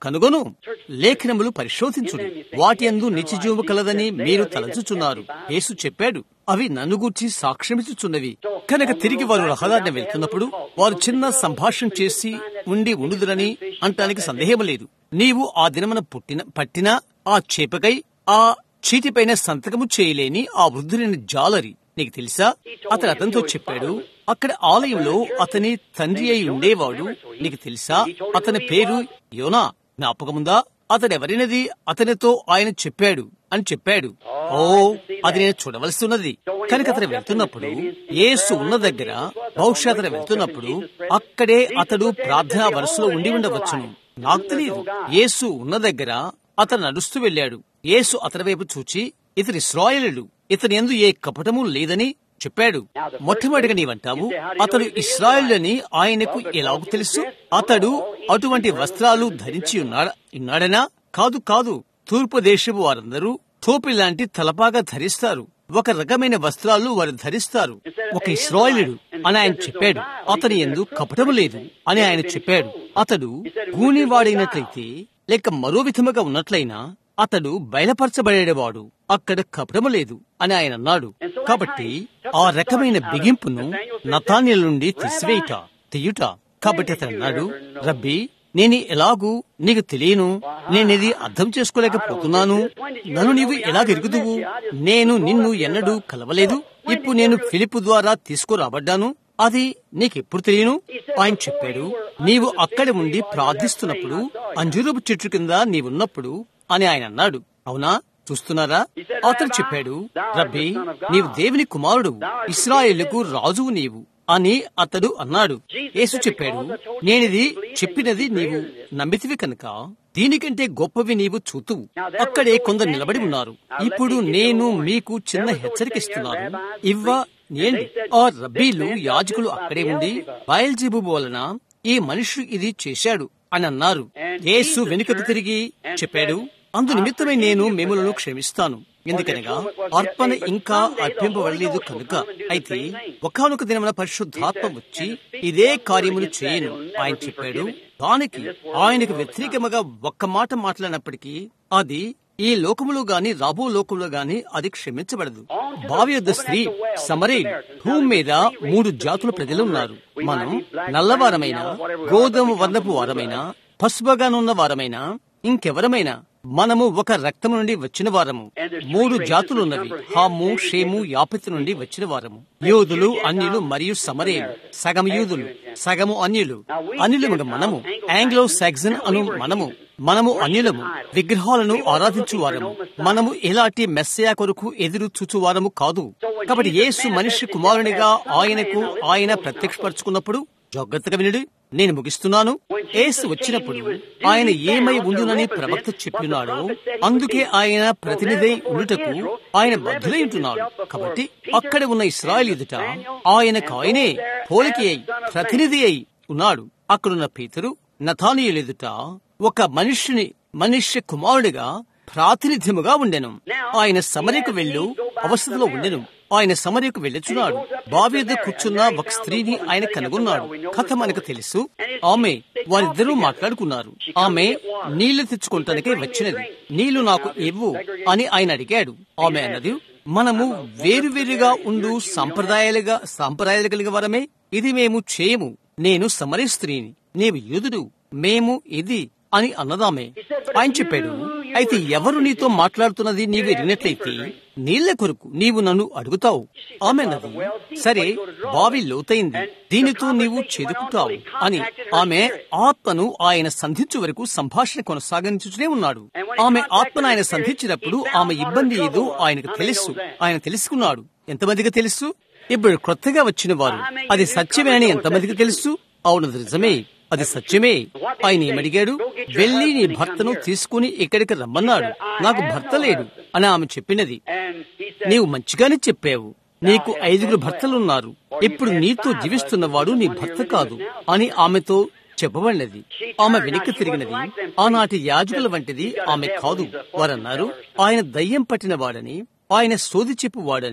కనుగొను లేఖనములు పరిశోధించుడి వాటి అందు నిత్యజీవము కలదని మీరు తలచుచున్నారు యేసు చెప్పాడు అవి నన్ను గూర్చి సాక్ష్యమిచ్చుచున్నవి కనుక తిరిగి వారు రహదారిని వెళ్తున్నప్పుడు వారు చిన్న సంభాషణ చేసి ఉండి ఉండుదురని అంటానికి సందేహం లేదు నీవు ఆ దినమున పుట్టిన పట్టిన ఆ చేపకై ఆ చీటిపైన సంతకము చేయలేని ఆ వృద్ధులైన జాలరి నీకు తెలుసా అతను అతనితో చెప్పాడు అక్కడ ఆలయంలో అతని తండ్రి అయి ఉండేవాడు నీకు తెలుసా అతని పేరు యోనా జ్ఞాపకముందా అతడెవరినది అతనితో ఆయన చెప్పాడు అని చెప్పాడు ఓ అది నేను చూడవలసి ఉన్నది కనుక అతను వెళ్తున్నప్పుడు యేసు ఉన్న దగ్గర బహుశా అతను వెళ్తున్నప్పుడు అక్కడే అతడు ప్రార్థనా వరుసలో ఉండి ఉండవచ్చును నాకు తెలియదు యేసు ఉన్న దగ్గర అతను నడుస్తూ వెళ్ళాడు యేసు అతని వైపు చూచి ఇతని ఇస్రాయేలుడు ఇతని ఎందు ఏ కపటము లేదని చెప్పాడు మొట్టమొదటిగా నీవంటావు అతడు ఇస్రాయేలుని ఆయనకు ఎలాగో తెలుసు అతడు అటువంటి వస్త్రాలు ధరించి ఉన్నాడా ఉన్నాడనా కాదు కాదు తూర్పు దేశపు వారందరూ టోపి లాంటి తలపాగా ధరిస్తారు ఒక రకమైన వస్త్రాలు వారు ధరిస్తారు ఒక ఇస్రాయేలుడు అని ఆయన చెప్పాడు అతని ఎందు కపటము లేదు అని ఆయన చెప్పాడు అతడు గూనివాడైనట్లయితే లేక మరో విధముగా ఉన్నట్లయినా అతడు బయలుపరచబడేవాడు అక్కడ కపటము లేదు అని ఆయన అన్నాడు కాబట్టి ఆ రకమైన బిగింపును నతాన్యుల నుండి తీసివేయట తీయుట కాబట్టి అతను అన్నాడు రబ్బీ నేను ఎలాగూ నీకు తెలియను నేనిది అర్థం చేసుకోలేకపోతున్నాను నన్ను నీవు ఎలాగ ఎరుగుదువు నేను నిన్ను ఎన్నడూ కలవలేదు ఇప్పుడు నేను ఫిలిప్ ద్వారా తీసుకురాబడ్డాను అది నీకెప్పుడు తెలియను ఆయన చెప్పాడు నీవు అక్కడి ఉండి ప్రార్థిస్తున్నప్పుడు అంజూరపు చెట్టు కింద నీవున్నప్పుడు అని ఆయన అన్నాడు అవునా చూస్తున్నారా అతను చెప్పాడు రబ్బీ నీవు దేవుని కుమారుడు ఇస్రాయేళ్లకు రాజువు నీవు అని అతడు అన్నాడు యేసు చెప్పాడు నేనిది చెప్పినది నీవు నమ్మితివి కనుక దీనికంటే గొప్పవి నీవు చూతువు అక్కడే కొందరు నిలబడి ఉన్నారు ఇప్పుడు నేను మీకు చిన్న హెచ్చరిక ఇస్తున్నాను ఇవ్వ నేను ఆ రబ్బీలు యాజకులు అక్కడే ఉండి బయల్జీబు వలన ఈ మనిషి ఇది చేశాడు అని అన్నారు యేసు వెనుకకు తిరిగి చెప్పాడు అందు నిమిత్తమై నేను మిమ్మలను క్షమిస్తాను ఎందుకనగా అర్పణ ఇంకా అర్పింపబడలేదు కనుక అయితే ఒకనొక దినమున పరిశుద్ధాత్మ వచ్చి ఇదే కార్యములు చేయను ఆయన చెప్పాడు దానికి ఆయనకు వ్యతిరేకముగా ఒక్క మాట మాట్లాడినప్పటికీ అది ఈ లోకములో గాని రాబో లోకంలో గాని అది క్షమించబడదు బావి యొద్ద స్త్రీ సమరే భూమి మీద మూడు జాతుల ప్రజలు ఉన్నారు మనం నల్లవారమైన గోధుమ వర్ణపు వారమైన పసుపుగానున్న వారమైన ఇంకెవరమైనా మనము ఒక రక్తం నుండి వచ్చిన వారము మూడు జాతులున్నవి హాము షేము యాపతి నుండి వచ్చిన వారము యూదులు అన్యులు మరియు సమరేలు సగం యూదులు సగము అన్యులు అన్యులు మనము ఆంగ్లో సాక్సన్ అను మనము మనము అన్యులము విగ్రహాలను ఆరాధించు వారము మనము ఎలాంటి మెస్సయా కొరకు ఎదురు చూచువారము కాదు కాబట్టి యేసు మనిషి కుమారునిగా ఆయనకు ఆయన ప్రత్యక్షపరుచుకున్నప్పుడు జాగ్రత్తగా వినుడు నేను ముగిస్తున్నాను ఏసు వచ్చినప్పుడు ఆయన ఏమై ఉండునని ప్రవక్త చెప్పినాడో అందుకే ఆయన ప్రతినిధి ఉండుటకు ఆయన బద్ధులై ఉంటున్నాడు కాబట్టి అక్కడ ఉన్న ఇస్రాయల్ ఎదుట ఆయనకు ఆయనే పోలికి అయి ప్రతినిధి అయి ఉన్నాడు అక్కడున్న పేతురు నథానియులు ఎదుట ఒక మనిషిని మనుష్య కుమారుడిగా ప్రాతినిధ్యముగా ఉండెను ఆయన సమరకు వెళ్ళు అవస్థలో ఉండెను ఆయన సమరకు వెళ్ళుచున్నాడు బావి ఎద్దు కూర్చున్న ఒక స్త్రీని ఆయన కనుగొన్నాడు కథ మనకు తెలుసు ఆమె వారిద్దరూ మాట్లాడుకున్నారు ఆమె నీళ్లు తెచ్చుకుంటానికే వచ్చినది నీళ్లు నాకు ఇవ్వు అని ఆయన అడిగాడు ఆమె అన్నది మనము వేరువేరుగా ఉండు సంప్రదాయాలుగా సంప్రదాయాలు కలిగిన వారమే ఇది మేము చేయము నేను సమరీ స్త్రీని నీవు యూదుడు మేము ఇది అని అన్నదామే ఆయన చెప్పాడు అయితే ఎవరు నీతో మాట్లాడుతున్నది నీవు ఎరిగినట్లయితే నీళ్ల కొరకు నీవు నన్ను అడుగుతావు ఆమె అన్నది సరే బావి లోతైంది దీనితో నీవు చేదుకుంటావు అని ఆమె ఆత్మను ఆయన సంధించు వరకు సంభాషణ కొనసాగించుతూనే ఉన్నాడు ఆమె ఆత్మను ఆయన సంధించినప్పుడు ఆమె ఇబ్బంది ఏదో ఆయనకు తెలుసు ఆయన తెలుసుకున్నాడు ఎంతమందికి తెలుసు ఇప్పుడు కొత్తగా వచ్చిన వారు అది సత్యమే అని ఎంతమందికి తెలుసు అవును నిజమే అది సత్యమే ఆయన ఏమడిగాడు వెళ్లి నీ భర్తను తీసుకుని ఇక్కడికి రమ్మన్నాడు నాకు భర్త లేడు అని ఆమె చెప్పినది నీవు మంచిగానే చెప్పావు నీకు ఐదుగురు భర్తలున్నారు ఇప్పుడు నీతో జీవిస్తున్నవాడు నీ భర్త కాదు అని ఆమెతో చెప్పబడినది ఆమె వెనక్కి తిరిగినది ఆనాటి యాజకుల వంటిది ఆమె కాదు వారన్నారు ఆయన దయ్యం పట్టిన వాడని ఆయన సోది చెప్పువాడని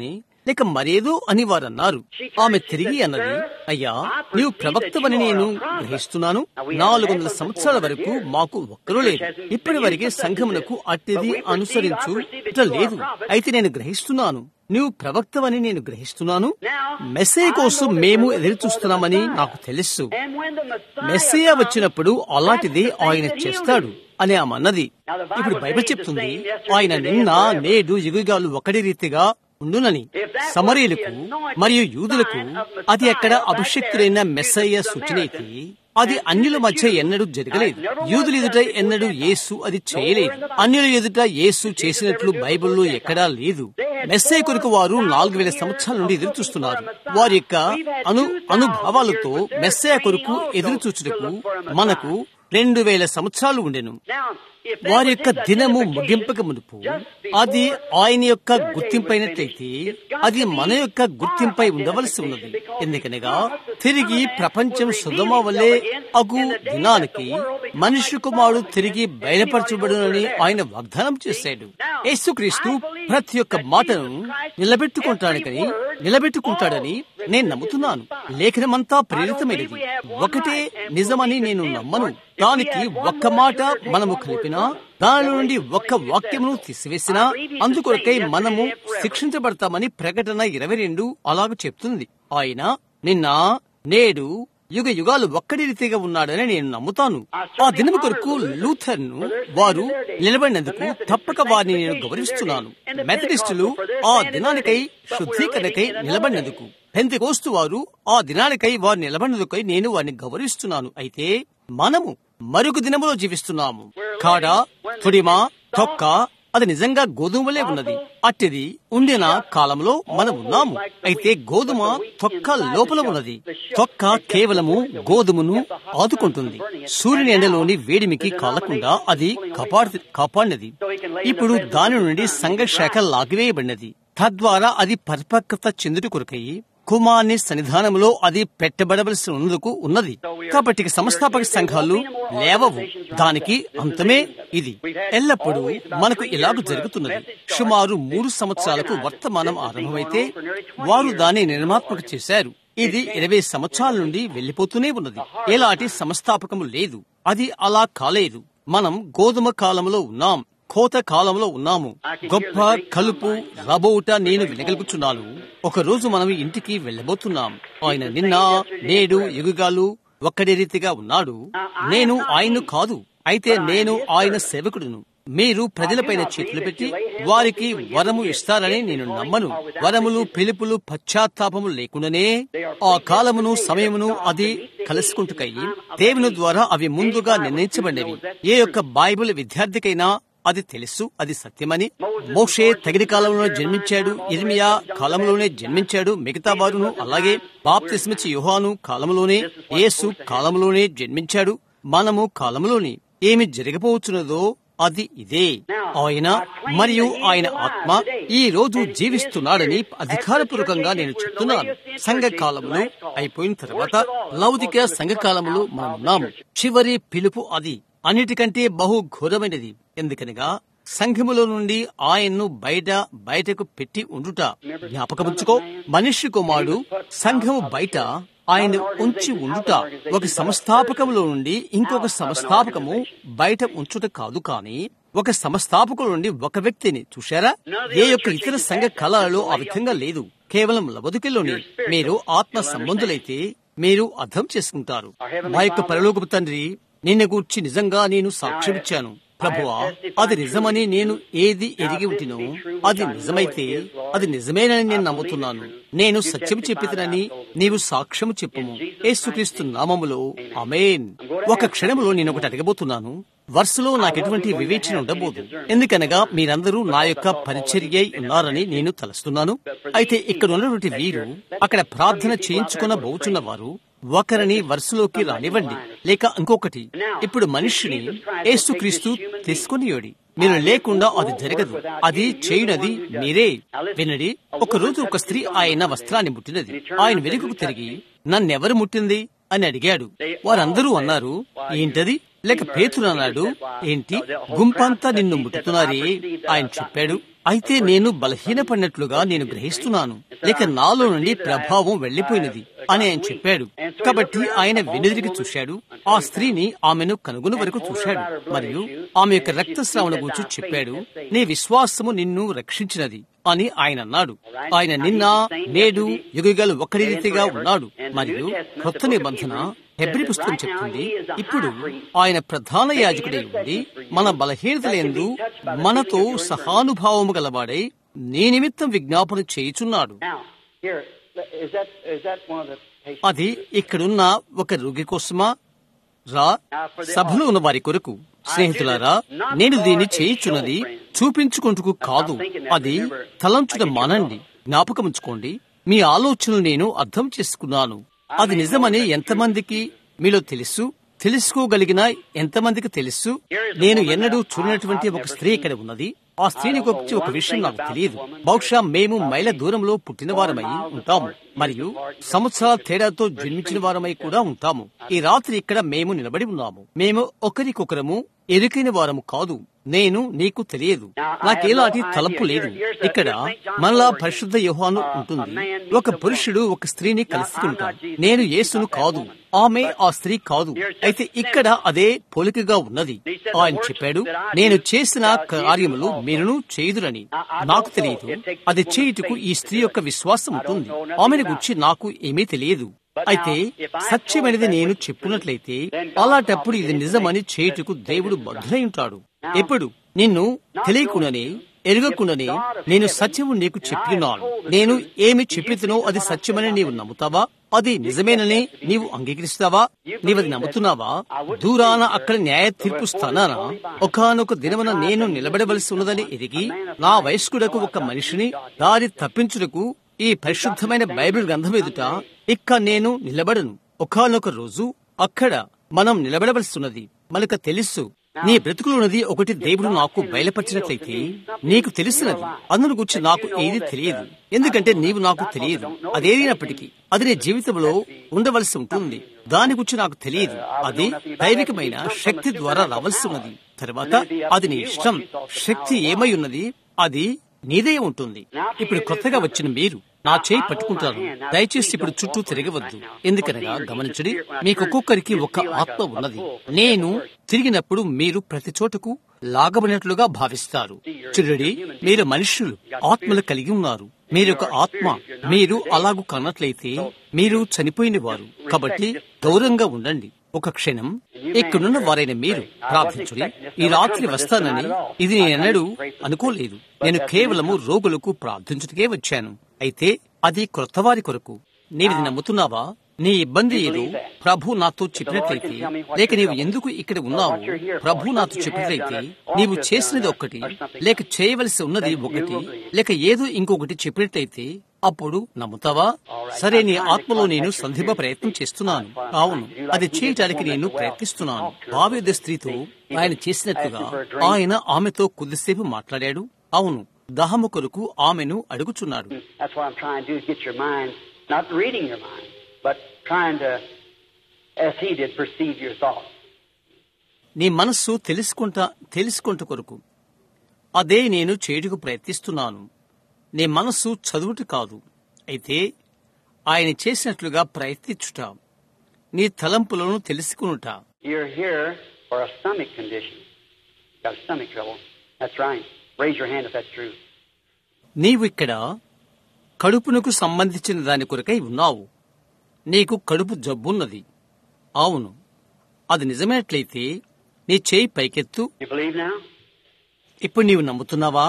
లేక మరేదో అని వారన్నారు ఆమె తిరిగి అన్నది అయ్యా నీవు ప్రవక్తవని నేను గ్రహిస్తున్నాను నాలుగు వందల సంవత్సరాల వరకు మాకు ఒక్కరూ లేదు ఇప్పటి వరకే సంఘమునకు అట్టిది అనుసరించు ఇట్లా లేదు అయితే నేను గ్రహిస్తున్నాను నువ్వు ప్రవక్తవని నేను గ్రహిస్తున్నాను మెస్సే కోసం మేము ఎదురు చూస్తున్నామని నాకు తెలుసు మెస్సయ్య వచ్చినప్పుడు అలాంటిదే ఆయన చేస్తాడు అని ఆమె అన్నది ఇప్పుడు బైబిల్ చెప్తుంది ఆయన నిన్న నేడు యుగాలు ఒకటి రీతిగా ఉండునని సమరీలకు మరియు యూదులకు అది అక్కడ అభిషక్తులైన మెస్సయ్య సూచన అయితే అది అన్యుల మధ్య ఎన్నడూ జరగలేదు యూదుల ఎదుట ఎన్నడూ యేసు అది చేయలేదు అన్యుల ఎదుట యేసు చేసినట్లు బైబిల్లో ఎక్కడా లేదు మెస్సే కొరకు వారు నాలుగు వేల సంవత్సరాల నుండి ఎదురు చూస్తున్నారు వారి యొక్క అను అనుభవాలతో మెస్సే కొరకు ఎదురు చూచుటకు మనకు రెండు వేల సంవత్సరాలు ఉండెను వారి యొక్క దినము ముగింపక మునుపు అది ఆయన యొక్క గుర్తింపైనట్లయితే అది మన యొక్క గుర్తింపై ఉండవలసి ఉన్నది ఎందుకనగా తిరిగి ప్రపంచం సుధమ వలె అగు దినానికి మనిషి కుమారుడు తిరిగి బయలుపరచబడునని ఆయన వాగ్దానం చేశాడు యేసుక్రీస్తు ప్రతి ఒక్క మాటను నిలబెట్టుకుంటానికని నిలబెట్టుకుంటాడని నేను నమ్ముతున్నాను లేఖనమంతా ప్రేరితమైనది ఒకటే నిజమని నేను నమ్మను దానికి ఒక్క మాట మనము కలిపినా దాని నుండి ఒక్క వాక్యమును తీసివేసినా అందుకొరకై మనము శిక్షించబడతామని ప్రకటన ఇరవై రెండు అలాగ చెప్తుంది ఆయన నిన్న నేడు యుగ యుగాలు ఒక్కడి రీతిగా ఉన్నాడని నేను నమ్ముతాను ఆ దినము కొరకు లూథర్ ను వారు నిలబడినందుకు తప్పక వారిని నేను గౌరవిస్తున్నాను మెథడిస్టులు ఆ దినానికై శుద్ధీకరణకై నిలబడినందుకు పెంతెకోస్తు వారు ఆ దినానికై వారు నిలబడినందుకై నేను వారిని గౌరవిస్తున్నాను అయితే మనము మరొక దినములో జీవిస్తున్నాము కాడ తుడిమ తొక్క అది నిజంగా గోధుమలే ఉన్నది అట్టిది ఉండిన కాలంలో మనం ఉన్నాము అయితే గోధుమ తొక్క లోపల ఉన్నది తొక్క కేవలము గోధుమను ఆదుకుంటుంది సూర్యుని ఎండలోని వేడిమికి కాలకుండా అది కాపాడు కాపాడినది ఇప్పుడు దాని నుండి సంఘశాఖ లాగివేయబడినది తద్వారా అది పరిపక్వత చెందుట కొరకయి కుమార్ని సన్నిధానంలో అది పెట్టబడవలసి ఉన్నందుకు ఉన్నది కాబట్టి సంస్థాపక సంఘాలు లేవవు దానికి అంతమే ఇది ఎల్లప్పుడూ మనకు ఇలాగ జరుగుతున్నది సుమారు మూడు సంవత్సరాలకు వర్తమానం ఆరంభమైతే వారు దాన్ని నిర్మాత్మక చేశారు ఇది ఇరవై సంవత్సరాల నుండి వెళ్లిపోతూనే ఉన్నది ఎలాంటి సంస్థాపకము లేదు అది అలా కాలేదు మనం గోధుమ కాలంలో ఉన్నాం కోత కాలంలో ఉన్నాము గొప్ప కలుపు రబోట నేను వినగలుగుతున్నాను ఒక రోజు మనం ఇంటికి వెళ్ళబోతున్నాం ఆయన నిన్న నేడు యుగాలు ఒక్కడే రీతిగా ఉన్నాడు నేను ఆయన్ను కాదు అయితే నేను ఆయన సేవకుడును మీరు ప్రజలపైన చేతులు పెట్టి వారికి వరము ఇస్తారని నేను నమ్మను వరములు పిలుపులు పశ్చాత్తాపము లేకుండానే ఆ కాలమును సమయమును అది కలుసుకుంటుకయ్యి దేవుని ద్వారా అవి ముందుగా నిర్ణయించబడినవి ఏ యొక్క బైబిల్ విద్యార్థికైనా అది తెలుసు అది సత్యమని మోషే తగిన కాలంలో జన్మించాడు ఇర్మియా కాలంలోనే జన్మించాడు మిగతా వారును అలాగే బాప్తిస్మిచ్చి యుహాను కాలంలోనే యేసు కాలంలోనే జన్మించాడు మనము కాలంలోని ఏమి జరగబోతున్నదో అది ఇదే ఆయన మరియు ఆయన ఆత్మ ఈ రోజు జీవిస్తున్నాడని అధికారపూర్వకంగా నేను చెప్తున్నాను సంఘ కాలంలో అయిపోయిన తర్వాత లౌకిక సంఘ కాలంలో మనం ఉన్నాము చివరి పిలుపు అది అన్నిటికంటే బహు ఘోరమైనది ఎందుకనగా సంఘములో నుండి ఆయన్ను బయట బయటకు పెట్టి ఉండుట జ్ఞాపకముంచుకో మనిషి కుమారుడు సంఘము బయట ఆయన ఉంచి ఉండుట ఒక సంస్థాపకములో నుండి ఇంకొక సంస్థాపకము బయట ఉంచుట కాదు కాని ఒక సంస్థాపకుల నుండి ఒక వ్యక్తిని చూశారా ఏ యొక్క ఇతర సంఘ కళలలో ఆ విధంగా లేదు కేవలం లబదుకెలోని మీరు ఆత్మ సంబంధులైతే మీరు అర్థం చేసుకుంటారు మా యొక్క పరలోకపు తండ్రి నిన్న గూర్చి నిజంగా నేను సాక్ష్యమిచ్చాను ప్రభువా అది నిజమని నేను ఏది ఎరిగి ఉంటినో అది నిజమైతే అది నిజమేనని నేను నమ్ముతున్నాను నేను సత్యం చెప్పితనని నీవు సాక్ష్యము చెప్పుము యేసుక్రీస్తు నామములో అమేన్ ఒక క్షణములో నేను ఒకటి అడగబోతున్నాను వరుసలో నాకు ఎటువంటి వివేచన ఉండబోదు ఎందుకనగా మీరందరూ నా యొక్క పరిచర్య ఉన్నారని నేను తలస్తున్నాను అయితే ఇక్కడ ఉన్నటువంటి వీరు అక్కడ ప్రార్థన చేయించుకున్న బోచున్న వారు ఒకరిని వరుసలోకి రానివ్వండి లేక ఇంకొకటి ఇప్పుడు మనిషిని ఏసుక్రీస్తు తీసుకునియోడి మీరు లేకుండా అది జరగదు అది చేయునది మీరే వినడి ఒక రోజు ఒక స్త్రీ ఆయన వస్త్రాన్ని ముట్టినది ఆయన వెనుకకు తిరిగి నన్నెవరు ముట్టింది అని అడిగాడు వారందరూ అన్నారు ఏంటది లేక పేతురు అన్నాడు ఏంటి గుంపంతా నిన్ను ముట్టుతున్నారే ఆయన చెప్పాడు అయితే నేను బలహీనపడినట్లుగా నేను గ్రహిస్తున్నాను లేక నాలో నుండి ప్రభావం వెళ్లిపోయినది అని ఆయన చెప్పాడు కాబట్టి ఆయన వెనుదిరిగి చూశాడు ఆ స్త్రీని ఆమెను కనుగొని వరకు చూశాడు మరియు ఆమె యొక్క రక్తస్రావణ గురించి చెప్పాడు నీ విశ్వాసము నిన్ను రక్షించినది అని ఆయన అన్నాడు ఆయన నిన్న నేడు యుగయుగాలు ఒకటి రీతిగా ఉన్నాడు మరియు కొత్త నిబంధన హెబ్రి పుస్తకం చెప్తుంది ఇప్పుడు ఆయన ప్రధాన యాజకుడై ఉండి మన బలహీనతలందు మనతో సహానుభావము గలవాడై నీ నిమిత్తం విజ్ఞాపన చేయుచున్నాడు Now, here, is that is that one of the patients? అది ఇక్కడున్న ఒక రోగి కోసమా రా సభలో ఉన్న వారి కొరకు స్నేహితులారా నేను దీన్ని చేయుచున్నది చూపించుకుంటుకు కాదు అది తలంచుట మానండి జ్ఞాపకముంచుకోండి మీ ఆలోచనలు నేను అర్థం చేసుకున్నాను అది నిజమని ఎంతమందికి మీలో తెలుసు తెలుసుకోగలిగిన ఎంతమందికి తెలుసు నేను ఎన్నడూ చూడనటువంటి ఒక స్త్రీ ఇక్కడ ఉన్నది ఆ స్త్రీని గురించి ఒక విషయం నాకు తెలియదు బహుశా మేము మైల దూరంలో పుట్టిన వారమై ఉంటాము మరియు సంవత్సరాల తేడాతో జన్మించిన వారమై కూడా ఉంటాము ఈ రాత్రి ఇక్కడ మేము నిలబడి ఉన్నాము మేము ఒకరికొకరము ఎరుకైన వారము కాదు నేను నీకు తెలియదు నాకేలాంటి తలంపు లేదు ఇక్కడ మనలా పరిశుద్ధ యోహాను ఉంటుంది ఒక పురుషుడు ఒక స్త్రీని కలుసుకుంటాడు నేను యేసును కాదు ఆమె ఆ స్త్రీ కాదు అయితే ఇక్కడ అదే పోలికగా ఉన్నది ఆయన చెప్పాడు నేను చేసిన కార్యములు మీరును చేయుదురని నాకు తెలియదు అది చేయుటకు ఈ స్త్రీ యొక్క విశ్వాసం ఉంటుంది ఆమెను గురించి నాకు ఏమీ తెలియదు అయితే సత్యమైనది నేను చెప్పినట్లయితే అలాంటప్పుడు ఇది నిజమని చేయుటకు దేవుడు బద్ధులై ఉంటాడు ఎప్పుడు నిన్ను తెలియకుండానే ఎరగకుండానే నేను సత్యము నీకు చెప్పినాను నేను ఏమి చెప్పితునో అది సత్యమని నీవు నమ్ముతావా అది నిజమేనని నీవు అంగీకరిస్తావా నీవది నమ్ముతున్నావా దూరాన అక్కడ న్యాయ తీర్పు స్థానాన ఒకనొక దినమున నేను నిలబడవలసి ఉన్నదని ఎరిగి నా వయస్కుడకు ఒక మనిషిని దారి తప్పించుటకు ఈ పరిశుద్ధమైన బైబిల్ గ్రంథం ఎదుట ఇక్క నేను నిలబడను ఒకనొక రోజు అక్కడ మనం నిలబడవలసిన్నది మనకు తెలుసు నీ బ్రతుకులున్నది ఒకటి దేవుడు నాకు బయలుపరిచినట్లయితే నీకు తెలిసినది అందును గురించి నాకు ఏది తెలియదు ఎందుకంటే నీవు నాకు తెలియదు అదేదైనప్పటికీ అది నీ జీవితంలో ఉండవలసి ఉంటుంది దాని గురించి నాకు తెలియదు అది దైవికమైన శక్తి ద్వారా రావలసి ఉన్నది తర్వాత అది నీ ఇష్టం శక్తి ఏమై ఉన్నది అది నీదే ఉంటుంది ఇప్పుడు కొత్తగా వచ్చిన మీరు నా చేయి పట్టుకుంటారు దయచేసి ఇప్పుడు చుట్టూ తిరగవద్దు ఎందుకనగా గమనించడి మీకు ఒక్కొక్కరికి ఒక ఆత్మ ఉన్నది నేను తిరిగినప్పుడు మీరు ప్రతి చోటకు లాగబడినట్లుగా భావిస్తారు చూడండి మీరు మనుషులు ఆత్మలు కలిగి ఉన్నారు మీరు ఒక ఆత్మ మీరు అలాగూ కన్నట్లయితే మీరు చనిపోయిన వారు కాబట్టి గౌరవంగా ఉండండి ఒక క్షణం ఇక్కడున్న వారైన మీరు ప్రార్థించుడి ఈ రాత్రి వస్తానని ఇది నేనెన్నడూ అనుకోలేదు నేను కేవలము రోగులకు ప్రార్థించుటకే వచ్చాను అయితే అది క్రొత్త వారి కొరకు నీవు ఇది నమ్ముతున్నావా నీ ఇబ్బంది ఏదో ప్రభు నాతో చెప్పినట్లయితే లేక నీవు ఎందుకు ఇక్కడ ఉన్నావు ప్రభు నాతో చెప్పినట్లయితే నీవు చేసినది ఒక్కటి లేక చేయవలసి ఉన్నది ఒకటి లేక ఏదో ఇంకొకటి చెప్పినట్లయితే అప్పుడు నమ్ముతావా సరే నీ ఆత్మలో నేను సంధింప ప్రయత్నం చేస్తున్నాను అవును అది చేయటానికి నేను ప్రయత్నిస్తున్నాను భావేద స్త్రీతో ఆయన చేసినట్లుగా ఆయన ఆమెతో కొద్దిసేపు మాట్లాడాడు అవును దహము కొరకు ఆమెను అడుగుచున్నాడు That's what I'm trying to do is get your mind, not reading your mind, but trying to, as he did, perceive your thoughts. నీ మనస్సు తెలుసుకుంటా తెలుసుకుంట కొరకు అదే నేను చేయుటకు ప్రయత్నిస్తున్నాను నీ మనస్సు చదువుట కాదు అయితే ఆయన చేసినట్లుగా ప్రయత్నించుట నీ తలంపులను తెలుసుకునుట You're here for a stomach condition. You got stomach trouble. That's right. Raise your hand if that's true. నీవు ఇక్కడ కడుపునకు సంబంధించిన దాని కొరకై ఉన్నావు నీకు కడుపు జబ్బున్నది అవును అది నిజమైనట్లయితే నీ చేయి పైకెత్తు You believe now? ఇప్పుడు నీవు నమ్ముతున్నావా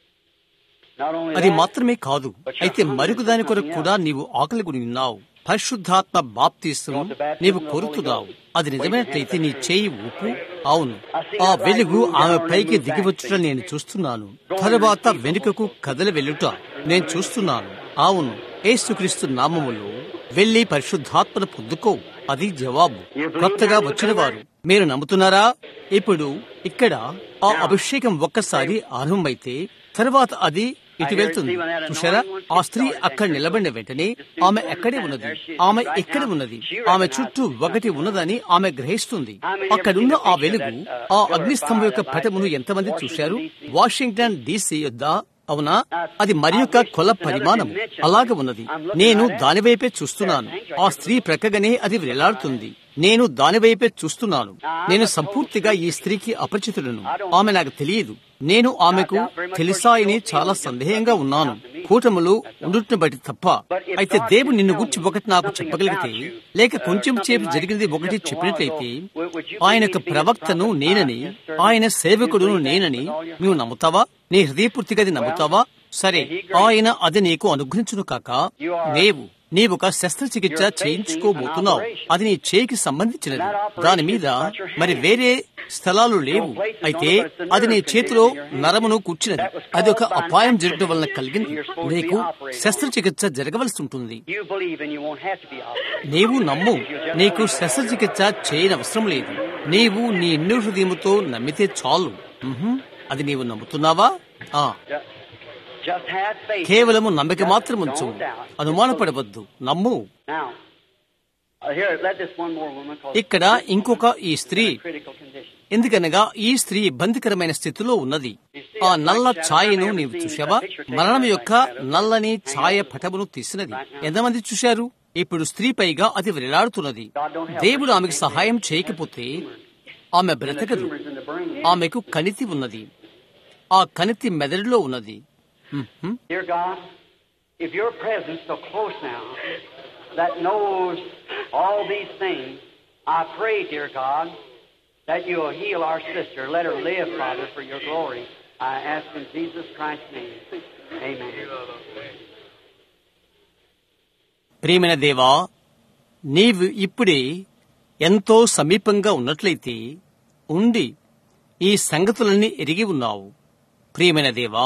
Not only అది that, మాత్రమే కాదు అయితే మరొక దాని కొరకు కూడా నీవు ఆకలి కొని ఉన్నావు పరిశుద్ధాత్మ బాప్తీసం నీవు కోరుతున్నావు అది నిజమైనట్లయితే నీ చేయి ఊపు అవును ఆ వెలుగు ఆమె పైకి దిగివచ్చుట నేను చూస్తున్నాను తరువాత వెనుకకు కదలి వెళ్ళుట నేను చూస్తున్నాను అవును ఏసుక్రీస్తు నామములో వెళ్లి పరిశుద్ధాత్మను పొందుకో అది జవాబు కొత్తగా వచ్చిన వారు మీరు నమ్ముతున్నారా ఇప్పుడు ఇక్కడ ఆ అభిషేకం ఒక్కసారి ఆరంభమైతే తర్వాత అది ఇటు వెళ్తుంది చూసారా ఆ స్త్రీ అక్కడ నిలబడిన వెంటనే ఆమె ఎక్కడే ఉన్నది ఆమె ఎక్కడ ఉన్నది ఆమె చుట్టూ ఒకటి ఉన్నదని ఆమె గ్రహిస్తుంది అక్కడున్న ఆ వెలుగు ఆ అగ్నిస్తంభం యొక్క పటమును ఎంతమంది చూశారు వాషింగ్టన్ డీసీ యొద్ద అవునా అది మరి యొక్క కొల పరిమాణం అలాగ ఉన్నది నేను దానివైపే చూస్తున్నాను ఆ స్త్రీ ప్రక్కగానే అది వేలాడుతుంది నేను దానివైపే చూస్తున్నాను నేను సంపూర్తిగా ఈ స్త్రీకి అపరిచితుడను ఆమె నాకు తెలియదు నేను ఆమెకు తెలుసా అని చాలా సందేహంగా ఉన్నాను కూటములు ఉండుట్ని బట్టి తప్ప అయితే దేవుడు నిన్ను గుర్చి ఒకటి నాకు చెప్పగలిగితే లేక కొంచెం సేపు జరిగింది ఒకటి చెప్పినట్లయితే ఆయన యొక్క ప్రవక్తను నేనని ఆయన సేవకుడును నేనని నువ్వు నమ్ముతావా నీ హృదయపూర్తిగా అది నమ్ముతావా సరే ఆయన అది నీకు అనుగ్రహించును కాక నీవు నీవొక శస్త్రచికిత్స చేయించుకోబోతున్నావు అది నీ చేయికి సంబంధించినది దాని మీద మరి వేరే స్థలాలు లేవు అయితే అది నీ చేతిలో నరమును కూర్చున్నది అది ఒక అపాయం జరగడం వలన కలిగింది నీకు శస్త్రచికిత్స జరగవలసి ఉంటుంది You believe and you won't have to be operated. నీవు నమ్ము నీకు శస్త్రచికిత్స చేయనవసరం లేదు నీవు నీ ఇన్ను హృదయముతో నమ్మితే చాలు మ్హూ. అది నీవు నమ్ముతున్నావా ఆ Ju- Just have faith. కేవలము నమ్మిక మాత్రం ఉంచు Don't doubt. అనుమానపడవద్దు నమ్ము Now, uh, here, let this one more woman call ఇక్కడ ఇంకొక ఈ స్త్రీ critical condition. ఎందుకనగా ఈ స్త్రీ ఇబ్బందికరమైన స్థితిలో ఉన్నది ఆ నల్ల ఛాయను నీవు చూశావా మరణం యొక్క నల్లని ఛాయ పటమును తీసినది ఎంతమంది చూశారు ఇప్పుడు స్త్రీ పైగా అది వేలాడుతున్నది దేవుడు ఆమెకు సహాయం చేయకపోతే ఆమె బ్రతకదు Tumors in the brain. ఆమెకు కణితి ఉన్నది ఆ కణితి మెదడులో ఉన్నది మ్హూ. Dear God, if your presence so close now that knows all these things, I pray, dear God, that you'll heal our sister. Let her live, Father, for your glory. I ask in Jesus Christ's name. Amen. ప్రియమైన దేవా నీవు ఇప్పుడే ఎంతో సమీపంగా ఉన్నట్లయితే ఉండి ఈ సంగతులన్నీ ఎరిగి ఉన్నావు ప్రియమైన దేవా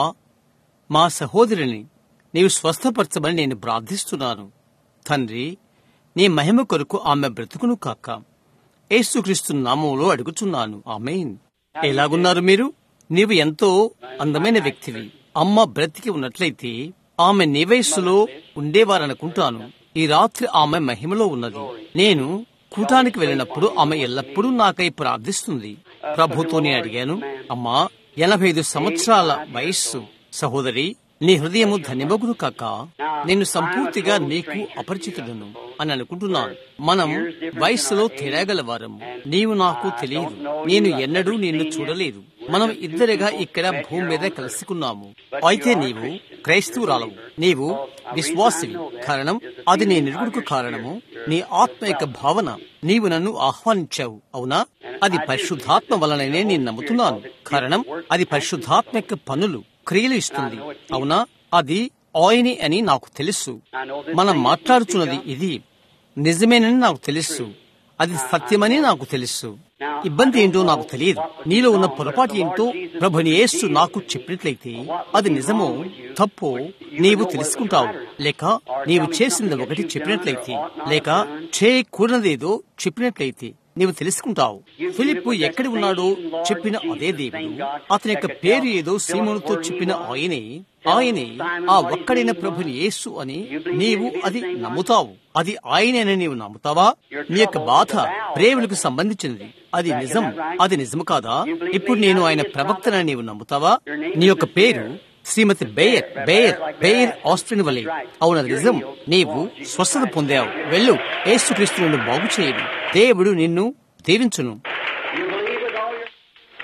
మా సహోదరిని నీవు స్వస్థపరచమని నేను ప్రార్థిస్తున్నాను తండ్రి నీ మహిమ కొరకు ఆమె బ్రతుకును కాక యేసుక్రీస్తు నామంలో అడుగుచున్నాను ఆమెన్ ఎలాగున్నారు మీరు నీవు ఎంతో అందమైన వ్యక్తివి అమ్మ బ్రతికి ఉన్నట్లయితే ఆమె నీ వయస్సులో ఉండేవారనుకుంటాను ఈ రాత్రి ఆమె మహిమలో ఉన్నది నేను కూటానికి వెళ్ళినప్పుడు ఆమె ఎల్లప్పుడూ నాకై ప్రార్థిస్తుంది ప్రభుతో నేను అడిగాను అమ్మా ఎనభై ఐదు సంవత్సరాల వయస్సు సహోదరి నీ హృదయము ధన్యమగును కాక నేను సంపూర్తిగా నీకు అపరిచితుడను అని అనుకుంటున్నాను మనం వయస్సులో తేడాగలవారము నీవు నాకు తెలియదు నేను ఎన్నడూ నిన్ను చూడలేదు మనం ఇద్దరిగా ఇక్కడ భూమి మీద కలుసుకున్నాము అయితే నీవు క్రైస్తవురాలవు నీవు విశ్వాసివి కారణం అది నీ నిరుగుడుకు కారణము నీ ఆత్మ యొక్క భావన నీవు నన్ను ఆహ్వానించావు అవునా అది పరిశుద్ధాత్మ వలననే నేను నమ్ముతున్నాను కారణం అది పరిశుద్ధాత్మ యొక్క పనులు క్రియలు ఇస్తుంది అవునా అది ఆయని అని నాకు తెలుసు మనం మాట్లాడుతున్నది ఇది నిజమేనని నాకు తెలుసు అది సత్యమని నాకు తెలుసు ఇబ్బంది ఏంటో నాకు తెలియదు నీలో ఉన్న పొరపాటు ఏంటో ప్రభుని యేసు నాకు చెప్పినట్లయితే అది నిజమో తప్పో నీవు తెలుసుకుంటావు లేక నీవు చేసింది ఒకటి చెప్పినట్లయితే లేక చేయకూడదేదో చెప్పినట్లయితే నీవు తెలుసుకుంటావు ఫిలిప్పు ఎక్కడి ఉన్నాడో చెప్పిన అదే దేవుడు అతని యొక్క పేరు ఏదో సీమోనుతో చెప్పిన ఆయనే ఆయనే ఆ ఒక్కడైన ప్రభుని యేసు అని నీవు అది నమ్ముతావు అది ఆయనేనని నీవు నమ్ముతావా నీ యొక్క బాధ ప్రేములకు సంబంధించినది అది నిజం అది నిజము కాదా ఇప్పుడు నేను ఆయన ప్రవక్తనని నీవు నమ్ముతావా నీ యొక్క పేరు శ్రీమతి బేయర్ బేయర్ బేయర్ ఆస్ట్రిన్ వలె అవునది నిజం నీవు స్వస్థత పొందావు వెళ్ళు ఏసుక్రీస్తు నిన్ను బాగు చేయడు దేవుడు నిన్ను దీవించును You believe with all your.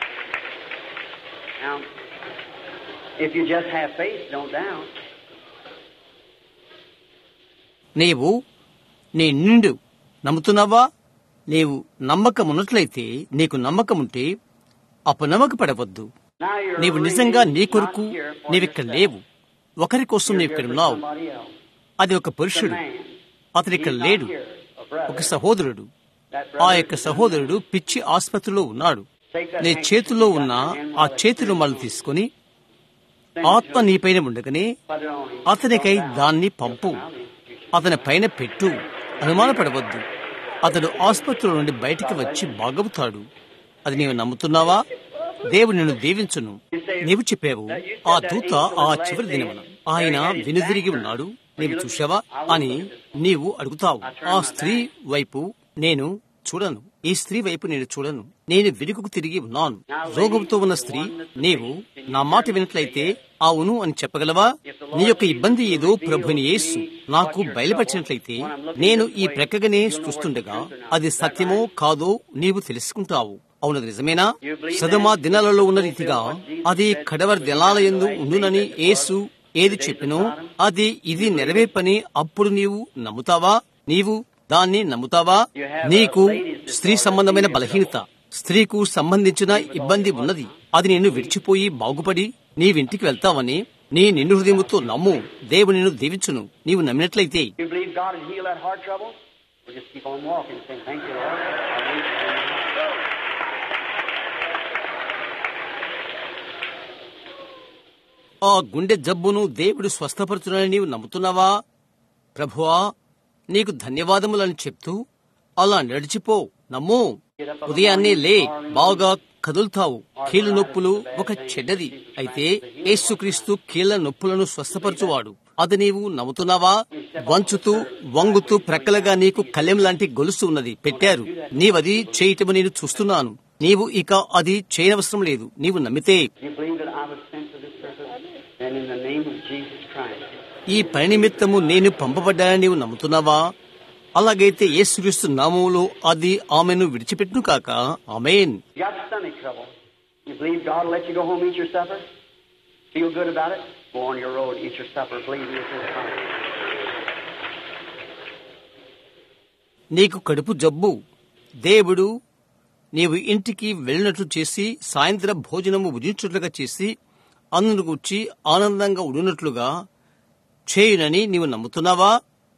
Now, if you just have faith, don't doubt. నీవు నీ నిండు నమ్ముతున్నావా నీవు నమ్మకం ఉన్నట్లయితే నీకు నమ్మకం ఉంటే అపనమ్మకపడవద్దు Now you're నీవు really నిజంగా నీ not కొరకు here for నీవిక్కడ yourself. లేవు ఒకరి కోసం You're నీవు ఇక్కడ here for ఉన్నావు somebody else. అది ఒక It's a పురుషుడు man. అతడు ఇక్కడ He's not లేడు here, a brother. ఒక సహోదరుడు That ఆ brother యొక్క is సహోదరుడు పిచ్చి ఆసుపత్రిలో ఉన్నాడు Take that నీ handkerchief చేతిలో you got ఉన్న in your hand ఆ while it's చేతి there. రుమాలు తీసుకుని Send it ఆత్మ to him. నీపైన ఉండగానే Put it on him. అతనికై Don't doubt. దాన్ని పంపు Now then, you అతని పైన పెట్టు అనుమానపడవద్దు అతడు ఆసుపత్రిలో నుండి బయటికి వచ్చి బాగవుతాడు అది నీవు నమ్ముతున్నావా దేవుడు నిన్ను దీవించును నీవు చెప్పావు ఆ దూత ఆ చివరి దినమున ఆయన వెనుదిరిగి ఉన్నాడు నీవు చూశావా అని నీవు అడుగుతావు ఆ స్త్రీ వైపు నేను చూడను ఈ స్త్రీ వైపు నేను చూడను నేను వెనుకకు తిరిగి ఉన్నాను రోగంతో ఉన్న స్త్రీ నీవు నా మాట వినట్లయితే అవును అని చెప్పగలవా నీ యొక్క ఇబ్బంది ఏదో ప్రభుని యేసు నాకు బయలుపరిచినట్లయితే నేను ఈ ప్రక్కగానే చూస్తుండగా అది సత్యమో కాదో నీవు తెలుసుకుంటావు అవునది నిజమేనా సదమా దినాలలో ఉన్న రీతిగా అది కడవరి దినాల ఎందు ఉండునని యేసు ఏది చెప్పినో అది ఇది నెరవేర్పని అప్పుడు నీవు నమ్ముతావా నీవు దాన్ని నమ్ముతావా నీకు స్త్రీ సంబంధమైన బలహీనత స్త్రీకు సంబంధించిన ఇబ్బంది ఉన్నది అది నిన్ను విడిచిపోయి బాగుపడి నీవింటికి వెళ్తావని నీ నిండు హృదయముతో నమ్ము దేవుడు నిన్ను దీవించును నీవు నమ్మినట్లయితే You believe God would heal that heart trouble? We'll just keep on walking, saying, Thank you, Lord. I believe you. ఆ గుండె జబ్బును దేవుడు స్వస్థపరుచునని నీవు నమ్ముతున్నావా ప్రభువా నీకు ధన్యవాదములని చెప్తూ అలా నడిచిపో నమ్ము ఉదయాన్నే లే బాగా కదులుతావు కీలు నొప్పులు ఒక చెడ్డది అయితే యేసుక్రీస్తు కీళ్ల నొప్పులను స్వస్థపరచువాడు అది నీవు నమ్ముతున్నావా వంచుతూ వంగుతూ ప్రక్కలుగా నీకు కలెం లాంటి గొలుసు ఉన్నది పెట్టారు నీవది చేయటము నేను చూస్తున్నాను నీవు ఇక అది చేయనవసరం లేదు నీవు నమ్మితే You believe that I was sent for this purpose? Then in the name of Jesus Christ. ఈ పని నిమిత్తము నేను పంపబడ్డానని నీవు నమ్ముతున్నావా అలాగైతే యేసుక్రీస్తు నామములో అది ఆమెను విడిచిపెట్టును కాక amen You got stomach trouble. You believe God will let you go home eat your supper? Feel good about it? Go on your road, eat your supper, believe me it's His time. నీకు కడుపు జబ్బు దేవుడు నీవు ఇంటికి వెళ్ళినట్లు చేసి సాయంత్రం భోజనము భుజించుట్లుగా చేసి అందును గుర్చి ఆనందంగా ఉండునట్లుగా చేయునని నీవు నమ్ముతున్నావా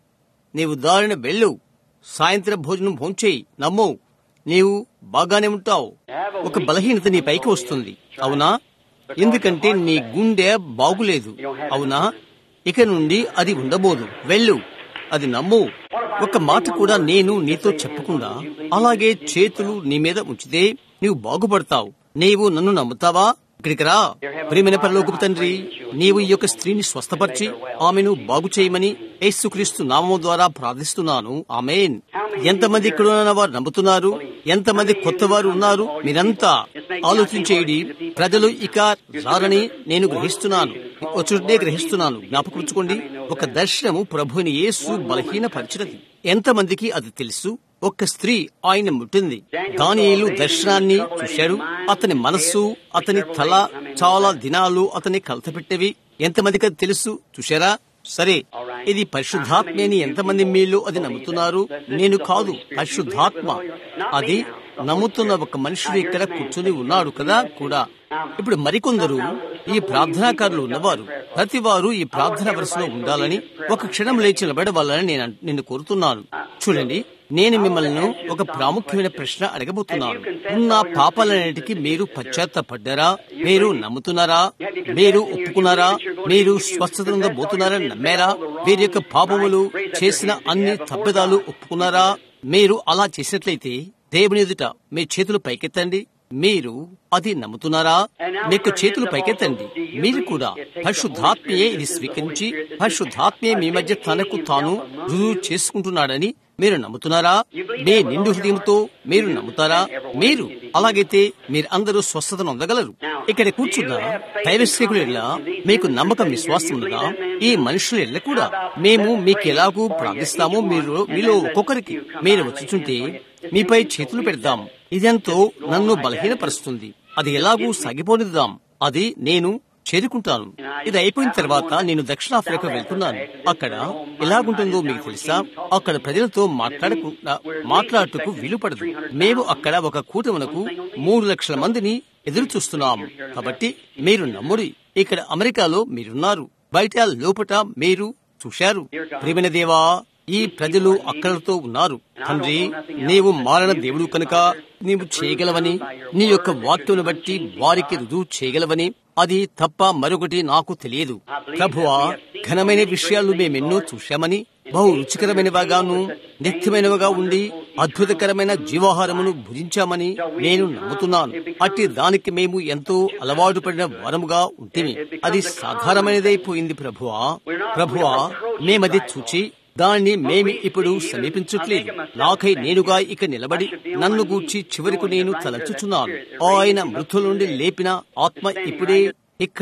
నీవు దారిన వెళ్ళు సాయంత్రం భోజనం భోంచేయి నమ్ము నీవు బాగానే ఉంటావు ఒక బలహీనత నీ పైకి వస్తుంది అవునా ఎందుకంటే నీ గుండె బాగులేదు అవునా ఇక నుండి అది ఉండబోదు వెళ్ళు అది నమ్ము ఒక మాట కూడా నేను నీతో చెప్పకుండా అలాగే చేతులు నీ మీద ఉంచితే నీవు బాగుపడతావు నీవు నన్ను నమ్ముతావా ఇక్కడికి రా ప్రియమైన పరలోకపు తండ్రి నీవు ఈ యొక్క స్త్రీని స్వస్థపరిచి ఆమెను బాగు చేయమని యేసుక్రీస్తు నామము ద్వారా ప్రార్థిస్తున్నాను ఆమెన్ ఎంతమంది ఇక్కడ ఉన్న వారు నమ్ముతున్నారు ఎంతమంది కొత్త వారు ఉన్నారు మీరంతా ఆలోచించేది ప్రజలు ఇక రారని నేను గ్రహిస్తున్నాను వచ్చుడే గ్రహిస్తున్నాను జ్ఞాపకం ఒక దర్శనము ప్రభుని యేసు బలహీన పరిచినది ఎంతమందికి అది తెలుసు ఒక్క స్త్రీ ఆయన ముట్టింది దానియేలు దర్శనాన్ని చూశాడు అతని మనస్సు అతని తల చాలా దినాలు అతని కలతపెట్టేవి ఎంతమందికి అది తెలుసు చూశారా సరే ఇది పరిశుద్ధాత్మ అని ఎంతమంది మీలో అది నమ్ముతున్నారు నేను కాదు పరిశుద్ధాత్మ అది నమ్ముతున్న ఒక మనుషుడు ఇక్కడ కూర్చుని ఉన్నాడు కదా కూడా ఇప్పుడు మరికొందరు ఈ ప్రార్థనాకారులు ఉన్నవారు ప్రతి వారు ఈ ప్రార్థన వరుసలో ఉండాలని ఒక క్షణం లేచి నిలబడవాలని నేను నిన్ను కోరుతున్నాను చూడండి నేను మిమ్మల్ని ఒక ప్రాముఖ్యమైన ప్రశ్న అడగబోతున్నాను ఉన్న పాపాలన్నిటికీ మీరు పశ్చాత్తపడ్డారా మీరు నమ్ముతున్నారా మీరు ఒప్పుకున్నారా మీరు స్వస్థత పోతున్నారని నమ్మారా వీరి యొక్క పాపములు చేసిన అన్ని తప్పిదాలు ఒప్పుకున్నారా మీరు అలా చేసినట్లయితే దేవుని ఎదుట మీ చేతులు పైకెత్తండి మీరు అది నమ్ముతున్నారా మీకు చేతులు పైకెత్తండి మీరు కూడా పరిశుద్ధాత్మయే ఇది స్వీకరించి పరిశుద్ధాత్మయే మీ మధ్య తనకు తాను రుజువు చేసుకుంటున్నాడని మీరు నమ్ముతున్నారా మీ నిండు హృదయంతో మీరు నమ్ముతారా మీరు అలాగైతే మీరు అందరూ స్వస్థతను అందగలరు ఇక్కడ కూర్చున్న దైవశ్రీకుల ఎడ్ల మీకు నమ్మకం విశ్వాసం ఉన్నదా ఈ మనుషుల ఎడ్ల కూడా మేము మీకు ఎలాగూ ప్రార్థిస్తామో మీరు మీలో ఒక్కొక్కరికి మీరు వచ్చుచుంటే మీపై చేతులు పెడదాం ఇదెంతో నన్ను బలహీనపరుస్తుంది అది ఎలాగూ సాగిపోనిద్దాం అది నేను చేరుకుంటాను ఇది అయిపోయిన తర్వాత నేను దక్షిణాఫ్రికా వెళ్తున్నాను అక్కడ ఎలాగుంటుందో మీకు తెలుసా అక్కడ ప్రజలతో మాట్లాడకుండా మాట్లాడుటకు వీలు పడదు మేము అక్కడ ఒక కూటమునకు మూడు లక్షల మందిని ఎదురు చూస్తున్నాము కాబట్టి మీరు నమ్ముడి ఇక్కడ అమెరికాలో మీరున్నారు బయట లోపట మీరు చూశారు ప్రియమైన దేవా ఈ ప్రజలు అక్కడతో ఉన్నారు తండ్రి నీవు మారణ దేవుడు కనుక నీవు చేయగలవని నీ యొక్క వాక్యమును బట్టి వారికి రుజువు చేయగలవని అది తప్ప మరొకటి నాకు తెలియదు ప్రభువా ఘనమైన విషయాలు మేమెన్నో చూశామని బహు రుచికరమైనవిగాను నిత్యమైనవిగా ఉండి అద్భుతకరమైన జీవాహారమును భుజించామని నేను నమ్ముతున్నాను అట్టి దానికి మేము ఎంతో అలవాటు పడిన వారముగా ఉంటిమి అది సాధారణమైనదైపోయింది ప్రభువా ప్రభువా మేమది చూచి దాన్ని మేమి ఇప్పుడు సమీపించట్లేదు నాకై నేనుగా ఇక నిలబడి నన్ను గూర్చి చివరికి నేను తలచుచున్నాను ఆయన మృతుల నుండి లేపిన ఆత్మ ఇప్పుడే ఇక్కడే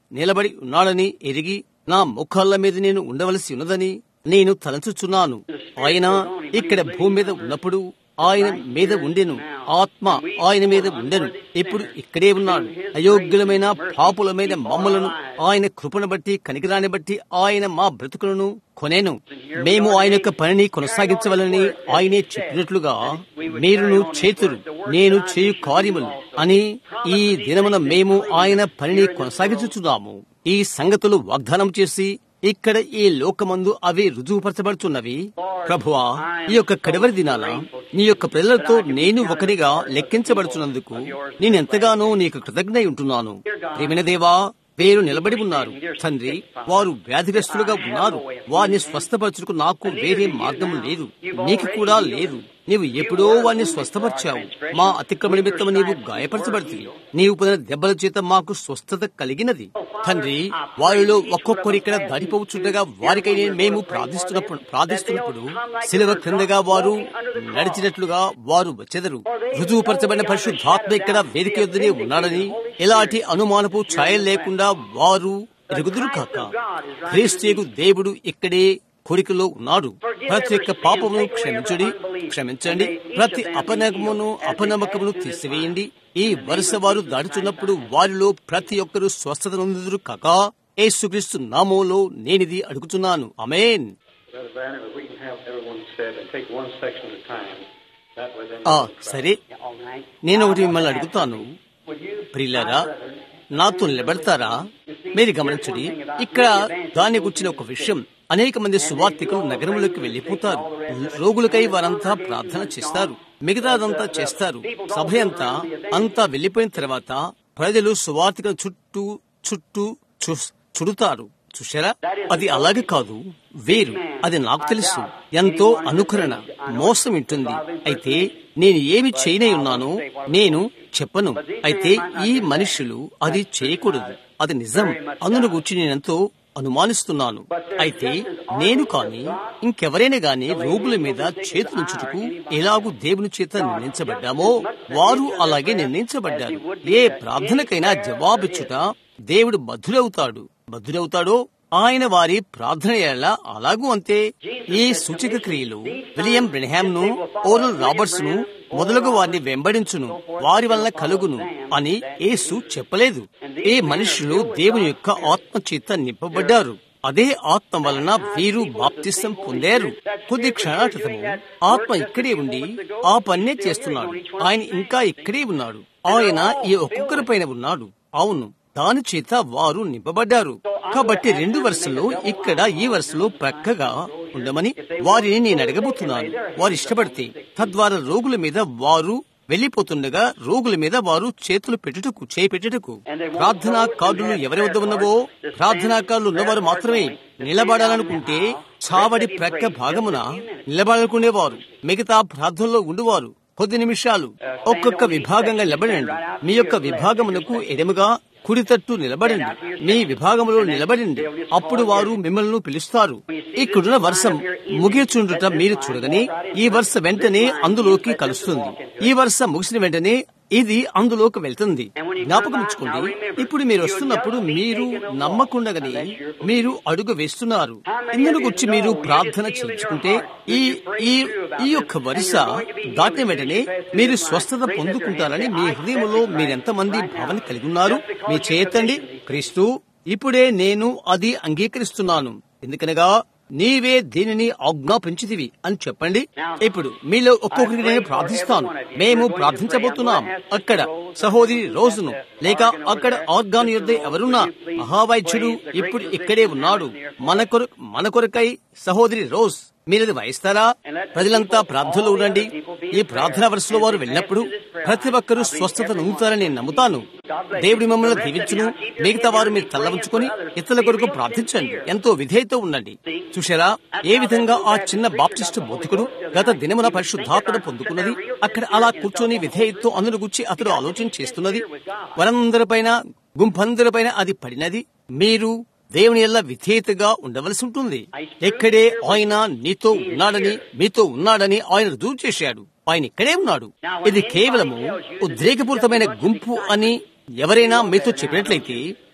నిలబడి ఉన్నాడని ఎరిగి నా ముఖాల మీద నేను ఉండవలసి ఉన్నదని నేను తలంచుచున్నాను ఆయన ఇక్కడ భూమి మీద ఉన్నప్పుడు ఆయన మీద ఉండెను ఆత్మ ఆయన మీద ఉండెను ఇప్పుడు ఇక్కడే ఉన్నాడు అయోగ్యులమైన పాపులమైన మమ్మలను ఆయన కృపను బట్టి కనికరాన్ని బట్టి ఆయన మా బ్రతుకులను కొనేను మేము ఆయన యొక్క పనిని కొనసాగించవలని ఆయనే చెప్పినట్లుగా మీరును చేతురు నేను చేయు కార్యములు అని ఈ దినమున మేము ఆయన పనిని కొనసాగించుచున్నాము ఈ సంగతులు వాగ్దానం చేసి ఇక్కడ ఈ లోకమందు అవి రుజువుపరచబడుతున్నవి ప్రభువా ఈ యొక్క కడవరి దినాల నీ యొక్క ప్రజలతో నేను ఒకరిగా లెక్కించబడుతున్నందుకు నేనెంతగానో నీకు కృతజ్ఞై ఉంటున్నాను ప్రేమిన దేవా వేరు నిలబడి ఉన్నారు తండ్రి వారు వ్యాధిగ్రస్తులుగా ఉన్నారు వారిని స్వస్థపరచుటకు నాకు వేరే మార్గం లేదు నీకు కూడా లేదు నీవు ఎప్పుడో వారిని స్వస్థపరిచావు మా అతిక్రమ నిమిత్తం నీవు గాయపరచబడుతుంది నీవు పొందిన దెబ్బల చేత మాకు స్వస్థత కలిగినది తండ్రి వారిలో ఒక్కొక్కరు ఇక్కడ దాడిపోవచ్చుండగా వారికై మేము ప్రార్థిస్తున్నప్పుడు ప్రార్థిస్తున్నప్పుడు శిలవ క్రిందగా వారు నడిచినట్లుగా వారు వచ్చెదరు రుజువుపరచబడిన పరిశుద్ధాత్మ ఇక్కడ వేదిక యొద్దనే ఉన్నాడని ఎలాంటి అనుమానపు ఛాయలు లేకుండా వారు ఎరుగుదురు కాక క్రీస్తు దేవుడు ఇక్కడే కోరికలో ఉన్నాడు ప్రతి ఒక్క పాపమును క్షమించడి క్షమించండి ప్రతి అపనమ్మను అపనమ్మకమును తీసివేయండి ఈ వరుస వారు దాడుచున్నప్పుడు వారిలో ప్రతి ఒక్కరూ స్వస్థత నొందుదురు కాక యేసుక్రీస్తు నామంలో నేనిది అడుగుతున్నాను అమేన్ Brother Banner, if we can have everyone sit and take one section at a time. That way then. ఆ సరే All right. నేను ఒకటి మిమ్మల్ని అడుగుతాను Would you, ప్రియులారా నాతో నిలబెడతారా మీరు గమనించండి ఇక్కడ దాన్ని గుర్చిన ఒక విషయం అనేక మంది సువార్థికులు నగరంలోకి వెళ్లిపోతారు రోగులకై వారంతా ప్రార్థన చేస్తారు మిగతాదంతా చేస్తారు సభ అంతా అంతా వెళ్లిపోయిన తర్వాత ప్రజలు సువార్థికుల చుట్టూ చుట్టూ చు- చుడుతారు చూశారా అది అలాగే కాదు వేరు అది నాకు తెలుసు ఎంతో అనుకరణ మోసం ఉంటుంది అయితే నేను ఏమి చేయనై ఉన్నానో నేను చెప్పను అయితే ఈ మనుషులు అది చేయకూడదు అది నిజం అందును గురించి నేనెంతో అనుమానిస్తున్నాను అయితే నేను కాని ఇంకెవరైనా గాని రోగుల మీద చేతులుంచుటకు ఎలాగూ దేవుని చేత నిర్ణయించబడ్డామో వారు అలాగే నిర్ణయించబడ్డారు ఏ ప్రార్థనకైనా జవాబిచ్చుట దేవుడు బద్ధుడవుతాడు బద్ధుడవుతాడో ఆయన వారి ప్రార్థన ఎలా అలాగూ అంతే ఈ సూచక క్రియలు విలియం బ్రెన్హామ్ ను ఓరల్ రాబర్ట్స్ ను మొదలగు వారిని వెంబడించును వారి వలన కలుగును అని యేసు చెప్పలేదు ఏ మనుషులు దేవుని యొక్క ఆత్మ చేత నింపబడ్డారు అదే ఆత్మ వలన వీరు బాప్తిసం పొందారు కొద్ది క్షణాల క్రితము ఆత్మ ఇక్కడే ఉండి ఆ పన్నే చేస్తున్నాడు ఆయన ఇంకా ఇక్కడే ఉన్నాడు ఆయన ఈ ఒక్కొక్కరి పైన ఉన్నాడు అవును దాని చేత వారు నింపబడ్డారు కాబట్టి రెండు వరుసలో ఇక్కడ ఈ వరుసలో ప్రక్కగా ఉండమని వారిని నేను అడగబోతున్నాను వారు ఇష్టపడితే తద్వారా రోగుల మీద వారు వెళ్లిపోతుండగా రోగుల మీద వారు చేతులు పెట్టుటకు చేయి పెట్టుటకు ప్రార్థనా కార్డులు ఎవరి వద్ద ఉన్నవో ప్రార్థనా కార్డులు ఉన్నవారు మాత్రమే నిలబడాలనుకుంటే చావడి ప్రక్క భాగమున నిలబడాలనుకునేవారు మిగతా ప్రార్థనలో ఉండువారు కొద్ది నిమిషాలు ఒక్కొక్క విభాగంగా నిలబడండి మీ యొక్క విభాగమునకు ఎడముగా కుడి తట్టు నిలబడండి మీ విభాగంలో నిలబడండి అప్పుడు వారు మిమ్మల్ని పిలుస్తారు ఇక్కడున్న వర్షం ముగిచుండుట మీరు చూడగని ఈ వర్ష వెంటనే అందులోకి కలుస్తుంది ఈ వర్ష ముగిసిన వెంటనే ఇది అందులోకి వెళ్తుంది జ్ఞాపకం ఉంచుకోండి ఇప్పుడు మీరు వస్తున్నప్పుడు మీరు నమ్మకుండగని మీరు అడుగు వేస్తున్నారు ఇందులో గురించి మీరు ప్రార్థన చేయించుకుంటే ఈ ఈ ఈ యొక్క వరుస దాటిన వెంటనే మీరు స్వస్థత పొందుకుంటారని మీ హృదయంలో మీరెంతమంది భావన కలిగి ఉన్నారు మీ చేయతండి క్రీస్తు ఇప్పుడే నేను అది అంగీకరిస్తున్నాను ఎందుకనగా నీవే దీనిని ఆజ్ఞాపించితివి అని చెప్పండి ఇప్పుడు మీలో ఒక్కొక్కరికి నేను ప్రార్థిస్తాను మేము ప్రార్థించబోతున్నాం అక్కడ సహోదరి రోజును లేక అక్కడ ఆర్గాన్ యుద్ధ ఎవరున్నా మహావైద్యుడు ఇప్పుడు ఇక్కడే ఉన్నాడు మన కొర మన కొరకై సహోదరి రోజ్ మీరది వహిస్తారా ప్రజలంతా ప్రార్థనలో ఉండండి ఈ ప్రార్థనా వరుసలో వారు వెళ్ళినప్పుడు ప్రతి ఒక్కరూ స్వస్థత నమ్ముతారని నేను నమ్ముతాను దేవుడి మమ్మల్ని దీవించును మిగతా వారు మీరు తల్ల ఉంచుకొని ఇతరుల కొరకు ప్రార్థించండి ఎంతో విధేయతో ఉండండి చూశారా ఏ విధంగా ఆ చిన్న బాప్టిస్ట్ బోధకుడు గత దినమున పరిశుద్ధాత్మను పొందుకున్నది అక్కడ అలా కూర్చొని విధేయతతో అందును గుచ్చి అతడు ఆలోచన చేస్తున్నది వారందరిపైన గుంపందరిపైన అది పడినది మీరు దేవుని ఎల్ల విధేయతగా ఉండవలసి ఉంటుంది ఎక్కడే ఆయన నీతో ఉన్నాడని మీతో ఉన్నాడని ఆయన రుజువు చేశాడు ఆయన ఇక్కడే ఉన్నాడు ఇది కేవలము ఉద్రేకపూరితమైన గుంపు అని ఎవరైనా మీతో చెప్పినట్లయితే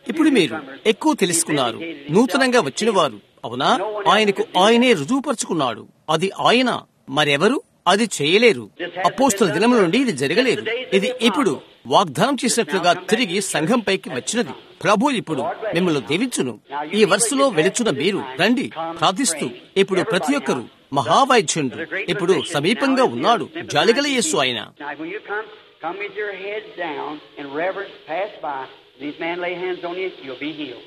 ఇప్పుడు మీరు ఎక్కువ తెలుసుకున్నారు నూతనంగా వచ్చిన వారు అవునా ఆయనకు ఆయనే రుజువుపరుచుకున్నాడు అది ఆయన మరెవరు అది చేయలేరు అపోస్తుల దినముల నుండి ఇది జరగలేదు ఇది ఇప్పుడు వాగ్దానం చేసినట్లుగా తిరిగి సంఘంపైకి వచ్చినది ప్రభు ఇప్పుడు మిమ్మల్ని దీవించును ఈ వరుసలో వెలుచున్న మీరు రండి ప్రార్థిస్తూ ఇప్పుడు ప్రతి ఒక్కరు మహావైద్యుడు ఇప్పుడు సమీపంగా ఉన్నాడు జాలిగల యేసు ఆయన Now, when you come, come with your heads down in reverence, pass by. These men lay hands on you, you'll be healed.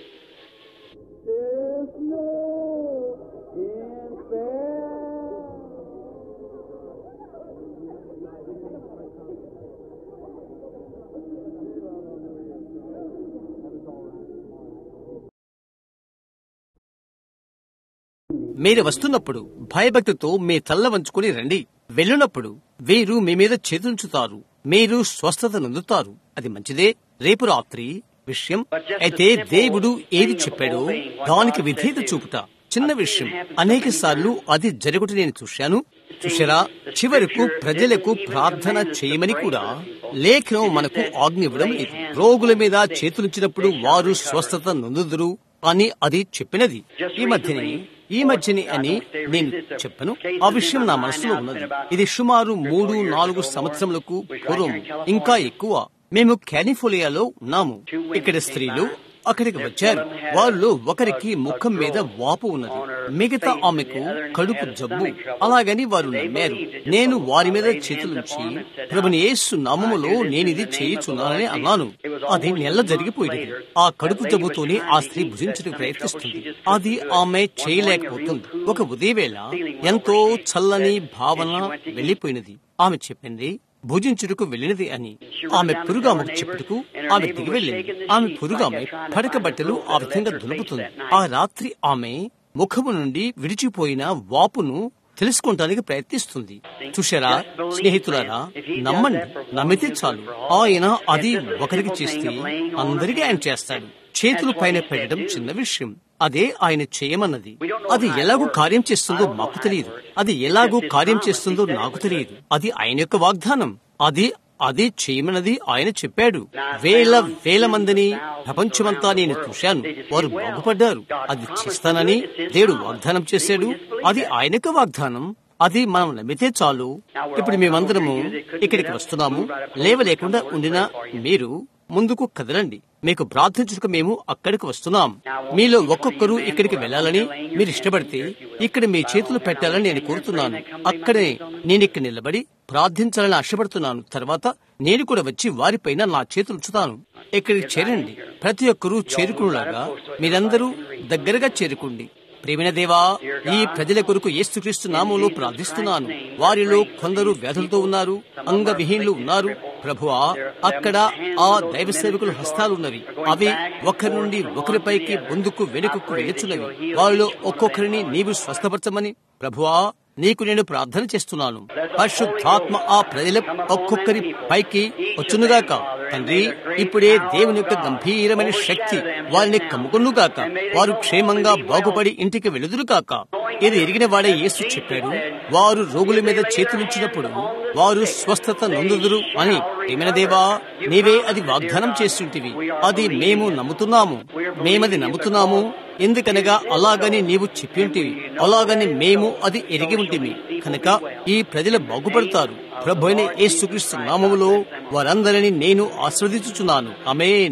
మీరు వస్తున్నప్పుడు భయభక్తితో మీ తల్ల వంచుకుని రండి వెళ్ళినప్పుడు వీరు మీ మీద చేతుంచుతారు మీరు స్వస్థత నొందుతారు అది మంచిదే రేపు రాత్రి విషయం అయితే దేవుడు ఏది చెప్పాడో దానికి విధేయత చూపుట చిన్న విషయం అనేక సార్లు అది జరుగుట నేను చూశాను చూశారా చివరకు ప్రజలకు ప్రార్థన చేయమని కూడా లేఖనం మనకు ఆజ్ఞ ఇవ్వడం లేదు రోగుల మీద చేతులుంచినప్పుడు వారు స్వస్థత నొందుదురు అని అది చెప్పినది ఈ మధ్యనే ఈ మధ్యని అని నేను చెప్పను ఆ విషయం నా మనసులో ఉన్నది ఇది సుమారు మూడు నాలుగు సంవత్సరములకు పూర్వం ఇంకా ఎక్కువ మేము కాలిఫోర్నియాలో ఉన్నాము ఇక్కడ స్త్రీలు అక్కడికి వచ్చారు వాళ్ళు ఒకరికి ముఖం మీద వాపు ఉన్నది మిగతా ఆమెకు కడుపు జబ్బు అలాగని వారు నమ్మారు నేను వారి మీద చేతులుంచి ప్రభుని యేసు నామములో నేనిది చేయుచున్నానని అన్నాను అది నెల జరిగిపోయింది ఆ కడుపు జబ్బుతోనే ఆ స్త్రీ భుజించడానికి ప్రయత్నిస్తుంది అది ఆమె చేయలేకపోతుంది ఒక ఉదయవేళ ఎంతో చల్లని భావన వెళ్లిపోయినది ఆమె చెప్పింది భుజించుటకు వెళ్ళినది అని ఆమె పురుగామెకు చెప్పుటకు ఆమె దిగి వెళ్ళింది ఆమె పురుగామె పడక బట్టలు ఆ విధంగా దులుపుతుంది ఆ రాత్రి ఆమె ముఖము నుండి విడిచిపోయిన వాపును తెలుసుకోవటానికి ప్రయత్నిస్తుంది చూశారా స్నేహితులారా నమ్మండి నమ్మితే చాలు ఆయన అది ఒకరికి చేస్తే అందరికీ ఆయన చేస్తాడు చేతులు పైన పెట్టడం చిన్న విషయం అదే ఆయన చేయమన్నది అది ఎలాగో కార్యం చేస్తుందో మాకు తెలియదు అది ఎలాగో కార్యం చేస్తుందో నాకు తెలియదు అది ఆయన యొక్క వాగ్దానం అది అది చేయమన్నది ఆయన చెప్పాడు వేల వేల మందిని ప్రపంచమంతా నేను చూశాను వారు బాగుపడ్డారు అది చేస్తానని దేవుడు వాగ్దానం చేశాడు అది ఆయనకు వాగ్దానం అది మనం నమ్మితే చాలు ఇప్పుడు మేమందరము ఇక్కడికి వస్తున్నాము లేవలేకుండా ఉండిన మీరు ముందుకు కదలండి మీకు ప్రార్థించుటకు మేము అక్కడికి వస్తున్నాం మీలో ఒక్కొక్కరు ఇక్కడికి వెళ్ళాలని మీరు ఇష్టపడితే ఇక్కడ మీ చేతులు పెట్టాలని నేను కోరుతున్నాను అక్కడే నేను ఇక్కడ నిలబడి ప్రార్థించాలని ఆశపడుతున్నాను తర్వాత నేను కూడా వచ్చి వారిపైన నా చేతులు ఉంచుతాను ఇక్కడికి చేరండి ప్రతి ఒక్కరూ చేరుకునేలాగా మీరందరూ దగ్గరగా చేరుకోండి ప్రేమిన దేవా ఈ ప్రజల కొరకు యేసుక్రీస్తు నామంలో ప్రార్థిస్తున్నాను వారిలో కొందరు వ్యాధులతో ఉన్నారు అంగవిహీనులు ఉన్నారు ప్రభువా అక్కడ ఆ దైవ సేవకుల హస్తాలున్నవి అవి ఒకరి నుండి ఒకరిపైకి ముందుకు వెనుకకు వెళ్ళుచున్నవి వారిలో ఒక్కొక్కరిని నీవు స్వస్థపరచమని ప్రభువా నీకు నేను ప్రార్థన చేస్తున్నాను పరిశుద్ధాత్మ ఆ ప్రజల ఒక్కొక్కరి పైకి వచ్చునుగాక తండ్రి ఇప్పుడే దేవుని యొక్క గంభీరమైన శక్తి వారిని కమ్ముకునుగాక వారు క్షేమంగా బాగుపడి ఇంటికి వెళుదురుగాక ఇది ఎరిగిన వాడే యేసు చెప్పాడు వారు రోగుల మీద చేతులుంచినప్పుడు వారు స్వస్థత నొందుదురు అని ఏమైనా దేవా నీవే అది వాగ్దానం చేస్తుంటివి అది మేము నమ్ముతున్నాము మేమది నమ్ముతున్నాము ఎందుకనగా అలాగని నీవు చెప్పి ఉంటివి అలాగని మేము అది ఎరిగి ఉంటిమి కనుక ఈ ప్రజలు బాగుపడతారు ప్రభు అయిన యేసుక్రీస్తు నామములో వారందరినీ నేను ఆస్వాదించుచున్నాను అమేన్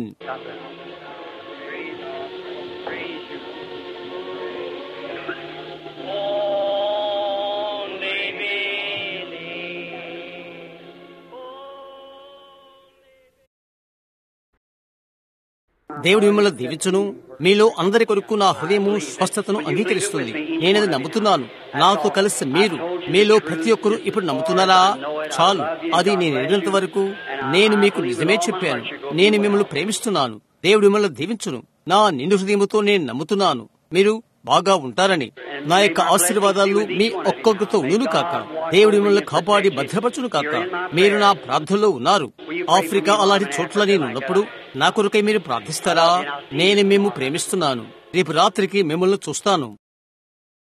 దేవుడు మిమ్మల్ని దీవించును మీలో అందరి కొరకు నా హృదయము స్వస్థతను అంగీకరిస్తుంది నేనది నమ్ముతున్నాను నాతో కలిసి మీరు మీలో ప్రతి ఒక్కరూ ఇప్పుడు నమ్ముతున్నారా చాలు అది నేను ఎరిగినంత వరకు నేను మీకు నిజమే చెప్పాను నేను మిమ్మల్ని ప్రేమిస్తున్నాను దేవుడు మిమ్మల్ని దీవించును నా నిండు హృదయముతో నేను నమ్ముతున్నాను మీరు బాగా ఉంటారని నా యొక్క ఆశీర్వాదాలు మీ ఒక్కొక్కరితో ఉండును కాక దేవుడు మిమ్మల్ని కాపాడి భద్రపరచును కాక మీరు నా ప్రార్థనలో ఉన్నారు ఆఫ్రికా అలాంటి చోట్ల నేను ఉన్నప్పుడు నా కొరకై మీరు ప్రార్థిస్తారా నేను మేము ప్రేమిస్తున్నాను రేపు రాత్రికి మిమ్మల్ని చూస్తాను